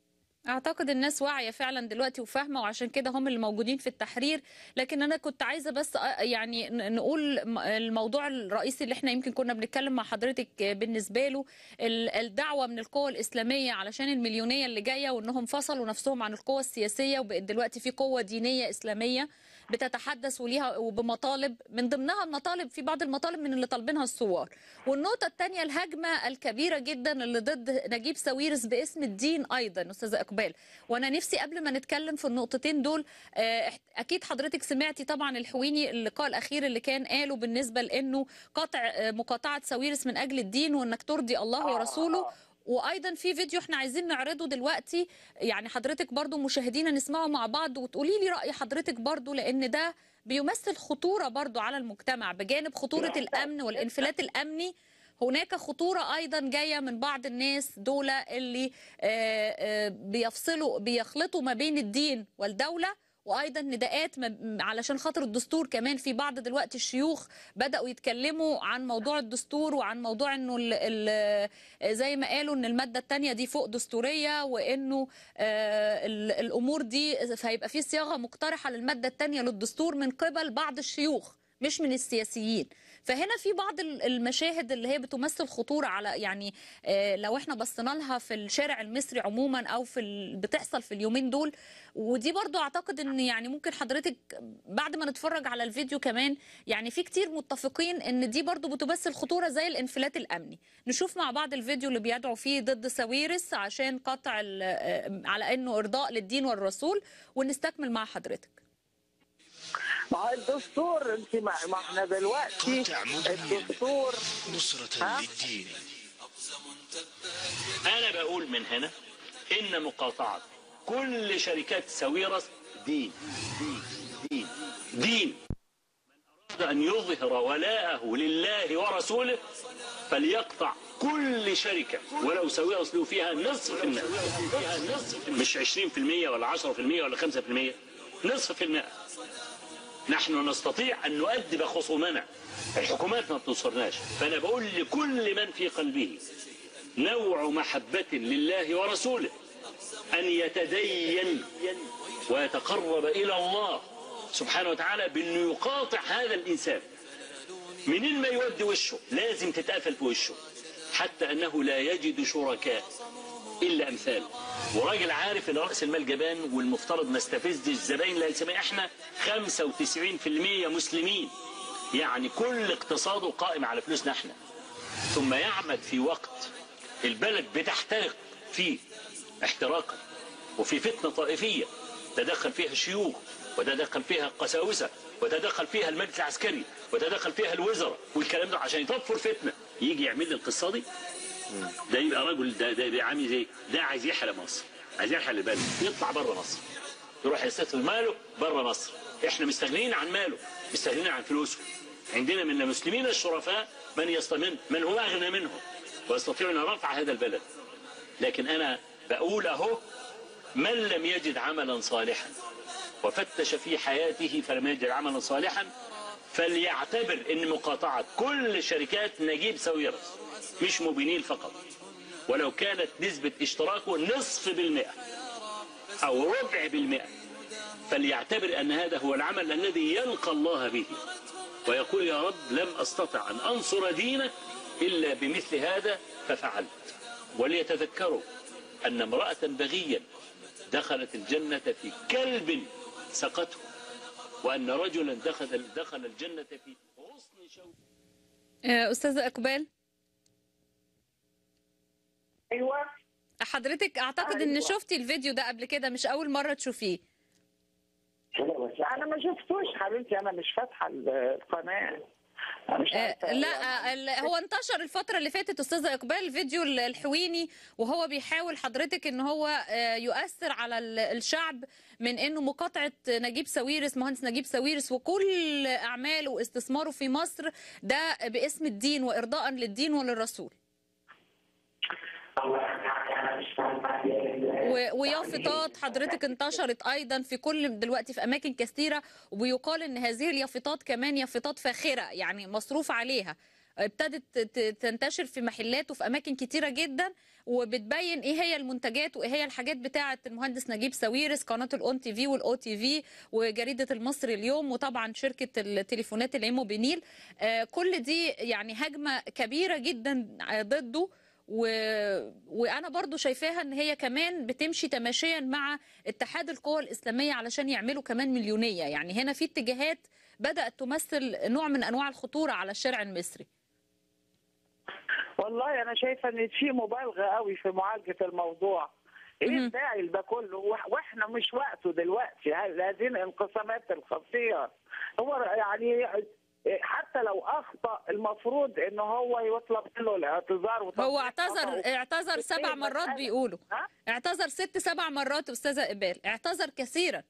اعتقد الناس واعيه فعلا دلوقتي وفاهمه وعشان كده هم اللي موجودين في التحرير لكن انا كنت عايزه بس أ- يعني ن- نقول م- الموضوع الرئيسي اللي احنا يمكن كنا بنتكلم مع حضرتك بالنسبه له ال- الدعوه من القوى الاسلاميه علشان المليونيه اللي جايه وانهم فصلوا نفسهم عن القوى السياسيه وبقت دلوقتي في قوه دينيه اسلاميه بتتحدث وليها وبمطالب من ضمنها المطالب في بعض المطالب من اللي طالبينها الثوار والنقطه الثانيه الهجمه الكبيره جدا اللي ضد نجيب ساويرس باسم الدين ايضا استاذه اقبال وانا نفسي قبل ما نتكلم في النقطتين دول آه، اكيد حضرتك سمعتي طبعا الحويني اللقاء الاخير اللي كان قاله بالنسبه لانه قطع آه، مقاطعه ساويرس من اجل الدين وانك ترضي الله ورسوله وايضا في فيديو احنا عايزين نعرضه دلوقتي يعني حضرتك برضو مشاهدينا نسمعه مع بعض وتقولي لي راي حضرتك برضو لان ده بيمثل خطوره برضو على المجتمع بجانب خطوره الامن والانفلات الامني هناك خطورة أيضا جاية من بعض الناس دول اللي آه، آه، بيفصلوا بيخلطوا ما بين الدين والدولة وايضا نداءات ما- علشان خاطر الدستور كمان في بعض دلوقتي الشيوخ بداوا يتكلموا عن موضوع الدستور وعن موضوع انه ال ال زي ما قالوا ان الماده الثانيه دي فوق دستوريه وانه آه، ال- الامور دي هيبقى في صياغه مقترحه للماده الثانيه للدستور من قبل بعض الشيوخ مش من السياسيين فهنا في بعض ال- المشاهد اللي هي بتمثل خطوره على يعني آه، لو احنا بصينا لها في الشارع المصري عموما او في ال... بتحصل في اليومين دول ودي برضو اعتقد ان يعني ممكن حضرتك بعد ما نتفرج على الفيديو كمان يعني في كتير متفقين ان دي برضو بتمثل خطوره زي الانفلات الامني نشوف مع بعض الفيديو اللي بيدعو فيه ضد ساويرس عشان قطع ال- آه، على انه ارضاء للدين والرسول ونستكمل مع حضرتك ما هو الدستور انت ما ما احنا دلوقتي قاطع مبين. الدستور نصرة ها؟ للدين أنا بقول من هنا إن مقاطعة كل شركات ساويرس دين دين دين دين من أراد أن يظهر ولاءه لله ورسوله فليقطع كل شركة ولو ساويرس له فيها نصف المئة مش عشرين في المية ولا عشرة في المية ولا خمسة في المية نصف في المئة نحن نستطيع أن نؤدب خصومنا الحكومات ما بتنصرناش فأنا بقول لكل من في قلبه نوع محبة لله ورسوله أن يتدين ويتقرب إلى الله سبحانه وتعالى بأنه يقاطع هذا الإنسان منين ما يودي وشه لازم تتقفل في وشه حتى أنه لا يجد شركاء إلا أمثاله وراجل عارف ان رأس المال جبان والمفترض ما استفزش الزباين لا سمع احنا 95% مسلمين يعني كل اقتصاده قائم على فلوسنا احنا ثم يعمد في وقت البلد بتحترق فيه احتراقا وفي فتنة طائفية تدخل فيها الشيوخ وتدخل فيها القساوسة وتدخل فيها المجلس العسكري وتدخل فيها الوزراء والكلام ده عشان يطفوا الفتنة يجي يعمل لي القصة دي ده يبقى رجل ده ده يبقى عامل زي ده عايز يحرق مصر عايز يحرق البلد يطلع بره مصر يروح يستثمر ماله بره مصر احنا مستغنيين عن ماله مستغنيين عن فلوسه عندنا من المسلمين الشرفاء من يستمن من هو اغنى منهم ويستطيعون رفع هذا البلد لكن انا بقول اهو من لم يجد عملا صالحا وفتش في حياته فلم يجد عملا صالحا فليعتبر ان مقاطعة كل شركات نجيب ساويرس مش مبينين فقط ولو كانت نسبة اشتراكه نصف بالمئة او ربع بالمئة فليعتبر ان هذا هو العمل الذي يلقى الله به ويقول يا رب لم استطع ان انصر دينك إلا بمثل هذا ففعلت وليتذكروا أن امرأة بغيا دخلت الجنة في كلب سقته وأن رجلا دخل دخل الجنة في غصن شوك آه، استاذه اقبال ايوه حضرتك اعتقد ان أيوة. شفتي الفيديو ده قبل كده مش اول مره تشوفيه انا ما شفتوش حبيبتي انا مش فاتحه القناه أنا مش آه، عارفة. لا ال- هو انتشر الفترة اللي فاتت أستاذة إقبال فيديو ال- الحويني وهو بيحاول حضرتك إن هو آه، يؤثر على ال- الشعب من إنه مقاطعة نجيب ساويرس مهندس نجيب ساويرس وكل أعماله واستثماره في مصر ده باسم الدين وإرضاء للدين وللرسول و- ويافطات حضرتك انتشرت ايضا في كل دلوقتي في اماكن كثيره وبيقال ان هذه اليافطات كمان يافطات فاخره يعني مصروف عليها ابتدت ت- تنتشر في محلات وفي اماكن كتيره جدا وبتبين ايه هي المنتجات وايه هي الحاجات بتاعه المهندس نجيب ساويرس قناه الاون تي في والاو تي في وجريده المصري اليوم وطبعا شركه التليفونات العيمو بنيل آه، كل دي يعني هجمه كبيره جدا ضده و... وانا برضو شايفاها ان هي كمان بتمشي تماشيا مع اتحاد القوى الاسلاميه علشان يعملوا كمان مليونيه يعني هنا في اتجاهات بدات تمثل نوع من انواع الخطوره على الشارع المصري والله انا شايفه ان في مبالغه قوي في معالجه الموضوع ايه مهم. الداعي ده كله وإح- واحنا مش وقته دلوقتي ه- هذه الانقسامات الخطيره هو يعني حتى لو اخطا المفروض ان هو يطلب منه الاعتذار هو وتصحيح اعتذر خطأه. اعتذر سبع إيه مرات المسألة؟ بيقولوا ها؟ اعتذر ست سبع مرات استاذه قبال اعتذر كثيرا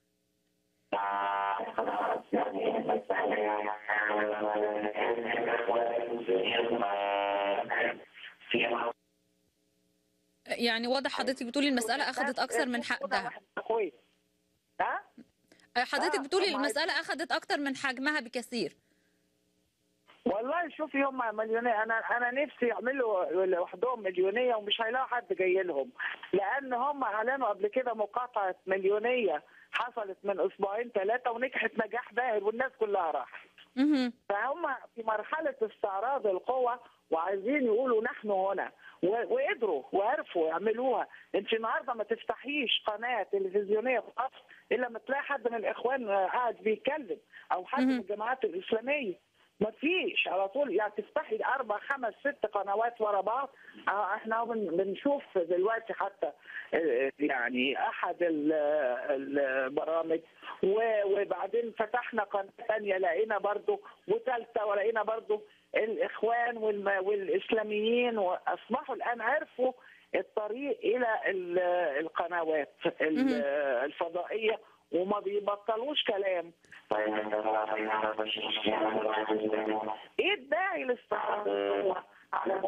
يعني واضح حضرتك بتقولي المساله اخذت اكثر من حقها كويس ها حضرتك آه، بتقولي طبعاً. المساله اخذت اكثر من حجمها بكثير والله شوفي هم مليونية انا انا نفسي يعملوا لوحدهم مليونيه ومش هيلاقوا حد جاي لهم لان هم اعلنوا قبل كده مقاطعه مليونيه حصلت من اسبوعين ثلاثه ونجحت نجاح باهر والناس كلها راحت مهم. فهم في مرحله استعراض القوى وعايزين يقولوا نحن هنا و- وقدروا وعرفوا يعملوها انت النهارده ما تفتحيش قناه تلفزيونيه في مصر الا لما تلاقي حد من الاخوان قاعد بيتكلم او حد من مهم. الجماعات الاسلاميه ما فيش على طول يعني تفتحي اربع خمس ست قنوات ورا بعض آه، احنا بن- بنشوف دلوقتي حتى آه، يعني احد ال- البرامج و- وبعدين فتحنا قناه ثانيه لقينا برضو وثالثه ولقينا برضو الاخوان والم- والاسلاميين واصبحوا الان عرفوا الطريق الى ال- القنوات ال- مهم. الفضائيه وما بيبطلوش كلام ايه الداعي للاستعراض على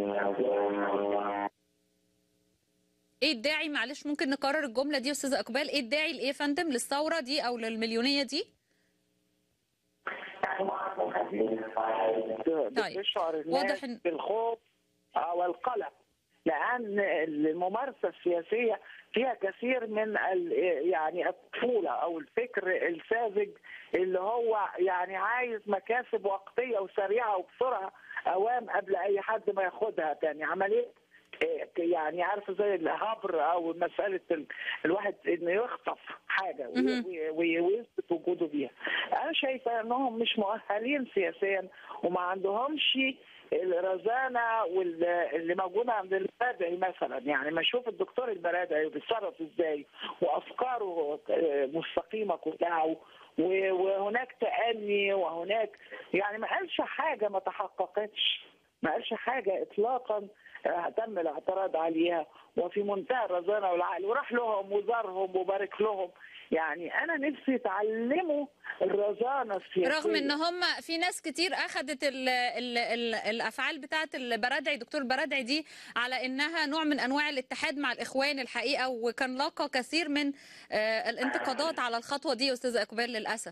ايه الداعي معلش ممكن نكرر الجمله دي يا استاذه اقبال ايه الداعي لايه يا فندم للثوره دي او للمليونيه دي طيب. بتشعر الناس واضح إن- بالخوف او القلق لان الممارسه السياسيه فيها كثير من ال- يعني الطفوله او الفكر الساذج اللي هو يعني عايز مكاسب وقتيه وسريعه وبسرعه اوام قبل اي حد ما ياخدها تاني عمليه إيه، يعني عارفه زي الهبر او مساله ال- الواحد انه يخطف حاجه وي- مهم. وي- وي- ويثبت وجوده بيها. انا شايفه انهم مش مؤهلين سياسيا وما عندهمش الرزانه وال- اللي موجوده عند البرادعي مثلا يعني ما اشوف الدكتور البرادعي بيتصرف ازاي وافكاره آه، مستقيمه كلها و- وهناك تأني وهناك يعني ما قالش حاجه ما تحققتش ما قالش حاجه اطلاقا آه، تم الاعتراض عليها وفي منتهى الرزانه والعقل وراح لهم وزارهم وبارك لهم يعني انا نفسي يتعلموا الرزانه السياسيه رغم ان هم في ناس كتير اخذت ال ال ال الافعال بتاعه البرادعي دكتور البرادعي دي على انها نوع من انواع الاتحاد مع الاخوان الحقيقه وكان لاقى كثير من آه، الانتقادات على الخطوه دي يا استاذه اقبال للاسف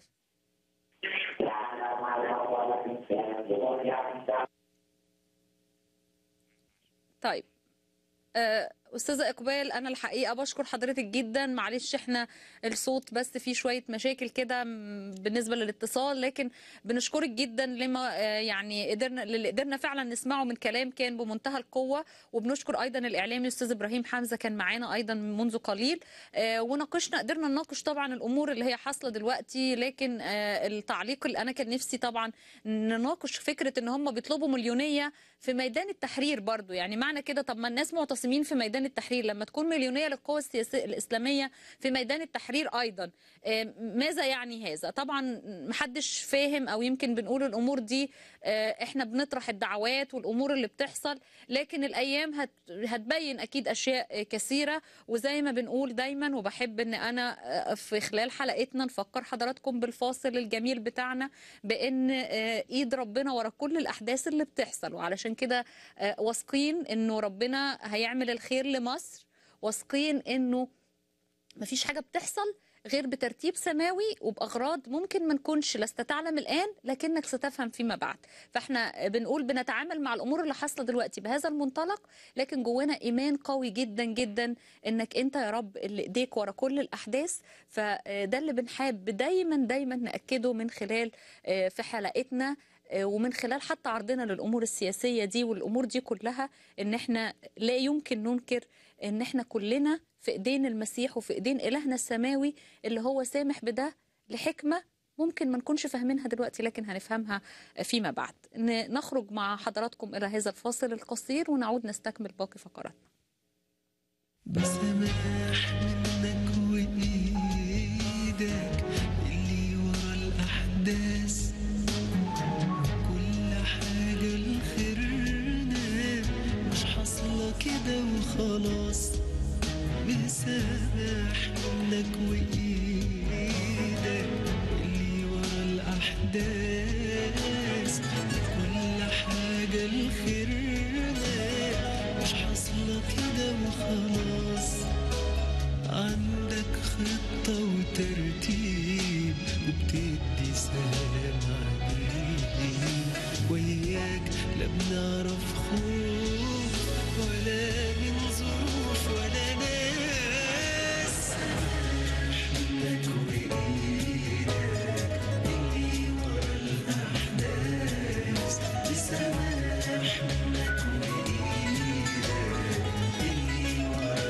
طيب آه، استاذه اقبال انا الحقيقه بشكر حضرتك جدا معلش احنا الصوت بس فيه شويه مشاكل كده م- بالنسبه للاتصال لكن بنشكرك جدا لما آه، يعني قدرنا اللي قدرنا فعلا نسمعه من كلام كان بمنتهى القوه وبنشكر ايضا الاعلامي استاذ ابراهيم حمزه كان معانا ايضا منذ قليل آه، وناقشنا قدرنا نناقش طبعا الامور اللي هي حاصله دلوقتي لكن آه، التعليق اللي انا كان نفسي طبعا نناقش فكره ان هم بيطلبوا مليونيه في ميدان التحرير برضو يعني معنى كده طب ما الناس معتصمين في ميدان التحرير لما تكون مليونيه للقوى السياسيه الاسلاميه في ميدان التحرير ايضا آه، ماذا يعني هذا طبعا محدش فاهم او يمكن بنقول الامور دي آه، احنا بنطرح الدعوات والامور اللي بتحصل لكن الايام هت هتبين اكيد اشياء آه، كثيره وزي ما بنقول دايما وبحب ان انا آه، في خلال حلقتنا نفكر حضراتكم بالفاصل الجميل بتاعنا بان آه، ايد ربنا ورا كل الاحداث اللي بتحصل وعلشان كده آه، واثقين انه ربنا هيعمل الخير لمصر واثقين انه مفيش حاجه بتحصل غير بترتيب سماوي وباغراض ممكن ما نكونش لست تعلم الان لكنك ستفهم فيما بعد فاحنا بنقول بنتعامل مع الامور اللي حاصله دلوقتي بهذا المنطلق لكن جوانا ايمان قوي جدا جدا انك انت يا رب اللي ايديك ورا كل الاحداث فده اللي بنحب دايما دايما ناكده من خلال آه، في حلقتنا آه، ومن خلال حتى عرضنا للامور السياسيه دي والامور دي كلها ان احنا لا يمكن ننكر ان احنا كلنا في ايدين المسيح وفي ايدين الهنا السماوي اللي هو سامح بده لحكمه ممكن ما نكونش فاهمينها دلوقتي لكن هنفهمها فيما بعد ن- نخرج مع حضراتكم الى هذا الفاصل القصير ونعود نستكمل باقي فقراتنا بسماح منك وإيدك اللي ورا الأحداث كل حاجة لخيرنا مش حاصلة كده وخلاص بسماح منك وإيدك اللي ورا الأحداث كل حاجة لخيرنا مش حاصلة كده وخلاص عندك خطة وترتيب وبتدي سلام عليك وياك لا بنعرف خوف ولا من ظروف ولا ناس منك وإيدك اللي ورا الأحداث بسماح منك وإيدك اللي ورا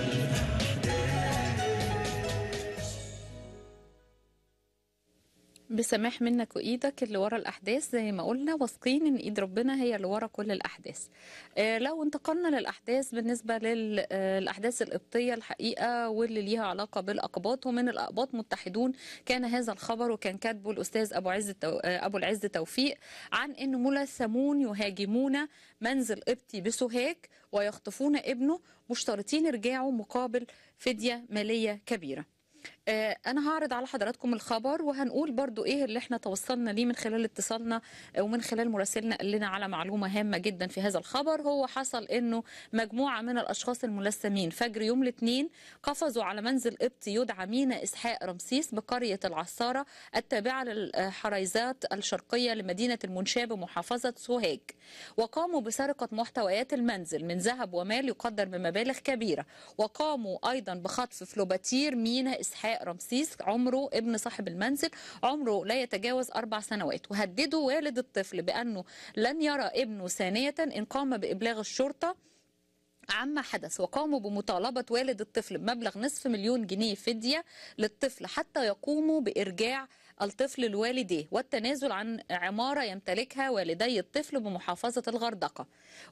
بسماح منك وايدك اللي ورا الاحداث زي ما قلنا واثقين ان ايد ربنا هي اللي ورا كل الاحداث آه، لو انتقلنا للاحداث بالنسبه للاحداث القبطيه الحقيقه واللي ليها علاقه بالاقباط ومن الاقباط متحدون كان هذا الخبر وكان كاتبه الاستاذ ابو عز التو... آه، ابو العز توفيق عن ان ملثمون يهاجمون منزل قبطي بسوهاج ويخطفون ابنه مشترطين يرجعوا مقابل فديه ماليه كبيره آه، انا هعرض على حضراتكم الخبر وهنقول برضو ايه اللي احنا توصلنا ليه من خلال اتصالنا آه، ومن خلال مراسلنا قال لنا على معلومه هامه جدا في هذا الخبر هو حصل انه مجموعه من الاشخاص الملثمين فجر يوم الاثنين قفزوا على منزل قبطي يدعى مينا اسحاق رمسيس بقريه العصاره التابعه للحريزات الشرقيه لمدينه المنشاه بمحافظه سوهاج وقاموا بسرقه محتويات المنزل من ذهب ومال يقدر بمبالغ كبيره وقاموا ايضا بخطف فلوباتير مينا اسحاق رمسيس عمره ابن صاحب المنزل عمره لا يتجاوز اربع سنوات وهددوا والد الطفل بانه لن يرى ابنه ثانيه ان قام بابلاغ الشرطه عما حدث وقاموا بمطالبة والد الطفل بمبلغ نصف مليون جنيه فدية للطفل حتى يقوموا بإرجاع الطفل لوالديه والتنازل عن عمارة يمتلكها والدي الطفل بمحافظة الغردقة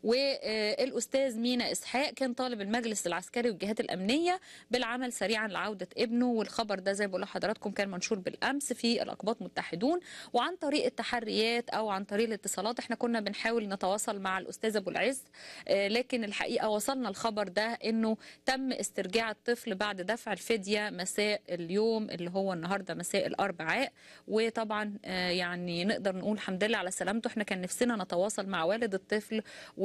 والأستاذ مينا إسحاق كان طالب المجلس العسكري والجهات الأمنية بالعمل سريعا لعودة ابنه والخبر ده زي ما بقول لحضراتكم كان منشور بالأمس في الأقباط متحدون وعن طريق التحريات أو عن طريق الاتصالات احنا كنا بنحاول نتواصل مع الأستاذ أبو العز آه، لكن الحقيقة وصلنا الخبر ده أنه تم استرجاع الطفل بعد دفع الفدية مساء اليوم اللي هو النهاردة مساء الأربعاء وطبعا آه، يعني نقدر نقول الحمد لله على سلامته احنا كان نفسنا نتواصل مع والد الطفل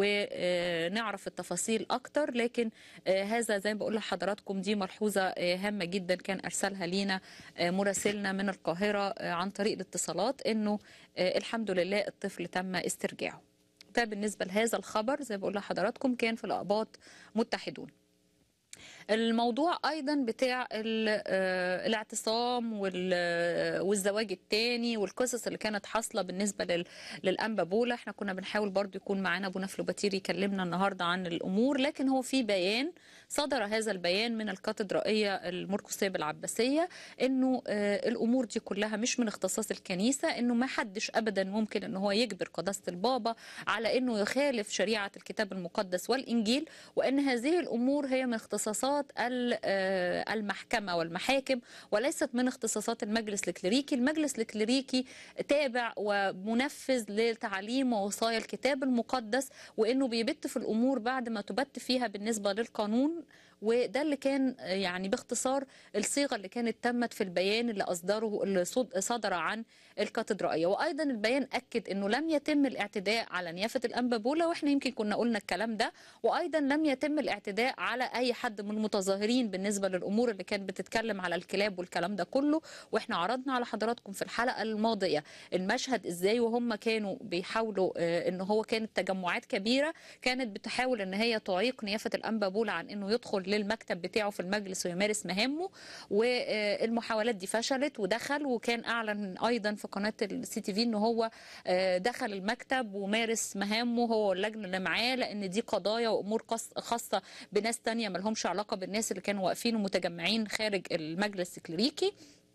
ونعرف التفاصيل أكتر لكن آه، هذا زي ما بقول لحضراتكم دي ملحوظة آه، هامة جدا كان أرسلها لينا آه، مراسلنا من القاهرة آه، عن طريق الاتصالات أنه آه، الحمد لله الطفل تم استرجاعه ده بالنسبة لهذا الخبر زي ما بقول لحضراتكم كان في الأقباط متحدون الموضوع ايضا بتاع ال- آه، الاعتصام وال- والزواج التاني والقصص اللي كانت حاصله بالنسبه لل- للانبا بولا احنا كنا بنحاول برضو يكون معانا ابونا فلوباتير يكلمنا النهارده عن الامور لكن هو في بيان صدر هذا البيان من الكاتدرائيه المرقسيه بالعباسيه انه آه، الامور دي كلها مش من اختصاص الكنيسه انه ما حدش ابدا ممكن ان هو يجبر قداسه البابا على انه يخالف شريعه الكتاب المقدس والانجيل وان هذه الامور هي من اختصاصات ال- آه، المحكمه والمحاكم وليست من اختصاصات المجلس الكليريكي المجلس الكليريكي تابع ومنفذ لتعليم ووصايا الكتاب المقدس وانه بيبت في الامور بعد ما تبت فيها بالنسبه للقانون وده اللي كان آه، يعني باختصار الصيغه اللي كانت تمت في البيان اللي اصدره اللي صد- صدر عن الكاتدرائيه وايضا البيان اكد انه لم يتم الاعتداء على نيافه الانبا بولا واحنا يمكن كنا قلنا الكلام ده وايضا لم يتم الاعتداء على اي حد من المتظاهرين بالنسبه للامور اللي كانت بتتكلم على الكلاب والكلام ده كله واحنا عرضنا على حضراتكم في الحلقه الماضيه المشهد ازاي وهم كانوا بيحاولوا آه، ان هو كانت تجمعات كبيره كانت بتحاول ان هي تعيق نيافه الانبا بولا عن انه يدخل للمكتب بتاعه في المجلس ويمارس مهامه والمحاولات دي فشلت ودخل وكان اعلن ايضا في قناه السي تي في ان هو آه، دخل المكتب ومارس مهامه هو واللجنه اللي معاه لان دي قضايا وامور قص- خاصه بناس تانية ملهمش علاقه بالناس اللي كانوا واقفين ومتجمعين خارج المجلس الكليريكي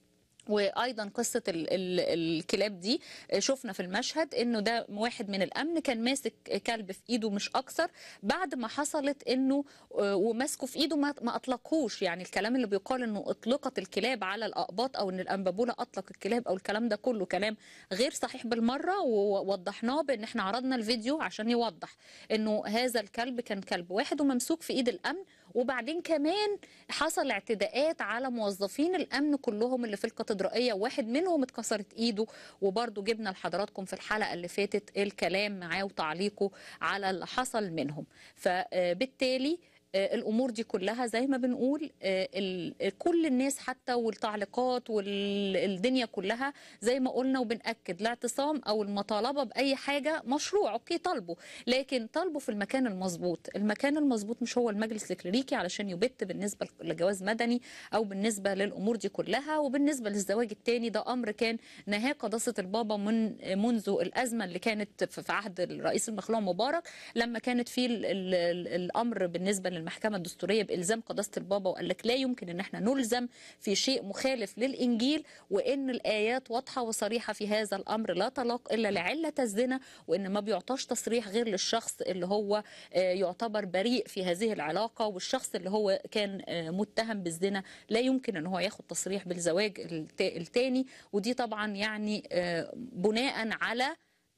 وايضا قصه ال ال الكلاب دي شفنا في المشهد انه ده واحد من الامن كان ماسك كلب في ايده مش اكثر بعد ما حصلت انه آه، وماسكه في ايده ما ما اطلقهوش يعني الكلام اللي بيقال انه اطلقت الكلاب على الاقباط او ان الانبابوله اطلق الكلاب او الكلام ده كله كلام غير صحيح بالمره ووضحناه بان احنا عرضنا الفيديو عشان يوضح انه هذا الكلب كان كلب واحد وممسوك في ايد الامن وبعدين كمان حصل اعتداءات على موظفين الامن كلهم اللي في الكاتدرائيه واحد منهم اتكسرت ايده وبرضه جبنا لحضراتكم في الحلقه اللي فاتت الكلام معاه وتعليقه على اللي حصل منهم فبالتالي آه، الامور دي كلها زي ما بنقول آه، ال- كل الناس حتى والتعليقات والدنيا كلها زي ما قلنا وبنأكد الاعتصام او المطالبه باي حاجه مشروع اوكي طالبه لكن طالبه في المكان المظبوط المكان المظبوط مش هو المجلس الكليريكي علشان يبت بالنسبه لجواز مدني او بالنسبه للامور دي كلها وبالنسبه للزواج الثاني ده امر كان نهاه قداسه البابا من منذ الازمه اللي كانت في في عهد الرئيس المخلوع مبارك لما كانت في ال ال ال الامر بالنسبه للمحكمه الدستوريه بالزام قداسه البابا وقال لك لا يمكن ان احنا نلزم في شيء مخالف للانجيل وان الايات واضحه وصريحه في هذا الامر لا طلاق الا لعله الزنا وان ما بيعطاش تصريح غير للشخص اللي هو آه، يعتبر بريء في هذه العلاقه والشخص اللي هو كان آه، متهم بالزنا لا يمكن ان هو ياخد تصريح بالزواج الت- التاني ودي طبعا يعني آه، بناء على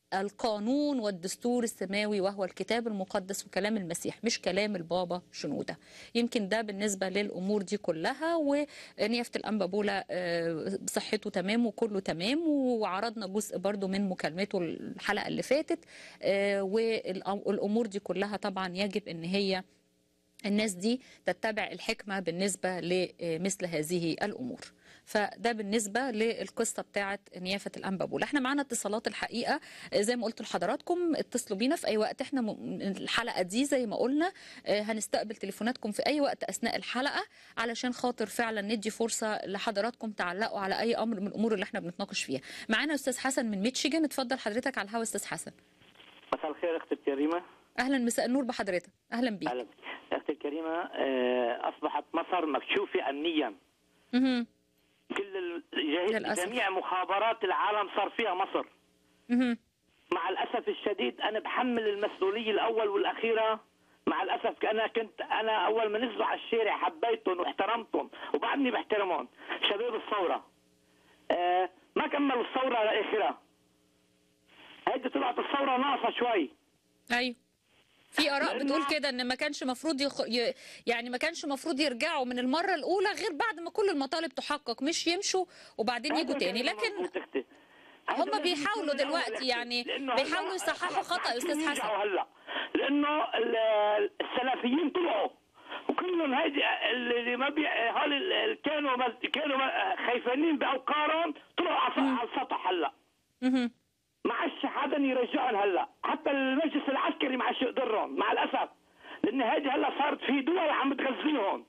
القانون والدستور السماوي وهو الكتاب المقدس وكلام المسيح مش كلام البابا شنودة يمكن ده بالنسبة للأمور دي كلها ونيافة الأنبابولة آه، صحته تمام وكله تمام وعرضنا جزء برضو من مكالمته الحلقة اللي فاتت آه، والأمور دي كلها طبعا يجب أن هي الناس دي تتبع الحكمة بالنسبة لمثل هذه الأمور فده بالنسبة للقصة بتاعة نيافة الأنبابولة احنا معانا اتصالات الحقيقة زي ما قلت لحضراتكم اتصلوا بينا في أي وقت احنا م- الحلقة دي زي ما قلنا آه، هنستقبل تليفوناتكم في أي وقت أثناء الحلقة علشان خاطر فعلا ندي فرصة لحضراتكم تعلقوا على أي أمر من الأمور اللي احنا بنتناقش فيها معانا أستاذ حسن من ميتشيجن اتفضل حضرتك على الهوا أستاذ حسن مساء الخير اختي الكريمه أهلا مساء النور بحضرتك أهلا بيك اهلا اختي الكريمه آه، اصبحت مصر مكشوفه امنيا مهم. كل ال- جه- للأسف. جميع مخابرات العالم صار فيها مصر مهم. مع الاسف الشديد انا بحمل المسؤوليه الاول والاخيره مع الاسف انا كنت انا اول ما نزلوا على الشارع حبيتهم واحترمتهم وبعدني بحترمهم شباب الثوره آه ما كملوا الثوره لاخرها هيدي طلعت الثوره ناقصه شوي ايوه في اراء لأنه- بتقول كده ان ما كانش مفروض يخ... ي... يعني ما كانش مفروض يرجعوا من المره الاولى غير بعد ما كل المطالب تحقق مش يمشوا وبعدين يجوا هذا تاني الكلام لكن مظبوط أختي. هذا هم لازم بيحاولوا يكون من دلوقتي الأول يعني أختي. لأنه بيحاولوا هلا يصححوا خلاص خطأ يا أستاذ عارفين حسن. يرجعوا هلا لانه ال- السلفيين طلعوا وكلهم هيدي اللي ما بي هول اللي كانوا ما كانوا ما- خايفانين باوقارهم طلعوا على على السطح هلا مهم. ما عادش حدا يرجعهم هلا حتى المجلس العسكري ما عادش يقدرهم مع الاسف لان هيدي هلا صارت في دول عم تغذيهم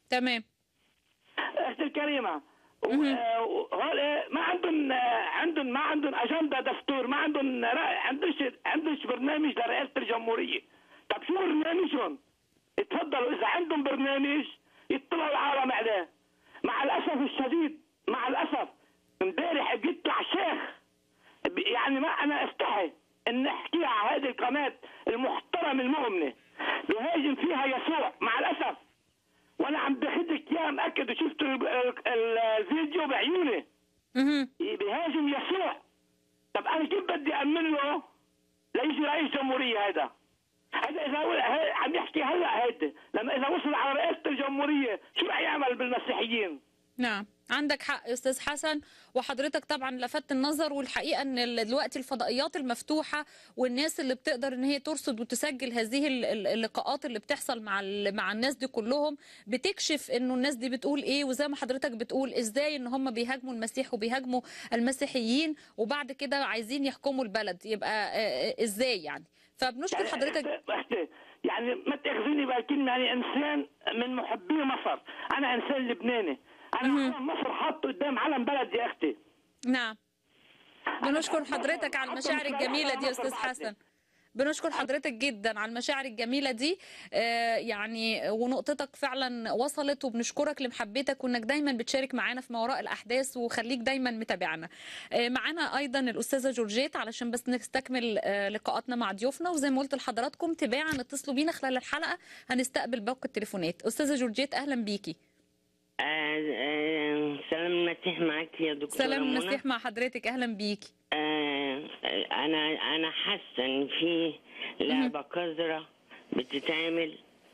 تمام اختي الكريمه و- مهم. آه، وهول آه، ما عندهم آه، عندهم ما عندهم اجنده دستور ما عندهم رأي عندوش عندوش برنامج لرئاسه الجمهوريه طب شو برنامجهم؟ يتفضلوا اذا عندهم برنامج يطلعوا العالم عليه مع الاسف الشديد مع الاسف امبارح بيطلع شيخ ب- يعني ما انا استحي ان احكي على هذه القناه المحترمه المؤمنه بيهاجم فيها يسوع مع الاسف وانا عم باخذك اياه مأكد وشفت ال- ال- ال- الفيديو بعيوني مهم. بيهاجم يسوع طب انا كيف بدي امن له ليجي رئيس جمهوريه هذا هذا اذا و- ه- عم يحكي هلا هيدا لما اذا وصل على رئاسه الجمهوريه شو رح يعمل بالمسيحيين؟ نعم عندك حق يا استاذ حسن وحضرتك طبعا لفت النظر والحقيقه ان ال- دلوقتي الفضائيات المفتوحه والناس اللي بتقدر ان هي ترصد وتسجل هذه ال- ال- اللقاءات اللي بتحصل مع ال- مع الناس دي كلهم بتكشف انه الناس دي بتقول ايه وزي ما حضرتك بتقول ازاي ان هم بيهاجموا المسيح وبيهاجموا المسيحيين وبعد كده عايزين يحكموا البلد يبقى آه، آه، ازاي يعني فبنشكر حضرتك أختي- أختي، يعني ما تاخذيني بالكلمه يعني انسان من محبي مصر انا انسان لبناني انا مهم. علم مصر حاطه قدام علم بلدي يا اختي نعم بنشكر حضرتك على المشاعر الجميلة دي يا أستاذ حسن بنشكر حضرتك جدا على المشاعر الجميلة دي آه، يعني ونقطتك فعلا وصلت وبنشكرك لمحبتك وانك دايما بتشارك معانا في ما وراء الأحداث وخليك دايما متابعنا آه، معانا أيضا الأستاذة جورجيت علشان بس نستكمل آه، لقاءاتنا مع ضيوفنا وزي ما قلت لحضراتكم تباعا اتصلوا بينا خلال الحلقة هنستقبل باقي التليفونات أستاذة جورجيت أهلا بيكي آه، آه، سلام المسيح معاك يا دكتورة سلام منى. المسيح مع حضرتك أهلا بيكي آه، انا انا حاسه ان في لعبه قذره بتتعمل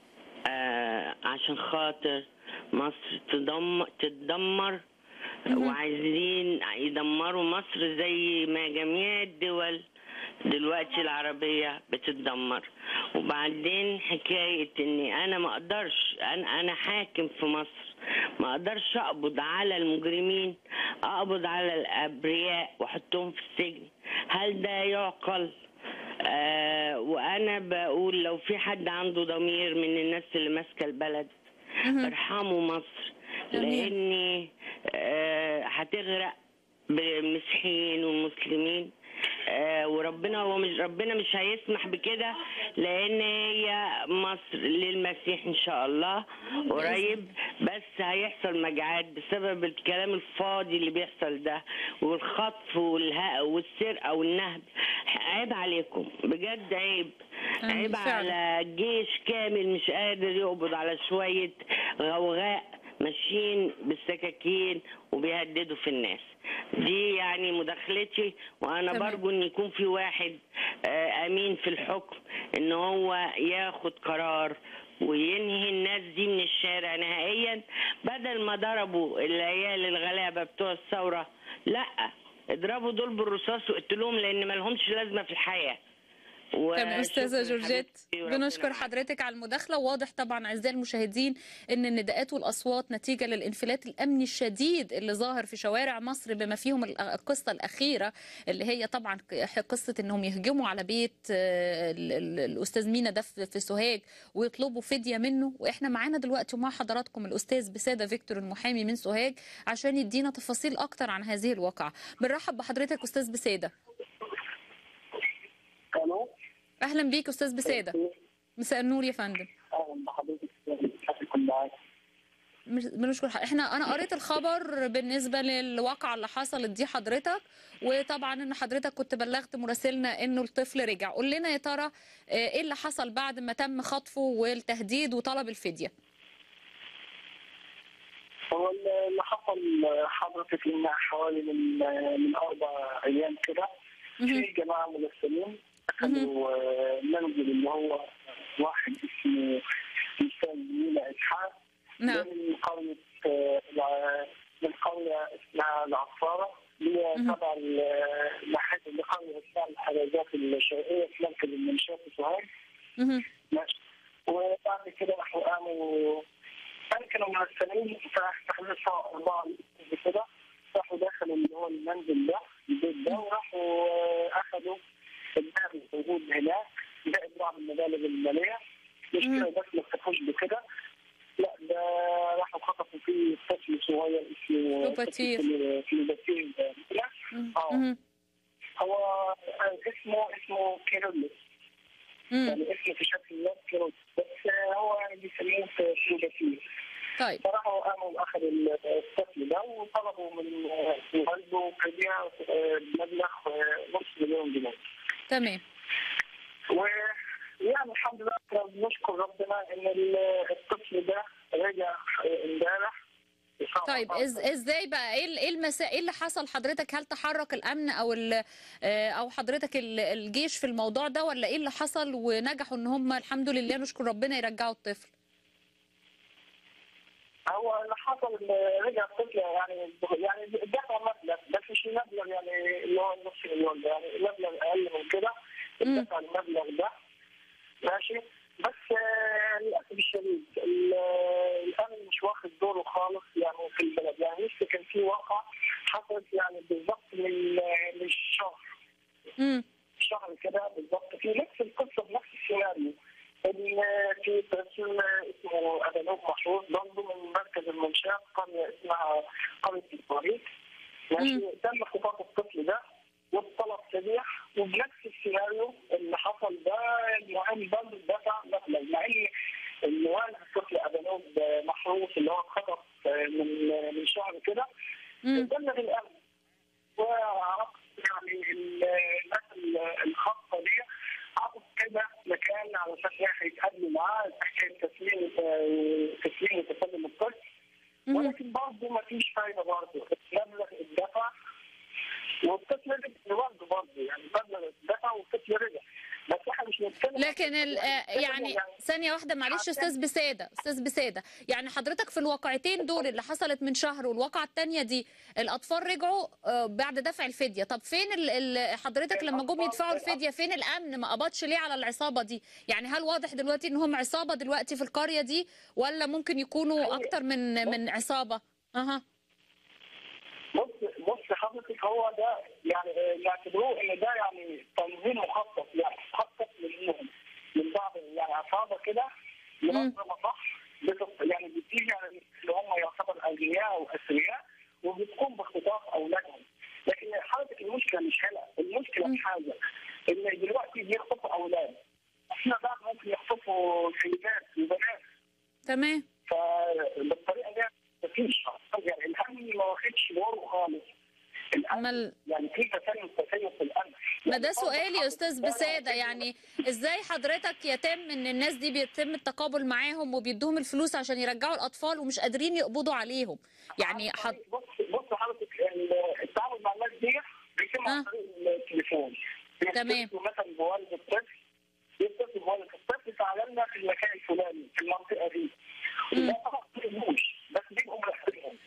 آه، عشان خاطر مصر تدمر تتدمر وعايزين يدمروا مصر زي ما جميع الدول دلوقتي العربية بتتدمر وبعدين حكاية اني انا ما اقدرش انا انا حاكم في مصر ما اقدرش اقبض على المجرمين اقبض على الابرياء واحطهم في السجن هل ده يعقل آه وانا بقول لو في حد عنده ضمير من الناس اللي ماسكه البلد ارحموا مصر لاني آه هتغرق بالمسيحيين والمسلمين آه وربنا هو مش ربنا مش هيسمح بكده لان هي مصر للمسيح ان شاء الله قريب بس هيحصل مجاعات بسبب الكلام الفاضي اللي بيحصل ده والخطف والها والسرقه والنهب عيب عليكم بجد عيب أمين، عيب فعلا. على جيش كامل مش قادر يقبض على شويه غوغاء ماشيين بالسكاكين وبيهددوا في الناس دي يعني مداخلتي وانا تمام. برجو ان يكون في واحد آه، امين في الحكم ان هو ياخد قرار وينهي الناس دي من الشارع نهائيا بدل ما ضربوا العيال الغلابه بتوع الثوره لا اضربوا دول بالرصاص واقتلوهم لان ما لهمش لازمه في الحياه تمام استاذه وشكراً جورجيت حبيبتي وربنا بنشكر معاك. حضرتك على المداخله وواضح طبعا اعزائي المشاهدين ان النداءات والاصوات نتيجه للانفلات الامني الشديد اللي ظاهر في شوارع مصر بما فيهم الأ- القصه الاخيره اللي هي طبعا ق- قصه انهم يهجموا على بيت آه، ال- ال- الاستاذ مينا ده في في سوهاج ويطلبوا فديه منه واحنا معانا دلوقتي ومع حضراتكم الاستاذ بساده فيكتور المحامي من سوهاج عشان يدينا تفاصيل اكتر عن هذه الواقعه بنرحب بحضرتك استاذ بساده الو اهلا بيك استاذ بساده مساء النور يا فندم اهلا بحضرتك حياكم معاك مش- بنشكر حضرتك. احنا انا قريت الخبر بالنسبه للواقعه اللي حصلت دي حضرتك وطبعا ان حضرتك كنت بلغت مراسلنا انه الطفل رجع قول لنا يا ترى آه، ايه اللي حصل بعد ما تم خطفه والتهديد وطلب الفديه هو اللي حصل حضرتك ان حوالي من من اربع ايام كده في جماعه ملثمين اخذوا آه، منزل اللي هو واحد اسمه انسان مينا اسحاق نعم من قريه آه، الع- من قريه اسمها العصاره اللي هي مهم. تبع ال- ناحيه القريه اسمها الحجازات الشرقيه في مركز المنشاه في سوهاج مهم. ماشي وبعد كده راحوا قاموا كان كانوا مرسلين فاحتفلوا أربعة كده راحوا دخلوا اللي هو المنزل ده البيت ده وراحوا آه، أخذوا الذهب الموجود هناك زائد بعض المبالغ المالية مش كده بس ما اكتفوش بكده لا ده راحوا خطفوا فيه طفل صغير اسمه لوباتير. في في لوباتير ده. اه مهم. هو اسمه اسمه كيرلس مم. يعني اسمه في شكل الناس كيرلس بس هو بيسموه في لوباتير طيب فراحوا قاموا اخذوا الطفل ده وطلبوا من والده كبير مبلغ نص مليون جنيه تمام ويعني الحمد لله إحنا بنشكر ربنا ان الطفل ده رجع امبارح طيب إز ازاي بقى ايه ال- ايه المسا... ايه اللي حصل حضرتك هل تحرك الامن او ال... آه، او حضرتك ال- الجيش في الموضوع ده ولا ايه اللي حصل ونجحوا ان هم الحمد لله نشكر ربنا يرجعوا الطفل هو اللي حصل ان رجع الطفل يعني يعني دفع مبلغ بس مش المبلغ يعني اللي هو النص مليون ده يعني مبلغ اقل من كده مم. دفع المبلغ ده ماشي بس آه، للاسف الشديد ال- آه، الامن مش واخد دوره خالص يعني في البلد يعني لسه كان في واقع حصلت يعني بالضبط من آه، من شهر امم شهر كده بالضبط في نفس القصه بنفس السيناريو ان في رسول اسمه ادانوب مشهور برضه من مركز المنشاه قريه اسمها قريه الطريق ماشي تم خطاب الطفل ده والطلب سريع وبنفس السيناريو اللي حصل ده المهم برضه دفع مبلغ مع ان اللي والد الطفل ادانوب محروس اللي هو اتخطف من من شهر كده امم بلغ الامن وعرفت يعني الناس الخاصه دي عرفت كذا مكان على اساس إن هيتقابلوا معاه حكايه تسليم تسليم وتسلم الطفل مهم. ولكن برضه ما فيش فايده برضه المبلغ اتدفع والطفل رجع لوحده برضه يعني المبلغ اتدفع والطفل رجع بس احنا مش بنتكلم لكن ال... آه، يعني ثانيه واحده معلش استاذ بساده استاذ بساده يعني حضرتك في الواقعتين دول اللي حصلت من شهر والواقعه الثانيه دي الاطفال رجعوا آه، بعد دفع الفديه طب فين ال... ال... حضرتك لما جم يدفعوا الفديه فين الامن ما قبضش ليه على العصابه دي يعني هل واضح دلوقتي ان هم عصابه دلوقتي في القريه دي ولا ممكن يكونوا اكتر من من عصابه اها بص بص حضرتك هو ده يعني يعتبروه ان ده يعني تنظيم مخطط يعني مخطط منهم من بعض يعني عصابه كده لمصر مصح بتص- يعني بتيجي على اللي هم يعتبر اغنياء او اثرياء وبتقوم باختطاف اولادهم لكن حضرتك المشكله مش هنا المشكله في حاجه ان دلوقتي بيخطفوا اولاد احنا بقى ممكن يخطفوا سيدات وبنات تمام فبالطريقه دي مفيش يعني الامن ما واخدش دوره خالص الامن امال يعني في تسلل تسلل في الامن ما ده سؤالي يا استاذ بساده يعني ازاي حضرتك يتم ان الناس دي بيتم التقابل معاهم وبيدوهم الفلوس عشان يرجعوا الاطفال ومش قادرين يقبضوا عليهم يعني حض... بص بص حضرتك ال- التعامل مع الناس دي بيتم آه. عن طريق التليفون تمام. بيتصلوا مثلا بوالد الطفل يتصل بوالد الطفل تعالى لنا في المكان الفلاني في المنطقه دي مم. ده طبعا ما بيقولوش، بس بيبقوا مرتبهم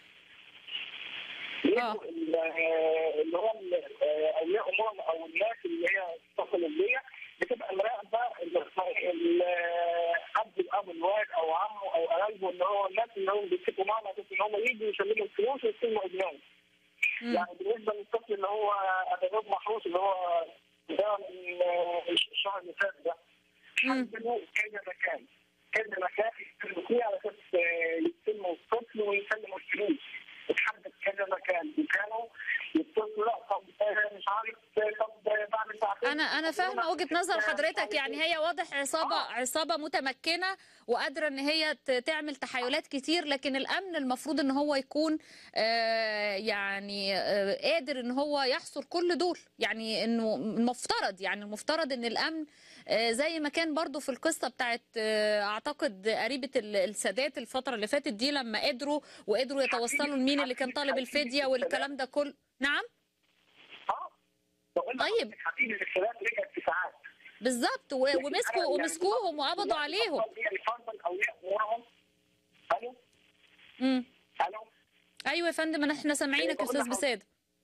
آه. يبقوا ال- اللي هو ال- اولياء امورهم او الناس اللي هي اتصلت بيا بتبقى مراقبه ال- اب الاب الوالد او عمه او قرايبه اللي هو الناس اللي هم بيتفقوا معنا بس ان هم يجوا يسلموا الفلوس ويستلموا ابنائهم مم. يعني بالنسبه للطفل اللي هو ادابات محروس اللي هو ده من الشهر اللي فات ده حددوا كذا مكان كذا مكان يستلموا فيه على اساس آه، يستلموا الطفل ويسلموا الفلوس اتحدد كذا مكان وكانوا يتصلوا لا طب آه، مش عارف آه، طب آه، بعد ساعتين انا انا فاهمه وجهه نظر حضرتك يعني هي واضح عصابه عصابه متمكنه وقادره ان هي ت- تعمل تحايلات كتير لكن الامن المفروض ان هو يكون آه، يعني آه، قادر ان هو يحصر كل دول يعني انه المفترض يعني المفترض ان الامن آه، زي ما كان برضو في القصه بتاعت آه، اعتقد قريبه ال- السادات الفتره اللي فاتت دي لما قدروا وقدروا يتوصلوا لمين اللي كان طالب الفديه والكلام ده كله نعم اه بقول طيب. لحضرتك حبيبي الاختلاف رجع في ساعات بالظبط و- ومسكوا ومسكوهم وقبضوا عليهم يعني فرضا اولياء امورهم الو امم الو ايوه يا فندم أنا- احنا سامعينك يا استاذ بساده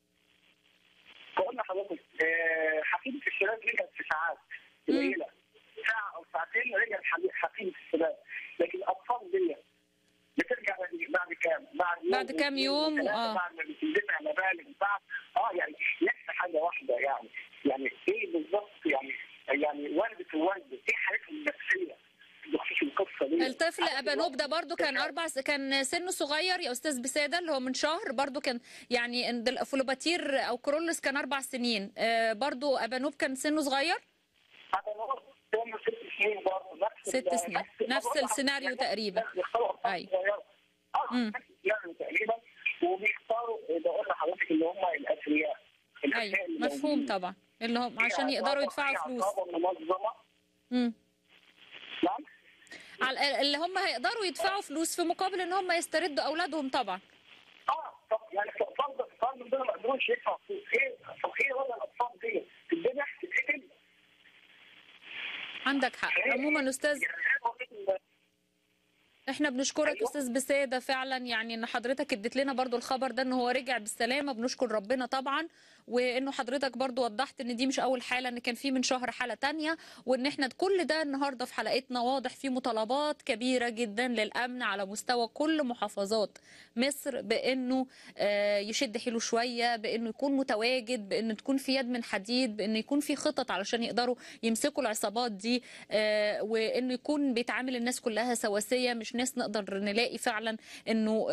بقول لحضرتك آه، حفيدة الشباب رجعت في ساعات قليلة ساعة أو ساعتين رجع الحبيب- حفيدة الشباب لكن الأطفال دي بترجع بعد بعد كام؟ بعد يوم بعد كام واثنين يوم، وثلاثة آه. بعد ما بتندفع مبالغ بعد اه يعني نفس حاجة واحدة يعني يعني ايه بالظبط يعني يعني والدة الوالدة ايه حالتهم النفسية بخصوص القصه دي الطفل ابانوب ده برضو كان اربع س... كان سنه صغير يا استاذ بساده اللي هو من شهر برضو كان يعني عند الفلوباتير او كرولس كان اربع سنين آه، برضو ابانوب كان سنه صغير ابانوب سنه ست سنين برضه نفس ست ال- سنين. ال- نفس السيناريو تقريبا. بيختاروا أطفال أيوة. صغيرة. اه مم. نفس السيناريو تقريبا وبيختاروا بقول لحضرتك اللي هم الاثرياء الأثرياء ايوه اللي مفهوم موجودين. طبعا اللي هم في عشان عصابة- يقدروا يدفعوا في فلوس عصابة منظمه مم. نعم على اللي هم هيقدروا يدفعوا فلوس في مقابل ان هم يستردوا اولادهم طبعا اه طب يعني فرض فرض دول ما قدروش يدفعوا فلوس ايه طب ايه وضع الاطفال دي الدنيا هتتقتل عندك حق عموما استاذ يعني انا بقول احنا بنشكرك أيوة. استاذ بساده فعلا يعني ان حضرتك اديت لنا برضو الخبر ده ان هو رجع بالسلامه بنشكر ربنا طبعا وانه حضرتك برضو وضحت ان دي مش اول حاله ان كان في من شهر حاله تانية وان احنا كل ده النهارده في حلقتنا واضح في مطالبات كبيره جدا للامن على مستوى كل محافظات مصر بانه آه، يشد حيله شويه بانه يكون متواجد بان تكون في يد من حديد بان يكون في خطط علشان يقدروا يمسكوا العصابات دي آه، وانه يكون بيتعامل الناس كلها سواسيه مش ناس نقدر نلاقي فعلا انه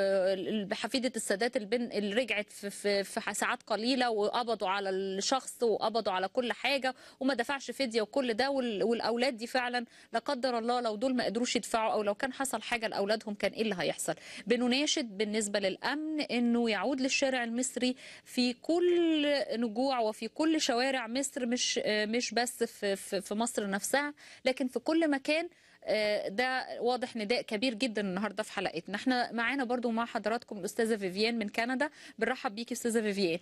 آه، حفيده السادات البن اللي رجعت في, في, في ساعات قليله وقبضوا على الشخص وقبضوا على كل حاجه وما دفعش فديه وكل ده وال- والاولاد دي فعلا لا قدر الله لو دول ما قدروش يدفعوا او لو كان حصل حاجه لاولادهم كان ايه اللي هيحصل بنناشد بالنسبه للامن انه يعود للشارع المصري في كل نجوع وفي كل شوارع مصر مش آه، مش بس في في في مصر نفسها لكن في كل مكان آه، ده واضح نداء كبير جدا النهارده في حلقتنا احنا معانا برضو مع حضراتكم الاستاذه فيفيان من كندا بنرحب بيكي استاذه فيفيان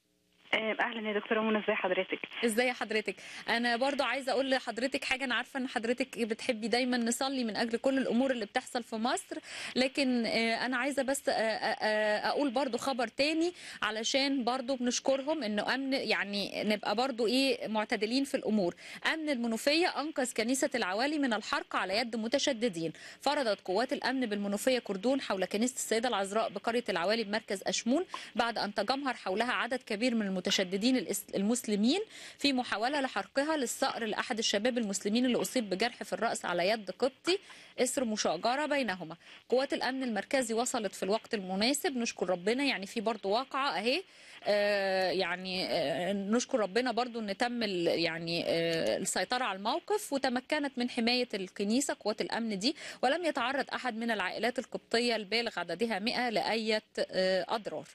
آه، اهلا يا دكتوره منى ازي حضرتك ازاي حضرتك انا برضو عايزه اقول لحضرتك حاجه انا عارفه ان حضرتك بتحبي دايما نصلي من اجل كل الامور اللي بتحصل في مصر لكن آه، انا عايزه بس آه، آه، آه، اقول برضو خبر تاني علشان برضو بنشكرهم انه امن يعني نبقى برضو ايه معتدلين في الامور امن المنوفيه انقذ كنيسه العوالي من الحرق على يد متشددين فرضت قوات الامن بالمنوفيه كردون حول كنيسه السيده العذراء بقريه العوالي بمركز اشمون بعد ان تجمهر حولها عدد كبير من المتشددين الإس- المسلمين في محاوله لحرقها للصقر لاحد الشباب المسلمين اللي اصيب بجرح في الراس على يد قبطي اثر مشاجره بينهما قوات الامن المركزي وصلت في الوقت المناسب نشكر ربنا يعني في برضو واقعه اهي آه، يعني آه، نشكر ربنا برضو ان تم ال- يعني آه، السيطرة على الموقف وتمكنت من حماية الكنيسة قوات الأمن دي ولم يتعرض أحد من العائلات القبطية البالغ عددها 100 لأية آه، أضرار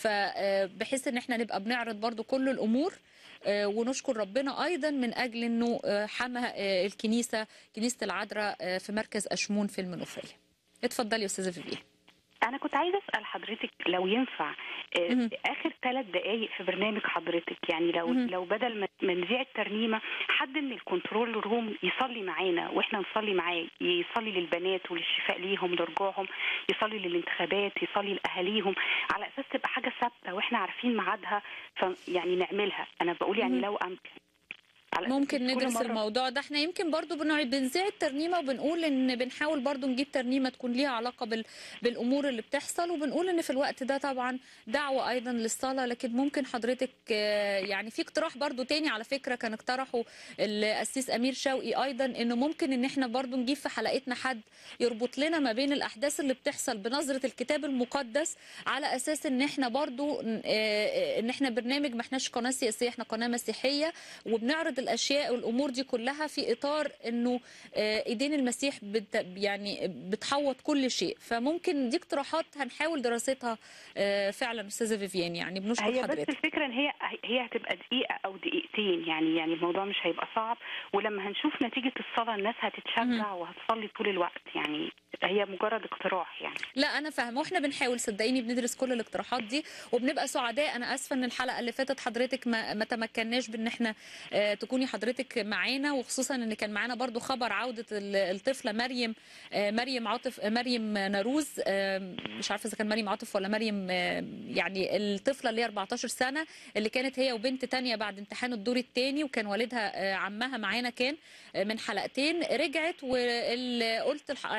فبحيث ان احنا نبقى بنعرض برضو كل الأمور آه، ونشكر ربنا ايضا من اجل انه آه، حمى آه، الكنيسه كنيسه العذراء آه، في مركز اشمون في المنوفيه اتفضلي يا استاذه فيفيان انا كنت عايزه اسال حضرتك لو ينفع آه، مهم. اخر ثلاث دقائق في برنامج حضرتك يعني لو مهم. لو بدل ما ما نذيع الترنيمه حد من الكنترول روم يصلي معانا واحنا نصلي معاه يصلي للبنات وللشفاء ليهم لرجوعهم يصلي للانتخابات يصلي لاهاليهم على اساس تبقى حاجه ثابته واحنا عارفين ميعادها ف- يعني نعملها انا بقول يعني مهم. لو امكن على أساس ممكن كل ندرس مرة- الموضوع ده احنا يمكن برضو بنوع- بنذيع الترنيمه وبنقول ان بنحاول برضو نجيب ترنيمه تكون ليها علاقه بال... بالامور اللي بتحصل وبنقول ان في الوقت ده طبعا دعوه ايضا للصلاه لكن ممكن حضرتك آه، يعني في اقتراح برضو تاني على فكره كان اقترحه القسيس امير شوقي ايضا انه ممكن ان احنا برضو نجيب في حلقتنا حد يربط لنا ما بين الاحداث اللي بتحصل بنظره الكتاب المقدس على اساس ان احنا برضو آه، آه، ان احنا برنامج ما احناش قناه سياسيه احنا قناه مسيحيه وبنعرض الاشياء والامور دي كلها في اطار انه آه، ايدين المسيح بت يعني بتحوط كل شيء فممكن دي اقتراحات هنحاول دراستها آه، فعلا استاذه فيفيان يعني بنشكر هي بس حضرتك الفكره ان هي هي هتبقى دقيقه او دقيقتين يعني يعني الموضوع مش هيبقى صعب ولما هنشوف نتيجه الصلاه الناس هتتشجع وهتصلي طول الوقت يعني هي مجرد اقتراح يعني لا انا فاهمه واحنا بنحاول صدقيني بندرس كل الاقتراحات دي وبنبقى سعداء انا اسفه ان الحلقه اللي فاتت حضرتك ما, ما تمكناش بان احنا آه، تكوني حضرتك معانا وخصوصا ان كان معانا برضو خبر عوده ال- الطفله مريم آه، مريم عاطف آه، مريم ناروز آه، مش عارفه اذا كان مريم عاطف ولا مريم آه، يعني الطفله اللي هي 14 سنه اللي كانت هي وبنت تانية بعد امتحان الدور الثاني وكان والدها آه، عمها معانا كان آه، من حلقتين رجعت وقلت اعزائنا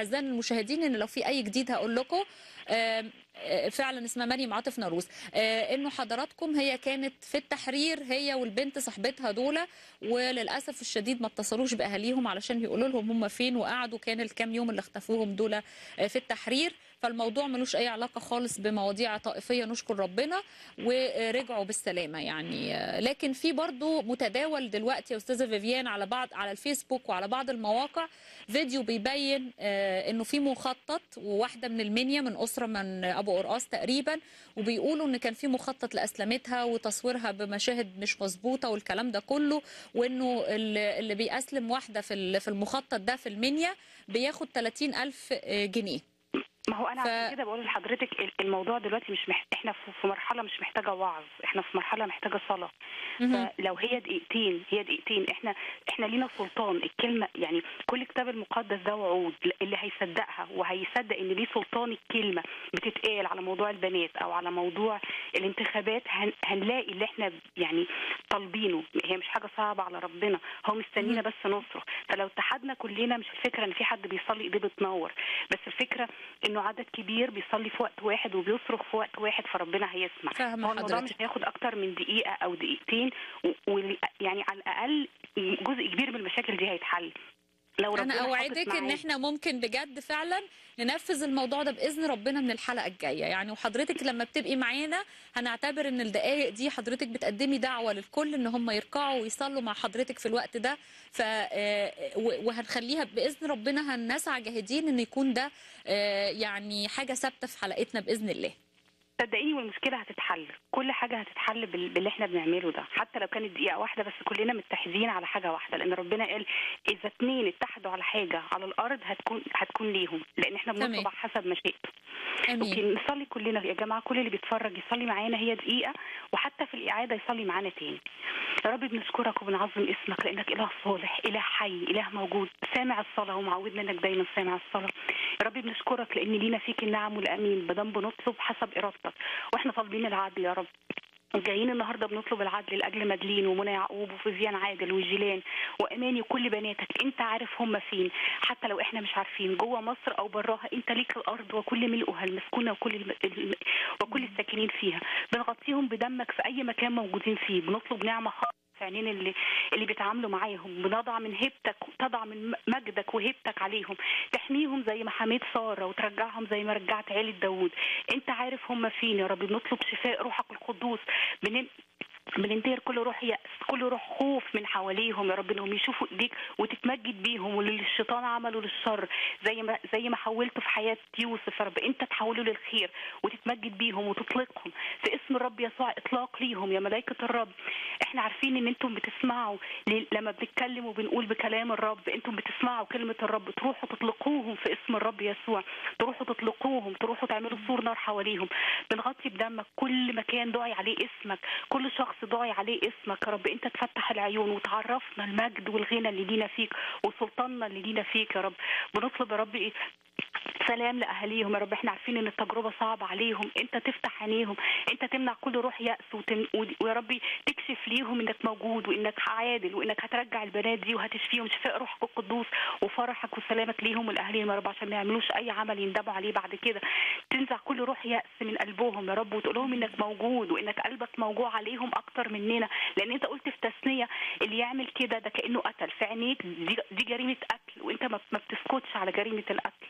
المشاهدين ان لو في اي جديد هقول لكم آم، آه، فعلا اسمها مريم عاطف ناروس آه، انه حضراتكم هي كانت في التحرير هي والبنت صاحبتها دول وللاسف الشديد ما اتصلوش باهاليهم علشان يقولوا لهم هم فين وقعدوا كان الكام يوم اللي اختفوهم دول آه، في التحرير فالموضوع ملوش اي علاقه خالص بمواضيع طائفيه نشكر ربنا ورجعوا بالسلامه يعني آه، لكن في برضو متداول دلوقتي يا استاذه فيفيان على بعض على الفيسبوك وعلى بعض المواقع فيديو بيبين آه، انه في مخطط وواحده من المنيا من اسره من ابو قرقاص تقريبا وبيقولوا ان كان في مخطط لاسلمتها وتصويرها بمشاهد مش مظبوطه والكلام ده كله وانه اللي اللي بيأسلم واحده في ال- في المخطط ده في المنيا بياخد 30 ألف جنيه ما هو انا ف- عشان كده بقول لحضرتك ال- الموضوع دلوقتي مش مح... احنا في في مرحله مش محتاجه وعظ احنا في مرحله محتاجه صلاه مهم. فلو هي دقيقتين هي دقيقتين احنا احنا لينا سلطان الكلمه يعني كل الكتاب المقدس ده وعود اللي هيصدقها وهيصدق ان ليه سلطان الكلمه بتتقال على موضوع البنات او على موضوع الانتخابات هن... هنلاقي اللي احنا يعني طالبينه هي مش حاجه صعبه على ربنا هو مستنينا بس نصرخ فلو اتحدنا كلنا مش الفكره ان في حد بيصلي ايديه بتنور بس الفكره انه عدد كبير بيصلي في وقت واحد وبيصرخ في وقت واحد فربنا هيسمع فاهمة هو الموضوع حضرتك. مش هياخد اكتر من دقيقه او دقيقتين و... و... يعني على الاقل جزء كبير من المشاكل دي هيتحل لو ربنا انا حاطط اوعدك ان معاه- احنا ممكن بجد فعلا ننفذ الموضوع ده باذن ربنا من الحلقه الجايه يعني وحضرتك لما بتبقي معانا هنعتبر ان الدقائق دي حضرتك بتقدمي دعوه للكل ان هم يركعوا ويصلوا مع حضرتك في الوقت ده ف آه، و- وهنخليها باذن ربنا هنسعى جاهدين ان يكون ده آه، يعني حاجه ثابته في حلقتنا باذن الله صدقيني والمشكله هتتحل كل حاجه هتتحل بال- باللي احنا بنعمله ده حتى لو كانت دقيقه واحده بس كلنا متحدين على حاجه واحده لان ربنا قال اذا اتنين اتحدوا على حاجه على الارض هتكون هتكون ليهم لان احنا تمام. بنطلب على حسب مشيئته امين اوكي نصلي كلنا يا جماعه كل اللي بيتفرج يصلي معانا هي دقيقه وحتى في الاعاده يصلي معانا تاني يا رب بنشكرك وبنعظم اسمك لانك اله صالح اله حي اله موجود سامع الصلاه ومعودنا انك دايما سامع الصلاه يا رب بنشكرك لان لينا فيك النعم والامين بدم بنطلب حسب ارادتك واحنا طالبين العدل يا رب جايين النهارده بنطلب العدل لاجل مدلين ومنى يعقوب وفيفيان عادل وجيلان واماني وكل بناتك انت عارف هم فين حتى لو احنا مش عارفين جوه مصر او براها انت ليك الارض وكل ملؤها المسكونه وكل الم... الم... وكل الساكنين فيها بنغطيهم بدمك في اي مكان موجودين فيه بنطلب نعمه خاصه في عينين اللي اللي بيتعاملوا معاهم بنضع من هيبتك تضع من مجدك وهيبتك عليهم تحميهم زي ما حميت ساره وترجعهم زي ما رجعت عيله داوود انت عارف هم فين يا رب بنطلب شفاء روحك القدوس بن... بننتهر كل روح يأس كل روح خوف من حواليهم يا رب انهم يشوفوا ايديك وتتمجد بيهم واللي الشيطان عمله للشر زي ما زي ما حولته في حياه يوسف يا رب انت تحوله للخير وتتمجد بيهم وتطلقهم في اسم الرب يسوع اطلاق ليهم يا ملائكه الرب احنا عارفين ان انتم بتسمعوا ل- لما بنتكلم وبنقول بكلام الرب انتم بتسمعوا كلمه الرب تروحوا تطلقوهم في اسم الرب يسوع تروحوا تطلقوهم تروحوا تعملوا سور نار حواليهم بنغطي بدمك كل مكان دعي عليه اسمك كل شخص دعي عليه اسمك يا رب انت تفتح العيون وتعرفنا المجد والغنى اللي لينا فيك وسلطاننا اللي لينا فيك يا رب بنطلب يا رب ايه سلام لاهاليهم يا رب احنا عارفين ان التجربه صعبه عليهم انت تفتح عينيهم انت تمنع كل روح ياس وتن... ود- ويا ربي تكشف ليهم انك موجود وانك عادل وانك هترجع البنات دي وهتشفيهم شفاء روحك القدوس وفرحك وسلامك ليهم ولاهاليهم يا رب عشان ما يعملوش اي عمل يندموا عليه بعد كده تنزع كل روح ياس من قلبهم يا رب وتقول لهم انك موجود وانك قلبك موجوع عليهم اكتر مننا لان انت قلت في تثنيه اللي يعمل كده ده كانه قتل في عينيك دي, دي جريمه قتل وانت ما ما بتسكتش على جريمه القتل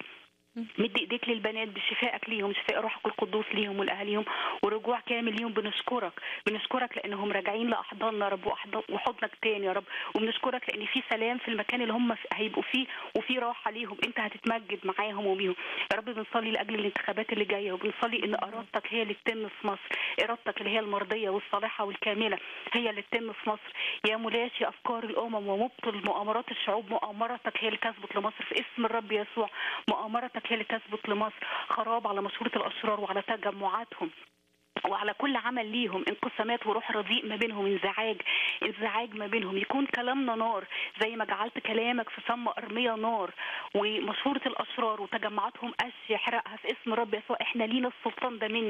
مد ايديك للبنات بشفائك ليهم شفاء روحك القدوس ليهم ولاهاليهم ورجوع كامل ليهم بنشكرك بنشكرك لانهم راجعين لاحضاننا يا رب وأحضان- وحضنك تاني يا رب وبنشكرك لان في سلام في المكان اللي هم في- هيبقوا فيه وفي راحه ليهم انت هتتمجد معاهم وبيهم يا رب بنصلي لاجل الانتخابات اللي جايه وبنصلي ان ارادتك هي اللي تتم في مصر ارادتك اللي هي المرضيه والصالحه والكامله هي اللي تتم في مصر يا ملاشي افكار الامم ومبطل مؤامرات الشعوب مؤامرتك هي اللي تثبت لمصر في اسم الرب يسوع مؤامرتك هي اللي تثبت لمصر خراب على مشورة الاشرار وعلى تجمعاتهم وعلى كل عمل ليهم انقسامات وروح رديء ما بينهم انزعاج انزعاج ما بينهم يكون كلامنا نار زي ما جعلت كلامك في فم ارميه نار ومشورة الاشرار وتجمعاتهم قش يحرقها في اسم رب يسوع احنا لينا السلطان ده منك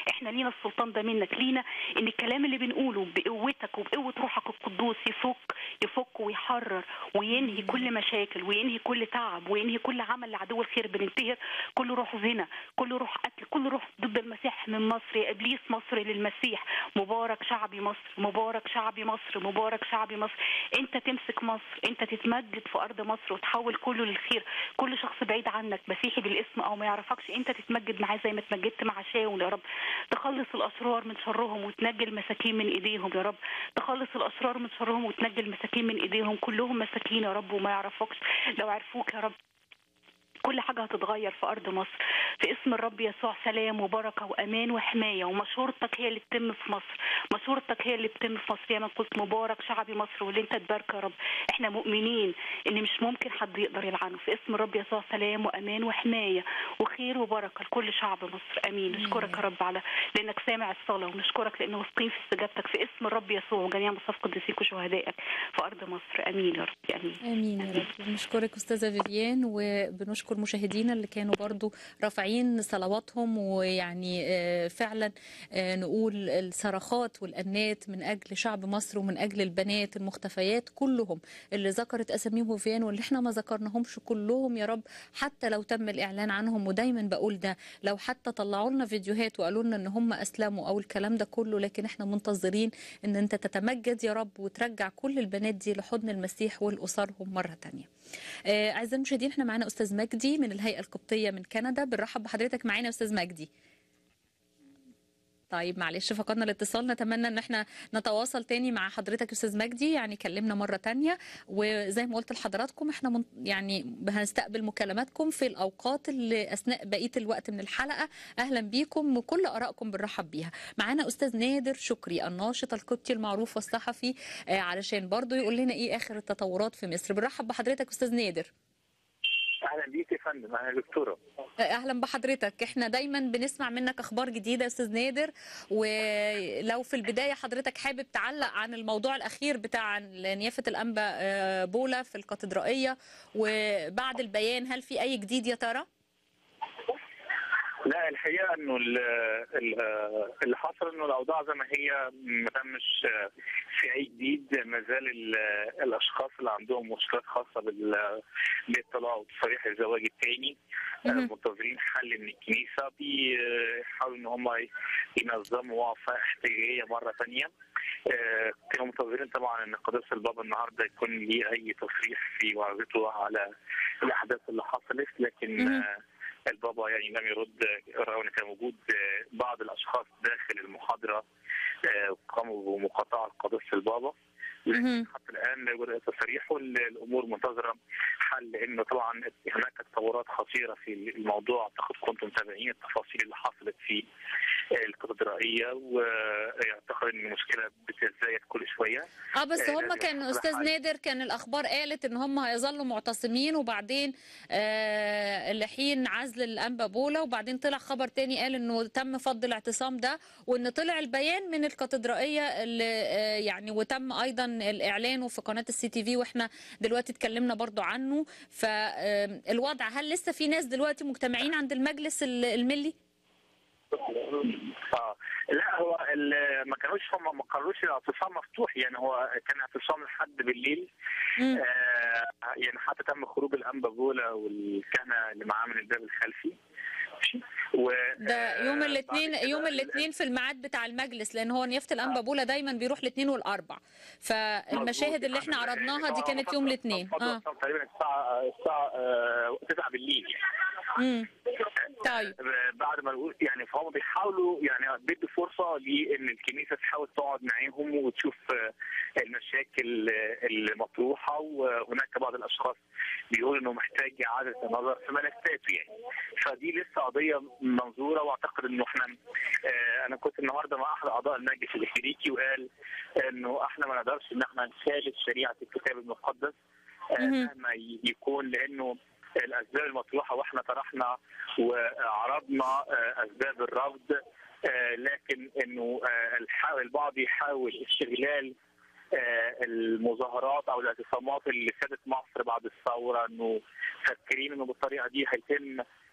احنا لينا السلطان ده منك لينا ان الكلام اللي بنقوله بقوتك وبقوه روحك القدوس يفك يفك ويحرر وينهي كل مشاكل وينهي كل تعب وينهي كل عمل لعدو الخير بننتهر كل روح زنا كل روح قتل كل روح ضد المسيح من مصر يا ابليس مصر للمسيح مبارك شعبي مصر مبارك شعبي مصر مبارك شعبي مصر انت تمسك مصر انت تتمجد في ارض مصر وتحول كله للخير كل شخص بعيد عنك مسيحي بالاسم او ما يعرفكش انت تتمجد معاه زي ما اتمجدت مع شاول يا رب تخلص الاشرار من شرهم وتنجي المساكين من ايديهم يا رب تخلص الاشرار من شرهم وتنجي المساكين من ايديهم كلهم مساكين يا رب وما يعرفوكش لو عرفوك يا رب كل حاجة هتتغير في أرض مصر في اسم الرب يسوع سلام وبركة وأمان وحماية ومشورتك هي اللي بتتم في مصر مشورتك هي اللي بتتم في مصر يا من قلت مبارك شعبي مصر واللي انت تبارك يا رب احنا مؤمنين ان مش ممكن حد يقدر يلعنه في اسم الرب يسوع سلام وأمان وحماية وخير وبركة لكل شعب مصر أمين نشكرك يا رب على لأنك سامع الصلاة ونشكرك لأن واثقين في استجابتك في اسم الرب يسوع وجميع مصاف قديسيك وشهدائك في أرض مصر أمين يا رب أمين امين يا رب بنشكرك استاذه فيفيان وبنشكر مشاهدينا اللي كانوا برضو رافعين صلواتهم ويعني آه، فعلا آه، نقول الصرخات والانات من اجل شعب مصر ومن اجل البنات المختفيات كلهم اللي ذكرت اساميهم فيفيان واللي احنا ما ذكرناهمش كلهم يا رب حتى لو تم الاعلان عنهم ودايما بقول ده لو حتى طلعوا لنا فيديوهات وقالوا لنا ان هم اسلموا او الكلام ده كله لكن احنا منتظرين ان انت تتمجد يا رب وترجع كل البنات دي لحضن المسيح والاسرهم مره تانية آه، اعزائي المشاهدين احنا معانا استاذ مجدي من الهيئه القبطيه من كندا بنرحب بحضرتك معانا يا استاذ مجدي طيب معلش فقدنا الاتصال نتمنى ان احنا نتواصل تاني مع حضرتك يا استاذ مجدي يعني كلمنا مره تانية وزي ما قلت لحضراتكم احنا من يعني هنستقبل مكالماتكم في الاوقات اللي اثناء بقيه الوقت من الحلقه اهلا بيكم وكل ارائكم بنرحب بيها معانا استاذ نادر شكري الناشط القبطي المعروف والصحفي آه، علشان برضو يقول لنا ايه اخر التطورات في مصر بنرحب بحضرتك استاذ نادر اهلا بيك يا فندم اهلا دكتوره اهلا بحضرتك احنا دايما بنسمع منك اخبار جديده يا استاذ نادر ولو في البدايه حضرتك حابب تعلق عن الموضوع الاخير بتاع نيافه الانبا آه، بولا في الكاتدرائيه وبعد البيان هل في اي جديد يا ترى؟ لا الحقيقه انه ال- ال- اللي حصل انه الاوضاع زي ما هي ما تمش في اي جديد ما زال ال- الاشخاص اللي عندهم مشكلات خاصه بال- بالاطلاع وتصريح الزواج الثاني منتظرين حل من الكنيسه بيحاولوا ان هم ينظموا وقفه احتجاجيه مره ثانيه كانوا منتظرين طبعا ان قداسه البابا النهارده يكون ليه اي تصريح في وعظته على الاحداث اللي حصلت لكن مهم. آه، البابا يعني لم يرد رغم ان كان وجود آه، بعض الاشخاص داخل المحاضره آه، قاموا بمقاطعه قداسه البابا لكن حتى الان لا يوجد اي تصريح والامور منتظره حل لانه طبعا هناك تطورات خطيره في الموضوع اعتقد كنتم متابعين التفاصيل اللي حصلت في الكاتدرائيه واعتقد ان المشكله بتزايد كل شويه اه بس آه، هم لازم كان يحصل استاذ حل. نادر كان الاخبار قالت ان هم هيظلوا معتصمين وبعدين آه لحين عزل الانبا بولا وبعدين طلع خبر تاني قال انه تم فض الاعتصام ده وان طلع البيان من الكاتدرائيه اللي آه يعني وتم ايضا الاعلان في قناه السي تي في واحنا دلوقتي اتكلمنا برضو عنه فالوضع هل لسه في ناس دلوقتي مجتمعين عند المجلس ال- الملي؟ اه لا هو ال- ما كانوش هم ما قرروش الاعتصام مفتوح يعني هو كان اعتصام لحد بالليل آه يعني حتى تم خروج الانبا بولا والكهنه اللي معاه من الباب الخلفي و ده يوم الاثنين يوم الاثنين في الميعاد بتاع المجلس لان هو نيافه الانبا بولا دايما بيروح الاثنين والاربع فالمشاهد اللي احنا عرضناها دي كانت يوم الاثنين اه تقريبا الساعه الساعه آه 9 بالليل يعني امم طيب بعد ما نقول يعني فهم بيحاولوا يعني بيدوا فرصه لان الكنيسه تحاول تقعد معاهم وتشوف آه، المشاكل آه، المطروحه وهناك بعض الاشخاص بيقولوا انه محتاج اعاده النظر في ملفاته يعني فدي لسه قضيه منظوره واعتقد انه احنا آه، انا كنت النهارده مع احد اعضاء المجلس الكليريكي وقال انه احنا ما نقدرش ان احنا نخالف شريعه الكتاب المقدس آه، مهما ي- يكون لانه الاسباب المطروحه واحنا طرحنا وعرضنا آه، اسباب الرفض آه، لكن انه آه، الح- البعض يحاول استغلال آه، المظاهرات او الاعتصامات اللي سادت مصر بعد الثوره انه فاكرين انه بالطريقه دي هيتم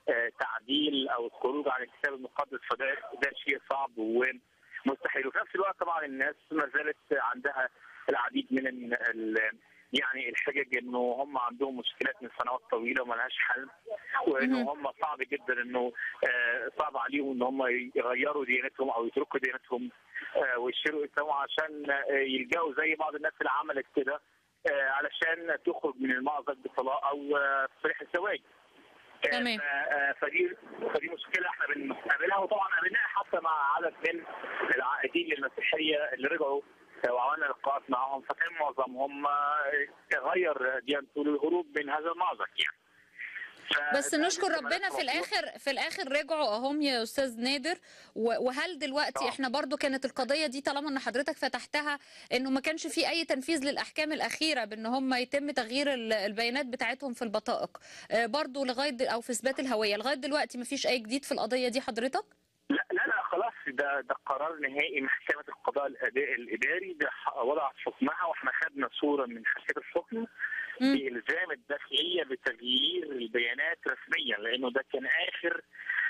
آه، تعديل او الخروج عن الكتاب المقدس فده ده شيء صعب ومستحيل وفي نفس الوقت طبعا الناس ما زالت عندها العديد من ال- ال- يعني الحجج انه هم عندهم مشكلات من سنوات طويله وما لهاش حل وانه هم صعب جدا انه آه، صعب عليهم ان هم يغيروا ديانتهم او يتركوا ديانتهم آه، ويشتروا اسلامهم عشان آه، يلجأوا زي بعض الناس اللي عملت كده آه، علشان تخرج من المأزق بطلاق او آه، تصريح الزواج آه، تمام. ف- آه، فدي فدي مشكله احنا بنقابلها وطبعا قابلناها حتى مع عدد من العائدين للمسيحيه اللي رجعوا آه، وعملنا لقاءات معهم فكان معظمهم آه، غير ديانته للهروب من هذا المأزق يعني ف- بس ده نشكر لسه ربنا ملف في مفتوح. الاخر في الاخر رجعوا اهم يا استاذ نادر و- وهل دلوقتي آه. احنا برضو كانت القضيه دي طالما ان حضرتك فتحتها انه ما كانش في اي تنفيذ للاحكام الاخيره بان هم يتم تغيير ال- البيانات بتاعتهم في البطائق آه، برضو لغايه دل- او في اثبات الهويه لغايه دلوقتي ما فيش اي جديد في القضيه دي حضرتك لا لا لا خلاص ده ده قرار نهائي محكمة القضاء الأداء الإداري ده ح- وضعت حكمها واحنا خدنا صورة من حاشية الحكم بإلزام الداخلية بتغيير البيانات رسميا لأنه ده كان آخر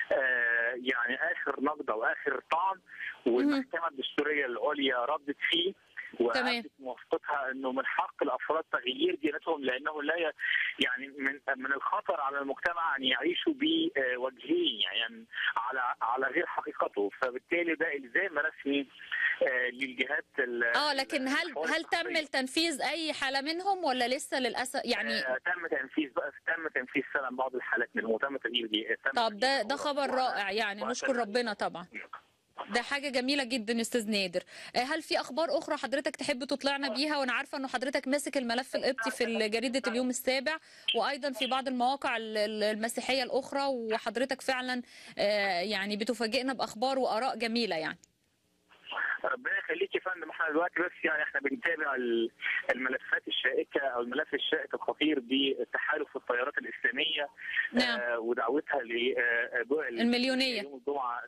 آه يعني آخر نقد أو آخر طعن والمحكمة الدستورية العليا ردت فيه تمام. وأكدت موافقتها انه من حق الافراد تغيير ديانتهم لانه لا ي- يعني من من الخطر على المجتمع ان يعيشوا بوجهين يعني على على غير حقيقته فبالتالي ده الزام رسمي آه، للجهات ال- اه لكن هل الحوار هل تم الصحفية. التنفيذ اي حاله منهم ولا لسه للاسف يعني آه، تم تنفيذ بقى تم تنفيذ سلم بعض الحالات منهم وتم تغيير دي تم طب ده ده تغيير- خبر رائع يعني نشكر ربنا طبعا ده حاجة جميلة جدا يا استاذ نادر آه، هل في اخبار اخرى حضرتك تحب تطلعنا بيها وانا عارفة انه حضرتك ماسك الملف القبطي في جريدة اليوم السابع وايضا في بعض المواقع ال- ال- المسيحية الاخرى وحضرتك فعلا آه، يعني بتفاجئنا باخبار واراء جميلة يعني ربنا يخليك يا فندم احنا دلوقتي بس يعني احنا بنتابع ال- الملفات الشائكه او الملف الشائك الخطير بتحالف التيارات الاسلاميه نعم. آه ودعوتها ل آه، آه، المليونية. يوم الجمعه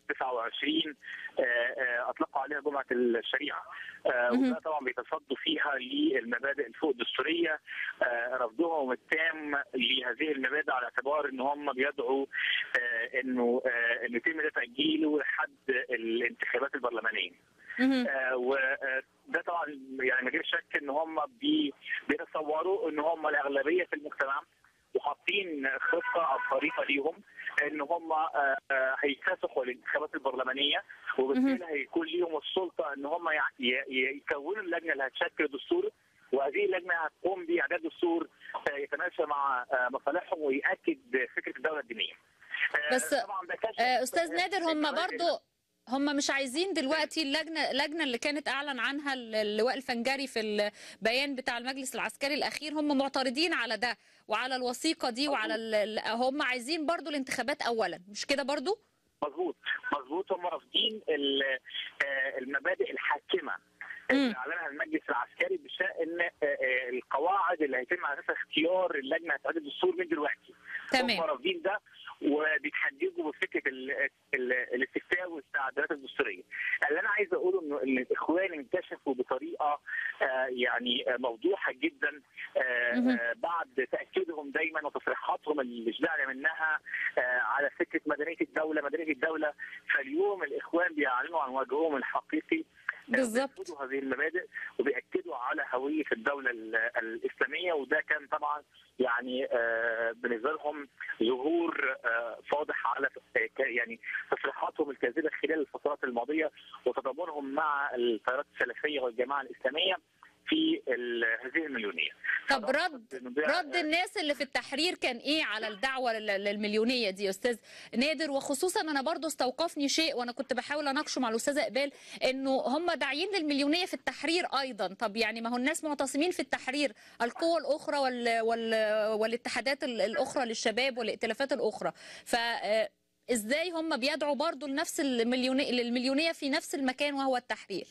29 آه، آه، اطلقوا عليها جمعه الشريعه آه، مهم. وده طبعا بيتصدوا فيها للمبادئ الفوق الدستوريه آه، رفضهم التام لهذه المبادئ على اعتبار ان هم بيدعوا آه، انه آه، انه يتم ده تاجيله لحد الانتخابات البرلمانيه مهم. آه، وده طبعا يعني من غير شك ان هم بي- بيتصوروا ان هم الاغلبيه في المجتمع وحاطين خطه او طريقه ليهم ان هم آه، آه، هيكافحوا الانتخابات البرلمانيه وبالتالي هيكون ليهم السلطه ان هم يع- ي- ي- يكونوا اللجنه اللي هتشكل الدستور وهذه اللجنه هتقوم باعداد دستور آه، يتماشى مع آه، مصالحهم ويأكد فكره الدوله الدينيه. آه، بس طبعا ده كشف آه، استاذ نادر هم كمان برضو هم مش عايزين دلوقتي اللجنه اللجنه اللي كانت اعلن عنها اللواء الفنجري في البيان بتاع المجلس العسكري الاخير هم معترضين على ده وعلى الوثيقه دي وعلى ال- ال- هم عايزين برضو الانتخابات اولا مش كده برضو مظبوط مظبوط هم رافضين ال- آه، المبادئ الحاكمه اللي اعلنها المجلس العسكري بشان آه، آه، القواعد اللي هيتم على اساسها اختيار اللجنه هتعدل الدستور من دلوقتي تمام. هم رافضين ده وبيتحججوا بفكره ال- ال- الاستفتاء والتعديلات الدستوريه. اللي انا عايز اقوله انه ان الاخوان انكشفوا بطريقه آه، يعني آه، موضوحه جدا آه، مهم. آه، بعد تاكيدهم دايما وتصريحاتهم اللي شبعنا منها آه، على فكره مدنيه الدوله مدنيه الدوله فاليوم الاخوان بيعلنوا عن وجههم الحقيقي بالظبط. بيرفضوا هذه المبادئ وبيأكدوا على هوية الدولة ال- الإسلامية وده كان طبعا يعني آه، بالنسبة لهم ظهور آه، فاضح على آه، ك- يعني تصريحاتهم الكاذبة خلال الفترات الماضية وتضامنهم مع التيارات السلفية والجماعة الإسلامية في ال- هذه المليونية طب رد إنه ده- رد الناس اللي في التحرير كان ايه على الدعوه لل- للمليونيه دي يا استاذ نادر وخصوصا انا برضو استوقفني شيء وانا كنت بحاول اناقشه مع الاستاذه اقبال انه هم داعيين للمليونيه في التحرير ايضا طب يعني ما هو الناس معتصمين في التحرير القوى الاخرى وال وال والاتحادات ال- الاخرى للشباب والائتلافات الاخرى ف آه، ازاي هم بيدعوا برضو لنفس المليونيه للمليونيه في نفس المكان وهو التحرير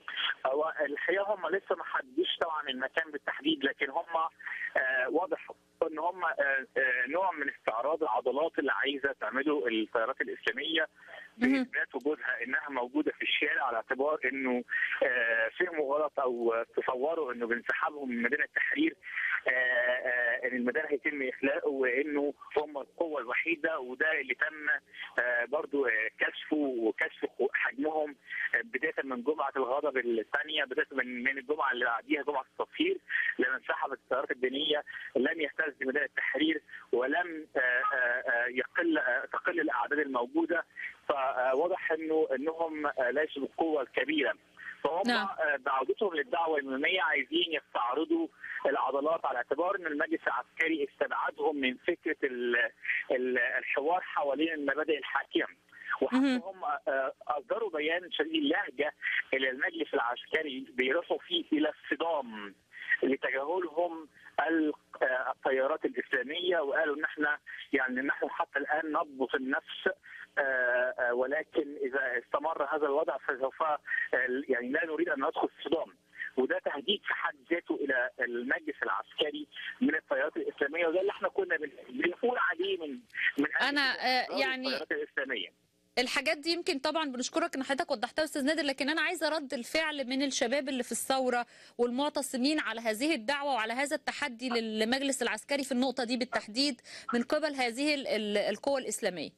هو الحقيقه هم لسه ما حددوش طبعا المكان بالتحديد لكن هم آه، واضح ان هم آه، آه، نوع من استعراض العضلات اللي عايزه تعمله التيارات الاسلاميه باثبات وجودها انها موجوده في الشارع على اعتبار انه آه، فهموا غلط او تصوروا انه بانسحابهم من مدينه التحرير آه، آه، ان الميدان هيتم اخلاقه وانه هم القوه الوحيده وده اللي تم آه، برضو آه، كشفه وكشف حجمهم آه، بدايه من جمعه الغضب الثانيه بدايه من من الجمعه اللي بعديها جمعه التطهير لما انسحبت التيارات الدينيه لم يهتز بميدان التحرير ولم آه، آه، آه، يقل آه، تقل الاعداد الموجوده فواضح انه انهم آه، ليسوا بالقوه الكبيره فهم نعم. آه، بعودتهم للدعوه الاماميه عايزين يستعرضوا العضلات على اعتبار ان المجلس العسكري استبعدهم من فكره ال- ال- الحوار حوالين المبادئ الحاكمه وحتى هم آه، اصدروا بيان شديد اللهجه الى المجلس العسكري بيرفعوا فيه الى الصدام لتجاهلهم ال- آه، التيارات الاسلاميه وقالوا ان احنا يعني نحن حتى الان نضبط النفس آه، آه، ولكن اذا استمر هذا الوضع فسوف آه، يعني لا نريد ان ندخل في صدام وده تهديد في حد ذاته الى المجلس العسكري من التيارات الاسلاميه وده اللي احنا كنا بن- بنقول عليه من من أجل أنا، آه، إقرار يعني التيارات الاسلاميه الحاجات دي يمكن طبعا بنشكرك ان حضرتك وضحتها يا استاذ نادر لكن انا عايزه رد الفعل من الشباب اللي في الثوره والمعتصمين على هذه الدعوه وعلى هذا التحدي للمجلس العسكري في النقطه دي بالتحديد من قبل هذه ال- ال- القوى الاسلاميه.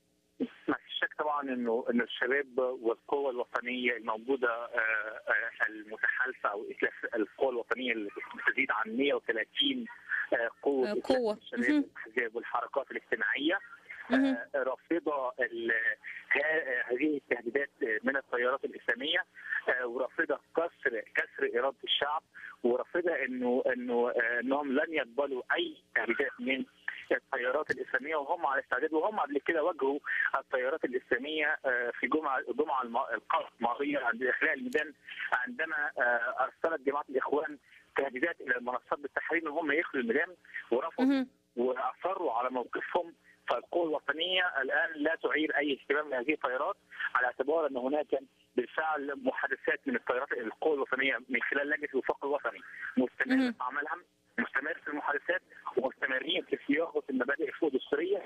ما فيش شك طبعا انه ان الشباب والقوى الوطنيه الموجوده آه، آه، المتحالفه او ائتلاف القوى الوطنيه اللي تزيد عن 130 آه، قوه آه، إتلاف قوة. الشباب مهم. والاحزاب والحركات الاجتماعيه مهم. آه، رافضه ال- ه- هذه التهديدات من التيارات الاسلاميه آه، ورافضه كسر كسر اراده الشعب ورافضه انه انه آه، انهم لن يقبلوا اي تهديدات من التيارات الاسلاميه وهم على استعداد وهم قبل كده واجهوا التيارات الاسلاميه آه، في جمعه الجمعه الم- القمه الماضيه عند اخلاء الميدان عندما آه، ارسلت جماعه الاخوان تهديدات الى المنصات بالتحرير ان هم يخلوا الميدان ورفضوا مهم. واصروا على موقفهم فالقوى الوطنيه الان لا تعير اي اهتمام لهذه التيارات على اعتبار ان هناك بالفعل محادثات من التيارات القوى الوطنيه من خلال لجنه الوفاق الوطني مستمره مهم. في عملها مستمر في المحادثات ومستمرين في صياغه المبادئ الفوق الدستوريه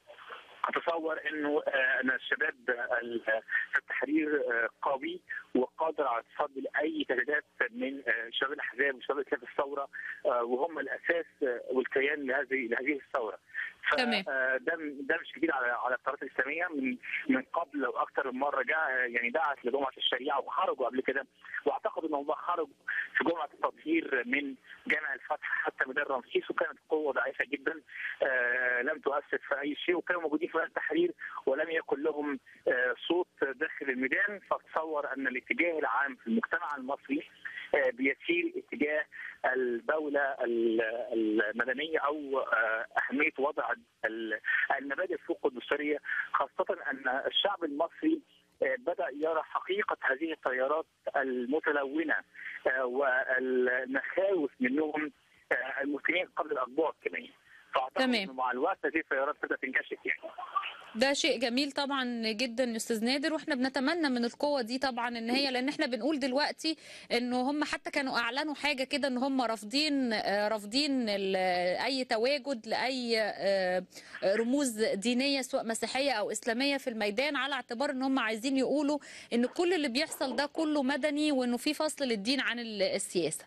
اتصور انه آه، ان الشباب ال- في التحرير آه، قوي وقادر على التصدي لاي تهديدات من آه، شباب الاحزاب وشباب ائتلاف الثوره آه، وهم الاساس آه، والكيان لهذه لهذه الثوره. ف- تمام. آه، ده ده مش جديد على على التيارات الاسلاميه من من قبل واكثر من مره جاء يعني دعت لجمعه الشريعه وخرجوا قبل كده واعتقد ان هم خرجوا في جمعه التطهير من جامع الفتح حتى ميدان رمسيس وكانت قوه ضعيفه جدا آه، لم تؤثر في اي شيء وكانوا موجودين في ميدان التحرير ولم يكن لهم آه، صوت داخل الميدان فاتصور ان الاتجاه العام في المجتمع المصري آه، بيسير اتجاه الدوله ال- المدنيه او آه، اهميه وضع ال- المبادئ الفوق الدستوريه خاصه ان الشعب المصري آه، بدا يرى حقيقه هذه التيارات المتلونه آه، والمخاوف منهم آه، المسلمين قبل الاقباط كمان فاعتقد تمام. انه مع الوقت هذه التيارات تبدا تنكشف يعني ده شيء جميل طبعا جدا يا استاذ نادر واحنا بنتمنى من القوه دي طبعا ان هي لان احنا بنقول دلوقتي انه هم حتى كانوا اعلنوا حاجه كده ان هم رافضين آه، رافضين ال- اي تواجد لاي آه، رموز دينيه سواء مسيحيه او اسلاميه في الميدان على اعتبار ان هم عايزين يقولوا ان كل اللي بيحصل ده كله مدني وانه في فصل للدين عن ال- السياسه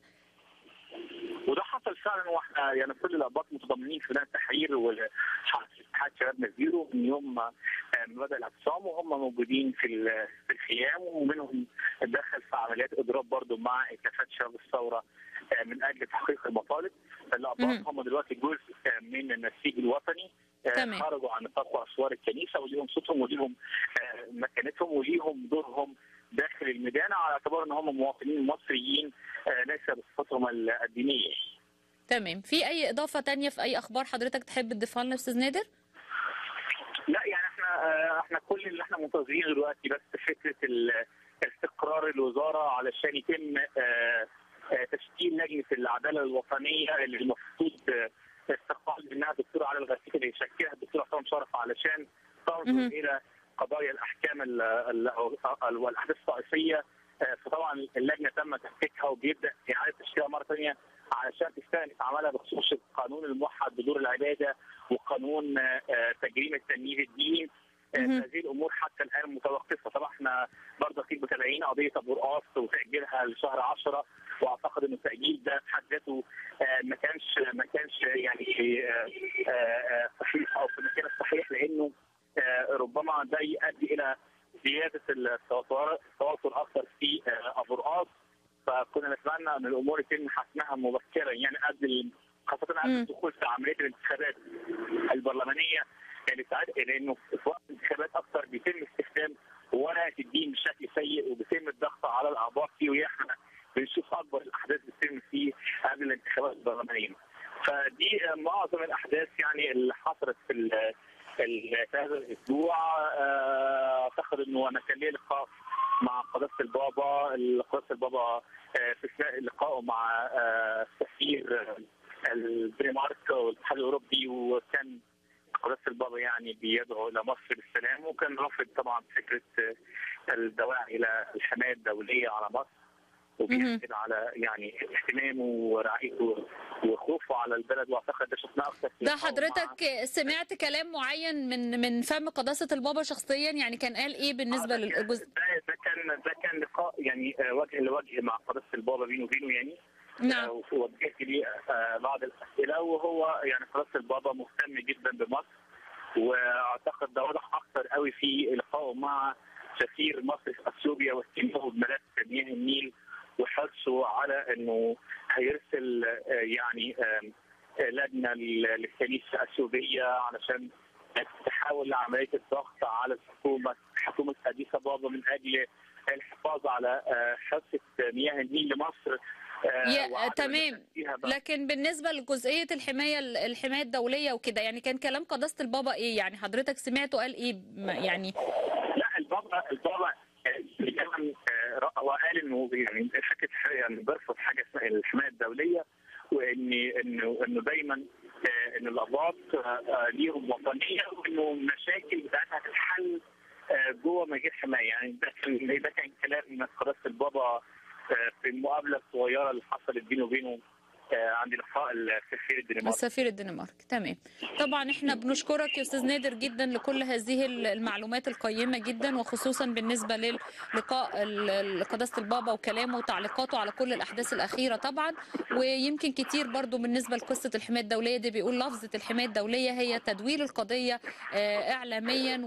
وده حصل فعلا واحنا يعني كل الاباط متضامنين في ميدان التحرير واتحاد شباب نزيرو من يوم ما آه، ما بدا الاعتصام وهم موجودين في ال- في الخيام ومنهم دخل في عمليات اضراب برضه مع ائتلافات شباب الثوره آه، من اجل تحقيق المطالب الاباط مهم. هم دلوقتي جزء آه، من النسيج الوطني آه، تمام. خرجوا عن نطاق واسوار الكنيسه وليهم صوتهم وليهم آه، مكانتهم وليهم دورهم داخل الميدان على اعتبار ان هم مواطنين مصريين آه، ليس بصفتهم الدينيه تمام في اي اضافه تانية في اي اخبار حضرتك تحب تضيفها لنا يا استاذ نادر لا يعني احنا آه، احنا كل اللي احنا منتظرينه دلوقتي بس فكره ال- استقرار الوزاره علشان يتم آه، آه، تشكيل لجنه العداله الوطنيه اللي المفروض آه، استقال منها الدكتور علي الغسيل اللي يشكلها الدكتور حسام شرف علشان تنظر مهم. الى قضايا الاحكام ال- ال- ال- والاحداث الطائفيه آه، فطبعا اللجنه تم تفكيكها وبيبدا اعاده تشكيلها مره ثانيه علشان تستأنف عملها بخصوص القانون الموحد بدور العباده وقانون آه، آه، تجريم التمييز الديني آه، هذه الامور حتى الان متوقفه طبعا احنا برضه اكيد متابعين قضيه ابو رقاص وتاجيلها لشهر 10 واعتقد ان التاجيل ده في حد ذاته آه، ما كانش ما كانش يعني آه، آه، آه، صحيح او في المكان الصحيح لانه آه، ربما ده يؤدي الى زياده التوتر التوتر اكثر في آه، ابو رقاص فكنا نتمنى ان الامور يتم حسمها مبكرا يعني قبل خاصه قبل مم. الدخول في عمليه الانتخابات البرلمانيه يعني ساعات لانه في وقت الانتخابات اكثر بيتم استخدام ورقه الدين بشكل سيء وبيتم الضغط على الاعضاء فيه واحنا بنشوف اكبر الاحداث بتتم فيه قبل الانتخابات البرلمانيه. فدي معظم الاحداث يعني اللي حصلت في ال- ال- في هذا الاسبوع آه، اعتقد انه انا كان لي لقاء مع قداسه البابا قداسه البابا آه، في اثناء لقائه مع آه، السفير آه، الدنمارك والاتحاد الاوروبي وكان قداسه البابا يعني بيدعو الى مصر بالسلام وكان رافض طبعا فكره آه، الدواعي الى الحمايه الدوليه على مصر وبيأكد على يعني اهتمامه ورعايته وخوفه على البلد واعتقد ده شفناه اكثر في ده لقائه مع- حضرتك سمعت كلام معين من من فم قداسة البابا شخصيا يعني كان قال ايه بالنسبة للجزء ده ده كان ده كان لقاء يعني آه، وجه لوجه مع قداسه البابا بينه وبينه يعني نعم. آه، ووجهت لي آه، بعض الاسئله وهو يعني قداسه البابا مهتم جدا بمصر واعتقد ده واضح اكثر قوي في لقائه مع سفير مصر في اثيوبيا واهتمامه بملف مياه النيل وحرصه على انه هيرسل آه، يعني آم، آه، لجنه لل- للكنيسه الاثيوبيه علشان تحاول عمليه الضغط على الحكومه حكومه اديس ابابا من اجل الحفاظ على آه، حصه مياه النيل لمصر آه، يا وعدم تمام فيها بقى. لكن بالنسبة لجزئية الحماية الحماية الدولية وكده يعني كان كلام قداسة البابا ايه يعني حضرتك سمعته قال ايه ما- يعني لا البابا البابا آه، كمان آه، رأى- هو قال انه يعني فكره يعني بيرفض حاجه اسمها الحمايه الدوليه وان انه انه دايما آه، ان الاباط آه، آه، ليهم وطنيه وانه المشاكل بتاعتها هتتحل آه، جوه مجال حمايه يعني ده كان ده كان كلام من قداسه البابا آه، في المقابله الصغيره اللي حصلت بينه وبينه آه، عند لقاء السفير الدنماركي السفير الدنمارك تمام طبعا احنا بنشكرك يا استاذ نادر جدا لكل هذه المعلومات القيمه جدا وخصوصا بالنسبه للقاء ال- قداسه البابا وكلامه وتعليقاته على كل الاحداث الاخيره طبعا ويمكن كتير برضو بالنسبه لقصه الحمايه الدوليه دي بيقول لفظه الحمايه الدوليه هي تدوير القضيه آه، اعلاميا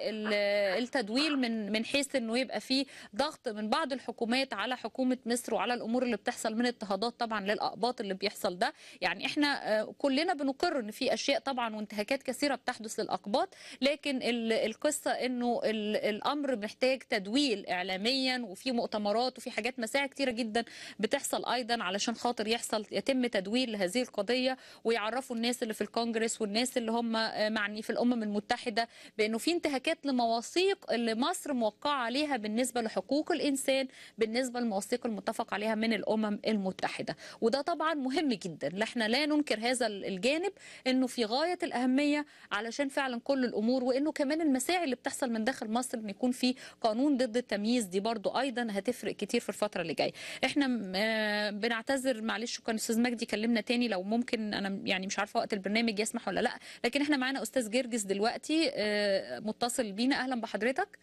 والتدوير من من حيث انه يبقى فيه ضغط من بعض الحكومات على حكومه مصر وعلى الامور اللي بتحصل من اضطهادات طبعا للاقباط اللي بيحصل ده يعني احنا آه، كلنا بنقر ان في اشياء طبعا وانتهاكات كثيره بتحدث للاقباط لكن ال- القصه انه ال- الامر محتاج تدويل اعلاميا وفي مؤتمرات وفي حاجات مساعي كتيره جدا بتحصل ايضا علشان خاطر يحصل يتم تدويل لهذه القضيه ويعرفوا الناس اللي في الكونجرس والناس اللي هم آه، معني في الامم المتحده بانه في انتهاكات لمواثيق اللي مصر موقعه عليها بالنسبه لحقوق الانسان بالنسبه للمواثيق المتفق عليها من الامم المتحده وده طبعا مهم جدا لا احنا لا ننكر هذا الجانب انه في غايه الاهميه علشان فعلا كل الامور وانه كمان المساعي اللي بتحصل من داخل مصر ان يكون في قانون ضد التمييز دي برضو ايضا هتفرق كتير في الفتره اللي جايه احنا م- آه، بنعتذر معلش كان استاذ مجدي كلمنا تاني لو ممكن انا يعني مش عارفه وقت البرنامج يسمح ولا لا لكن احنا معانا استاذ جرجس دلوقتي آه، متصل بينا اهلا بحضرتك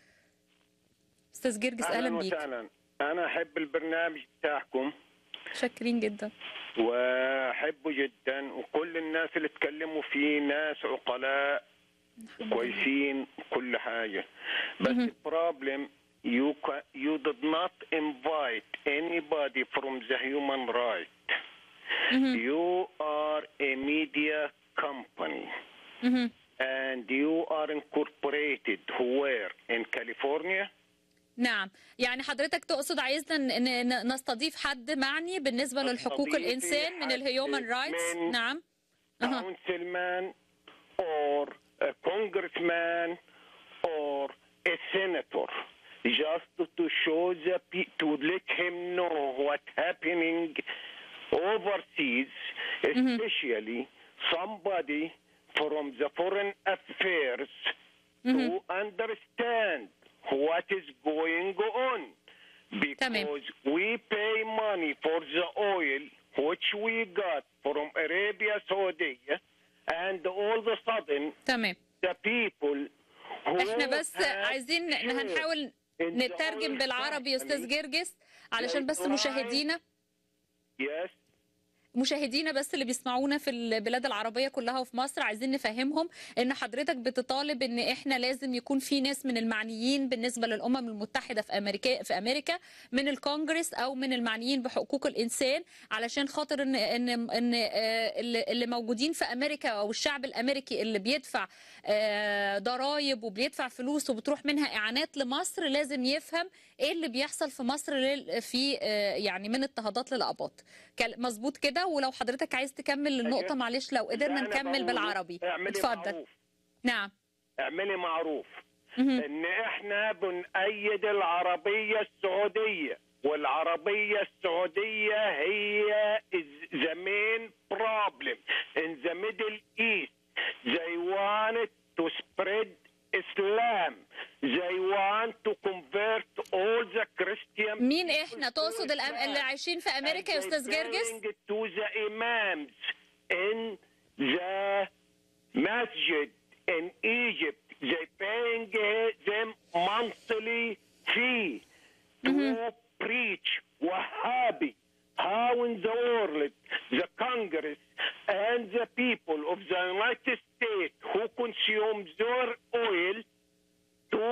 استاذ جرجس اهلا بيك وسهلا انا احب البرنامج بتاعكم شاكرين جدا واحبه جدا وكل الناس اللي اتكلموا فيه ناس عقلاء كويسين كل حاجه بس البروبلم you ca- you did not invite anybody from the human right you are a media company and you are incorporated where in California نعم يعني حضرتك تقصد عايزنا ن- ن- نستضيف حد معني بالنسبة للحقوق نستضيف الإنسان من حد الهيومن رايتس من نعم councilman or a congressman or a senator just to show the pe- to let him know what's happening overseas especially somebody from the foreign affairs to understand what is going on because we pay money for the oil which we got from Arabia Saudi, and all of a sudden تمام the people who احنا بس have عايزين إن shared هنحاول in the نترجم whole بالعربي يا استاذ family, جرجس علشان بس they مشاهدينا Yes. مشاهدينا بس اللي بيسمعونا في البلاد العربية كلها وفي مصر عايزين نفهمهم ان حضرتك بتطالب ان احنا لازم يكون في ناس من المعنيين بالنسبة للأمم المتحدة في أمريكا في أمريكا من الكونجرس أو من المعنيين بحقوق الإنسان علشان خاطر ان ان ان آه، اللي اللي موجودين في أمريكا أو الشعب الأمريكي اللي بيدفع آه، ضرائب وبيدفع فلوس وبتروح منها إعانات لمصر لازم يفهم ايه اللي بيحصل في مصر لل- في آه، يعني من اضطهادات للأقباط كل- مظبوط كده ولو حضرتك عايز تكمل النقطة معلش لو قدرنا أنا نكمل بقول بالعربي اعملي اتفضل معروف نعم اعملي معروف مهم. ان احنا بنأيد العربية السعودية والعربية السعودية هي is the main problem in the Middle East. They wanted to spread Islam. They want to convert all the Christian مين احنا تقصد الأم... اللي عايشين في امريكا يا And they استاذ جرجس paying to the imams in the masjid in Egypt. They paying them monthly fee to preach Wahhabi. How in the world the Congress and the people of the United States who consume their oil to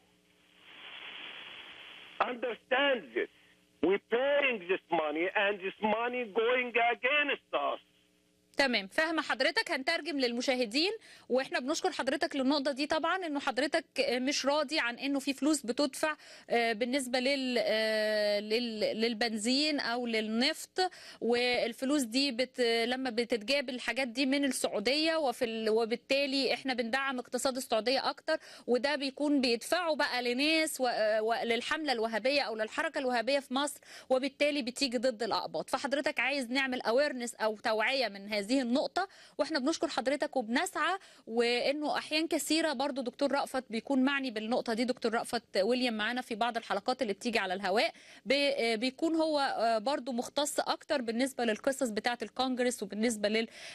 understand this. We're paying this money and this money going against us. تمام فاهمه حضرتك هنترجم للمشاهدين واحنا بنشكر حضرتك للنقطه دي طبعا انه حضرتك مش راضي عن انه في فلوس بتدفع آه، بالنسبه لل آه، لل- للبنزين او للنفط والفلوس دي بت لما بتتجاب الحاجات دي من السعوديه وفي ال... وبالتالي احنا بندعم اقتصاد السعوديه اكتر وده بيكون بيدفعوا بقى لناس و... و... للحمله الوهابيه او للحركه الوهابيه في مصر وبالتالي بتيجي ضد الاقباط فحضرتك عايز نعمل اويرنس او توعيه من هذه النقطه واحنا بنشكر حضرتك وبنسعى وانه احيان كثيره برضو دكتور رأفت بيكون معني بالنقطه دي دكتور رأفت ويليام معانا في بعض الحلقات اللي بتيجي على الهواء بي- بيكون هو برضو مختص اكتر بالنسبه للقصص بتاعه الكونجرس وبالنسبه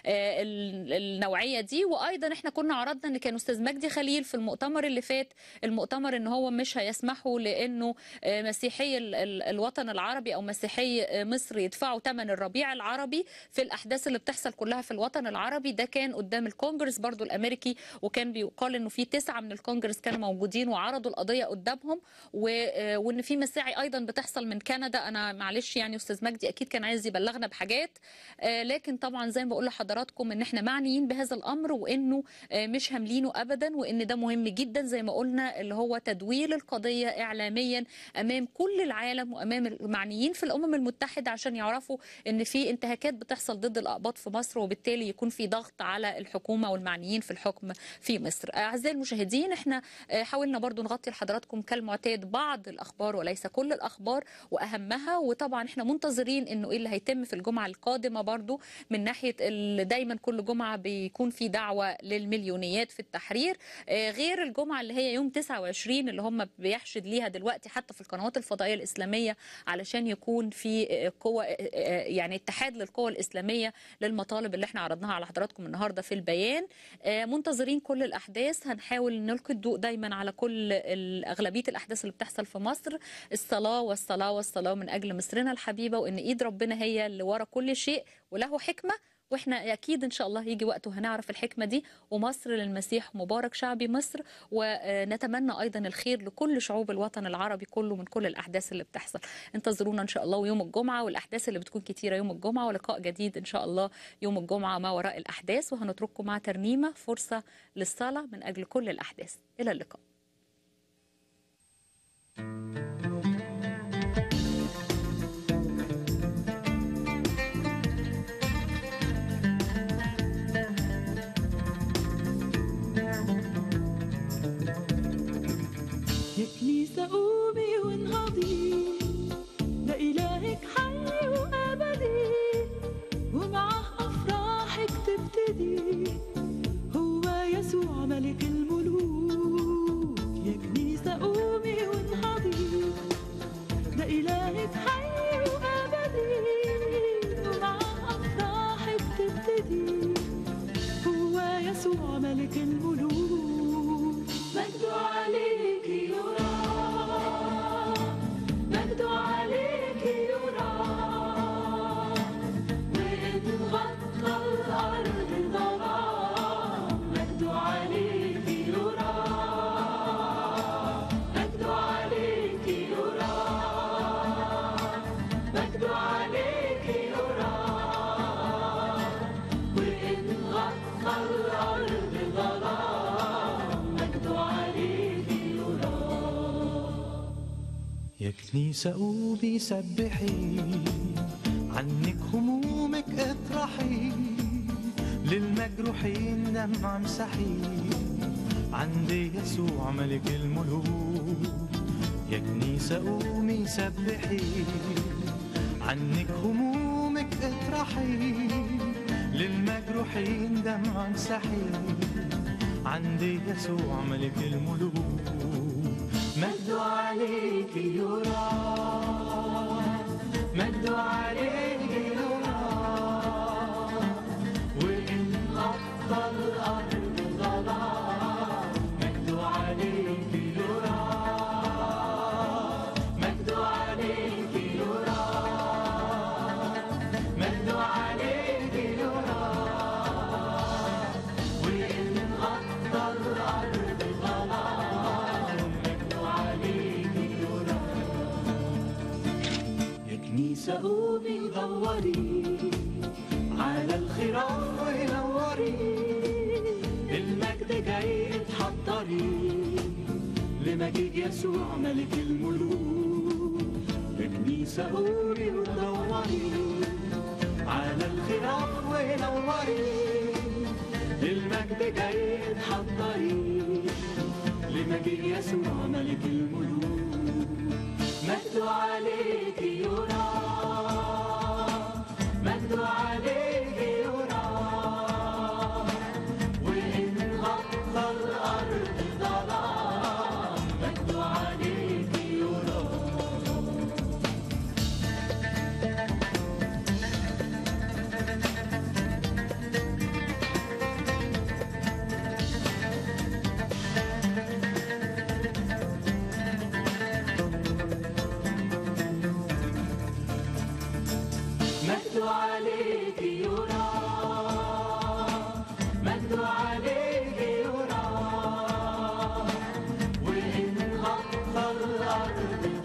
للنوعيه دي وايضا احنا كنا عرضنا ان كان استاذ مجدي خليل في المؤتمر اللي فات المؤتمر ان هو مش هيسمحوا لانه آه، مسيحي ال- ال- الوطن العربي او مسيحي آه، مصر يدفعوا ثمن الربيع العربي في الاحداث اللي بتحصل كلها في الوطن العربي ده كان قدام الكونجرس برضو الامريكي وكان بيقال انه في تسعه من الكونجرس كانوا موجودين وعرضوا القضيه قدامهم و- آه، وان في مساعي ايضا بتحصل من كندا انا معلش يعني استاذ مجدي اكيد كان عايز يبلغنا بحاجات آه، لكن طبعا زي ما بقول لحضراتكم ان احنا معنيين بهذا الامر وانه آه، مش هاملينه ابدا وان ده مهم جدا زي ما قلنا اللي هو تدوير القضيه اعلاميا امام كل العالم وامام المعنيين في الامم المتحده عشان يعرفوا ان في انتهاكات بتحصل ضد الاقباط في مصر وبالتالي يكون في ضغط على الحكومه والمعنيين في الحكم في مصر اعزائي المشاهدين احنا آه، حاولنا برضو نغطي لحضراتكم كالمعتاد بعض الاخبار وليس كل الاخبار واهمها وطبعا احنا منتظرين انه ايه اللي هيتم في الجمعه القادمه برضو من ناحيه ال- دايما كل جمعه بيكون في دعوه للمليونيات في التحرير آه، غير الجمعه اللي هي يوم 29 اللي هم بيحشد ليها دلوقتي حتى في القنوات الفضائيه الاسلاميه علشان يكون في آه، قوه آه، آه، يعني اتحاد للقوى الاسلاميه للمطالب اللي احنا عرضناها على حضراتكم النهارده في البيان آه، منتظرين كل الاحداث هنحاول نلقي الضوء دايما على كل ال- اغلبيه الاحداث اللي بتحصل في مصر الصلاه والصلاه والصلاه من اجل مصرنا الحبيبه وان ايد ربنا هي اللي ورا كل شيء وله حكمه واحنا اكيد ان شاء الله هيجي وقت وهنعرف الحكمه دي ومصر للمسيح مبارك شعبي مصر ونتمنى ايضا الخير لكل شعوب الوطن العربي كله من كل الاحداث اللي بتحصل انتظرونا ان شاء الله ويوم الجمعه والاحداث اللي بتكون كتيره يوم الجمعه ولقاء جديد ان شاء الله يوم الجمعه ما وراء الاحداث وهنترككم مع ترنيمه فرصه للصلاه من اجل كل الاحداث الى اللقاء يا كنيسة قومي وانهضي ده إلهك حي وأبدي ومعه أفراحك تبتدي هو يسوع ملك الملوك يا كنيسة قومي وانهضي ده إلهك حي وأبدي ومعه يا كنيسة قومي سبحي عنك همومك اطرحي للمجروحين دمع امسحي عند يسوع ملك الملوك يا كنيسة قومي سبحي عنك همومك اطرحي للمجروحين دمع امسحي عند يسوع ملك الملوك مجد عليك يرى مجد عليك يرى وإن أقصى الأرض ظلام مجد عليك يرى مجد عليك يرى مجد عليك يرى وإن أقصى الأرض ظلام مجد عليك يرى يا كنيسة قومي دوري على الخراف ونوري المجد جاي اتحضري لمجيد يسوع ملك الملوك يا كنيسة قومي ودوري على الخراف ونوري المجد جاي اتحضري لمجيد يسوع ملك الملوك مجد عليك يرى مجد عليك يرى وإن غطى الأرض ظلام مجد عليك يرى مجد عليك يرى مجد عليك يرى وإن غطى الأرض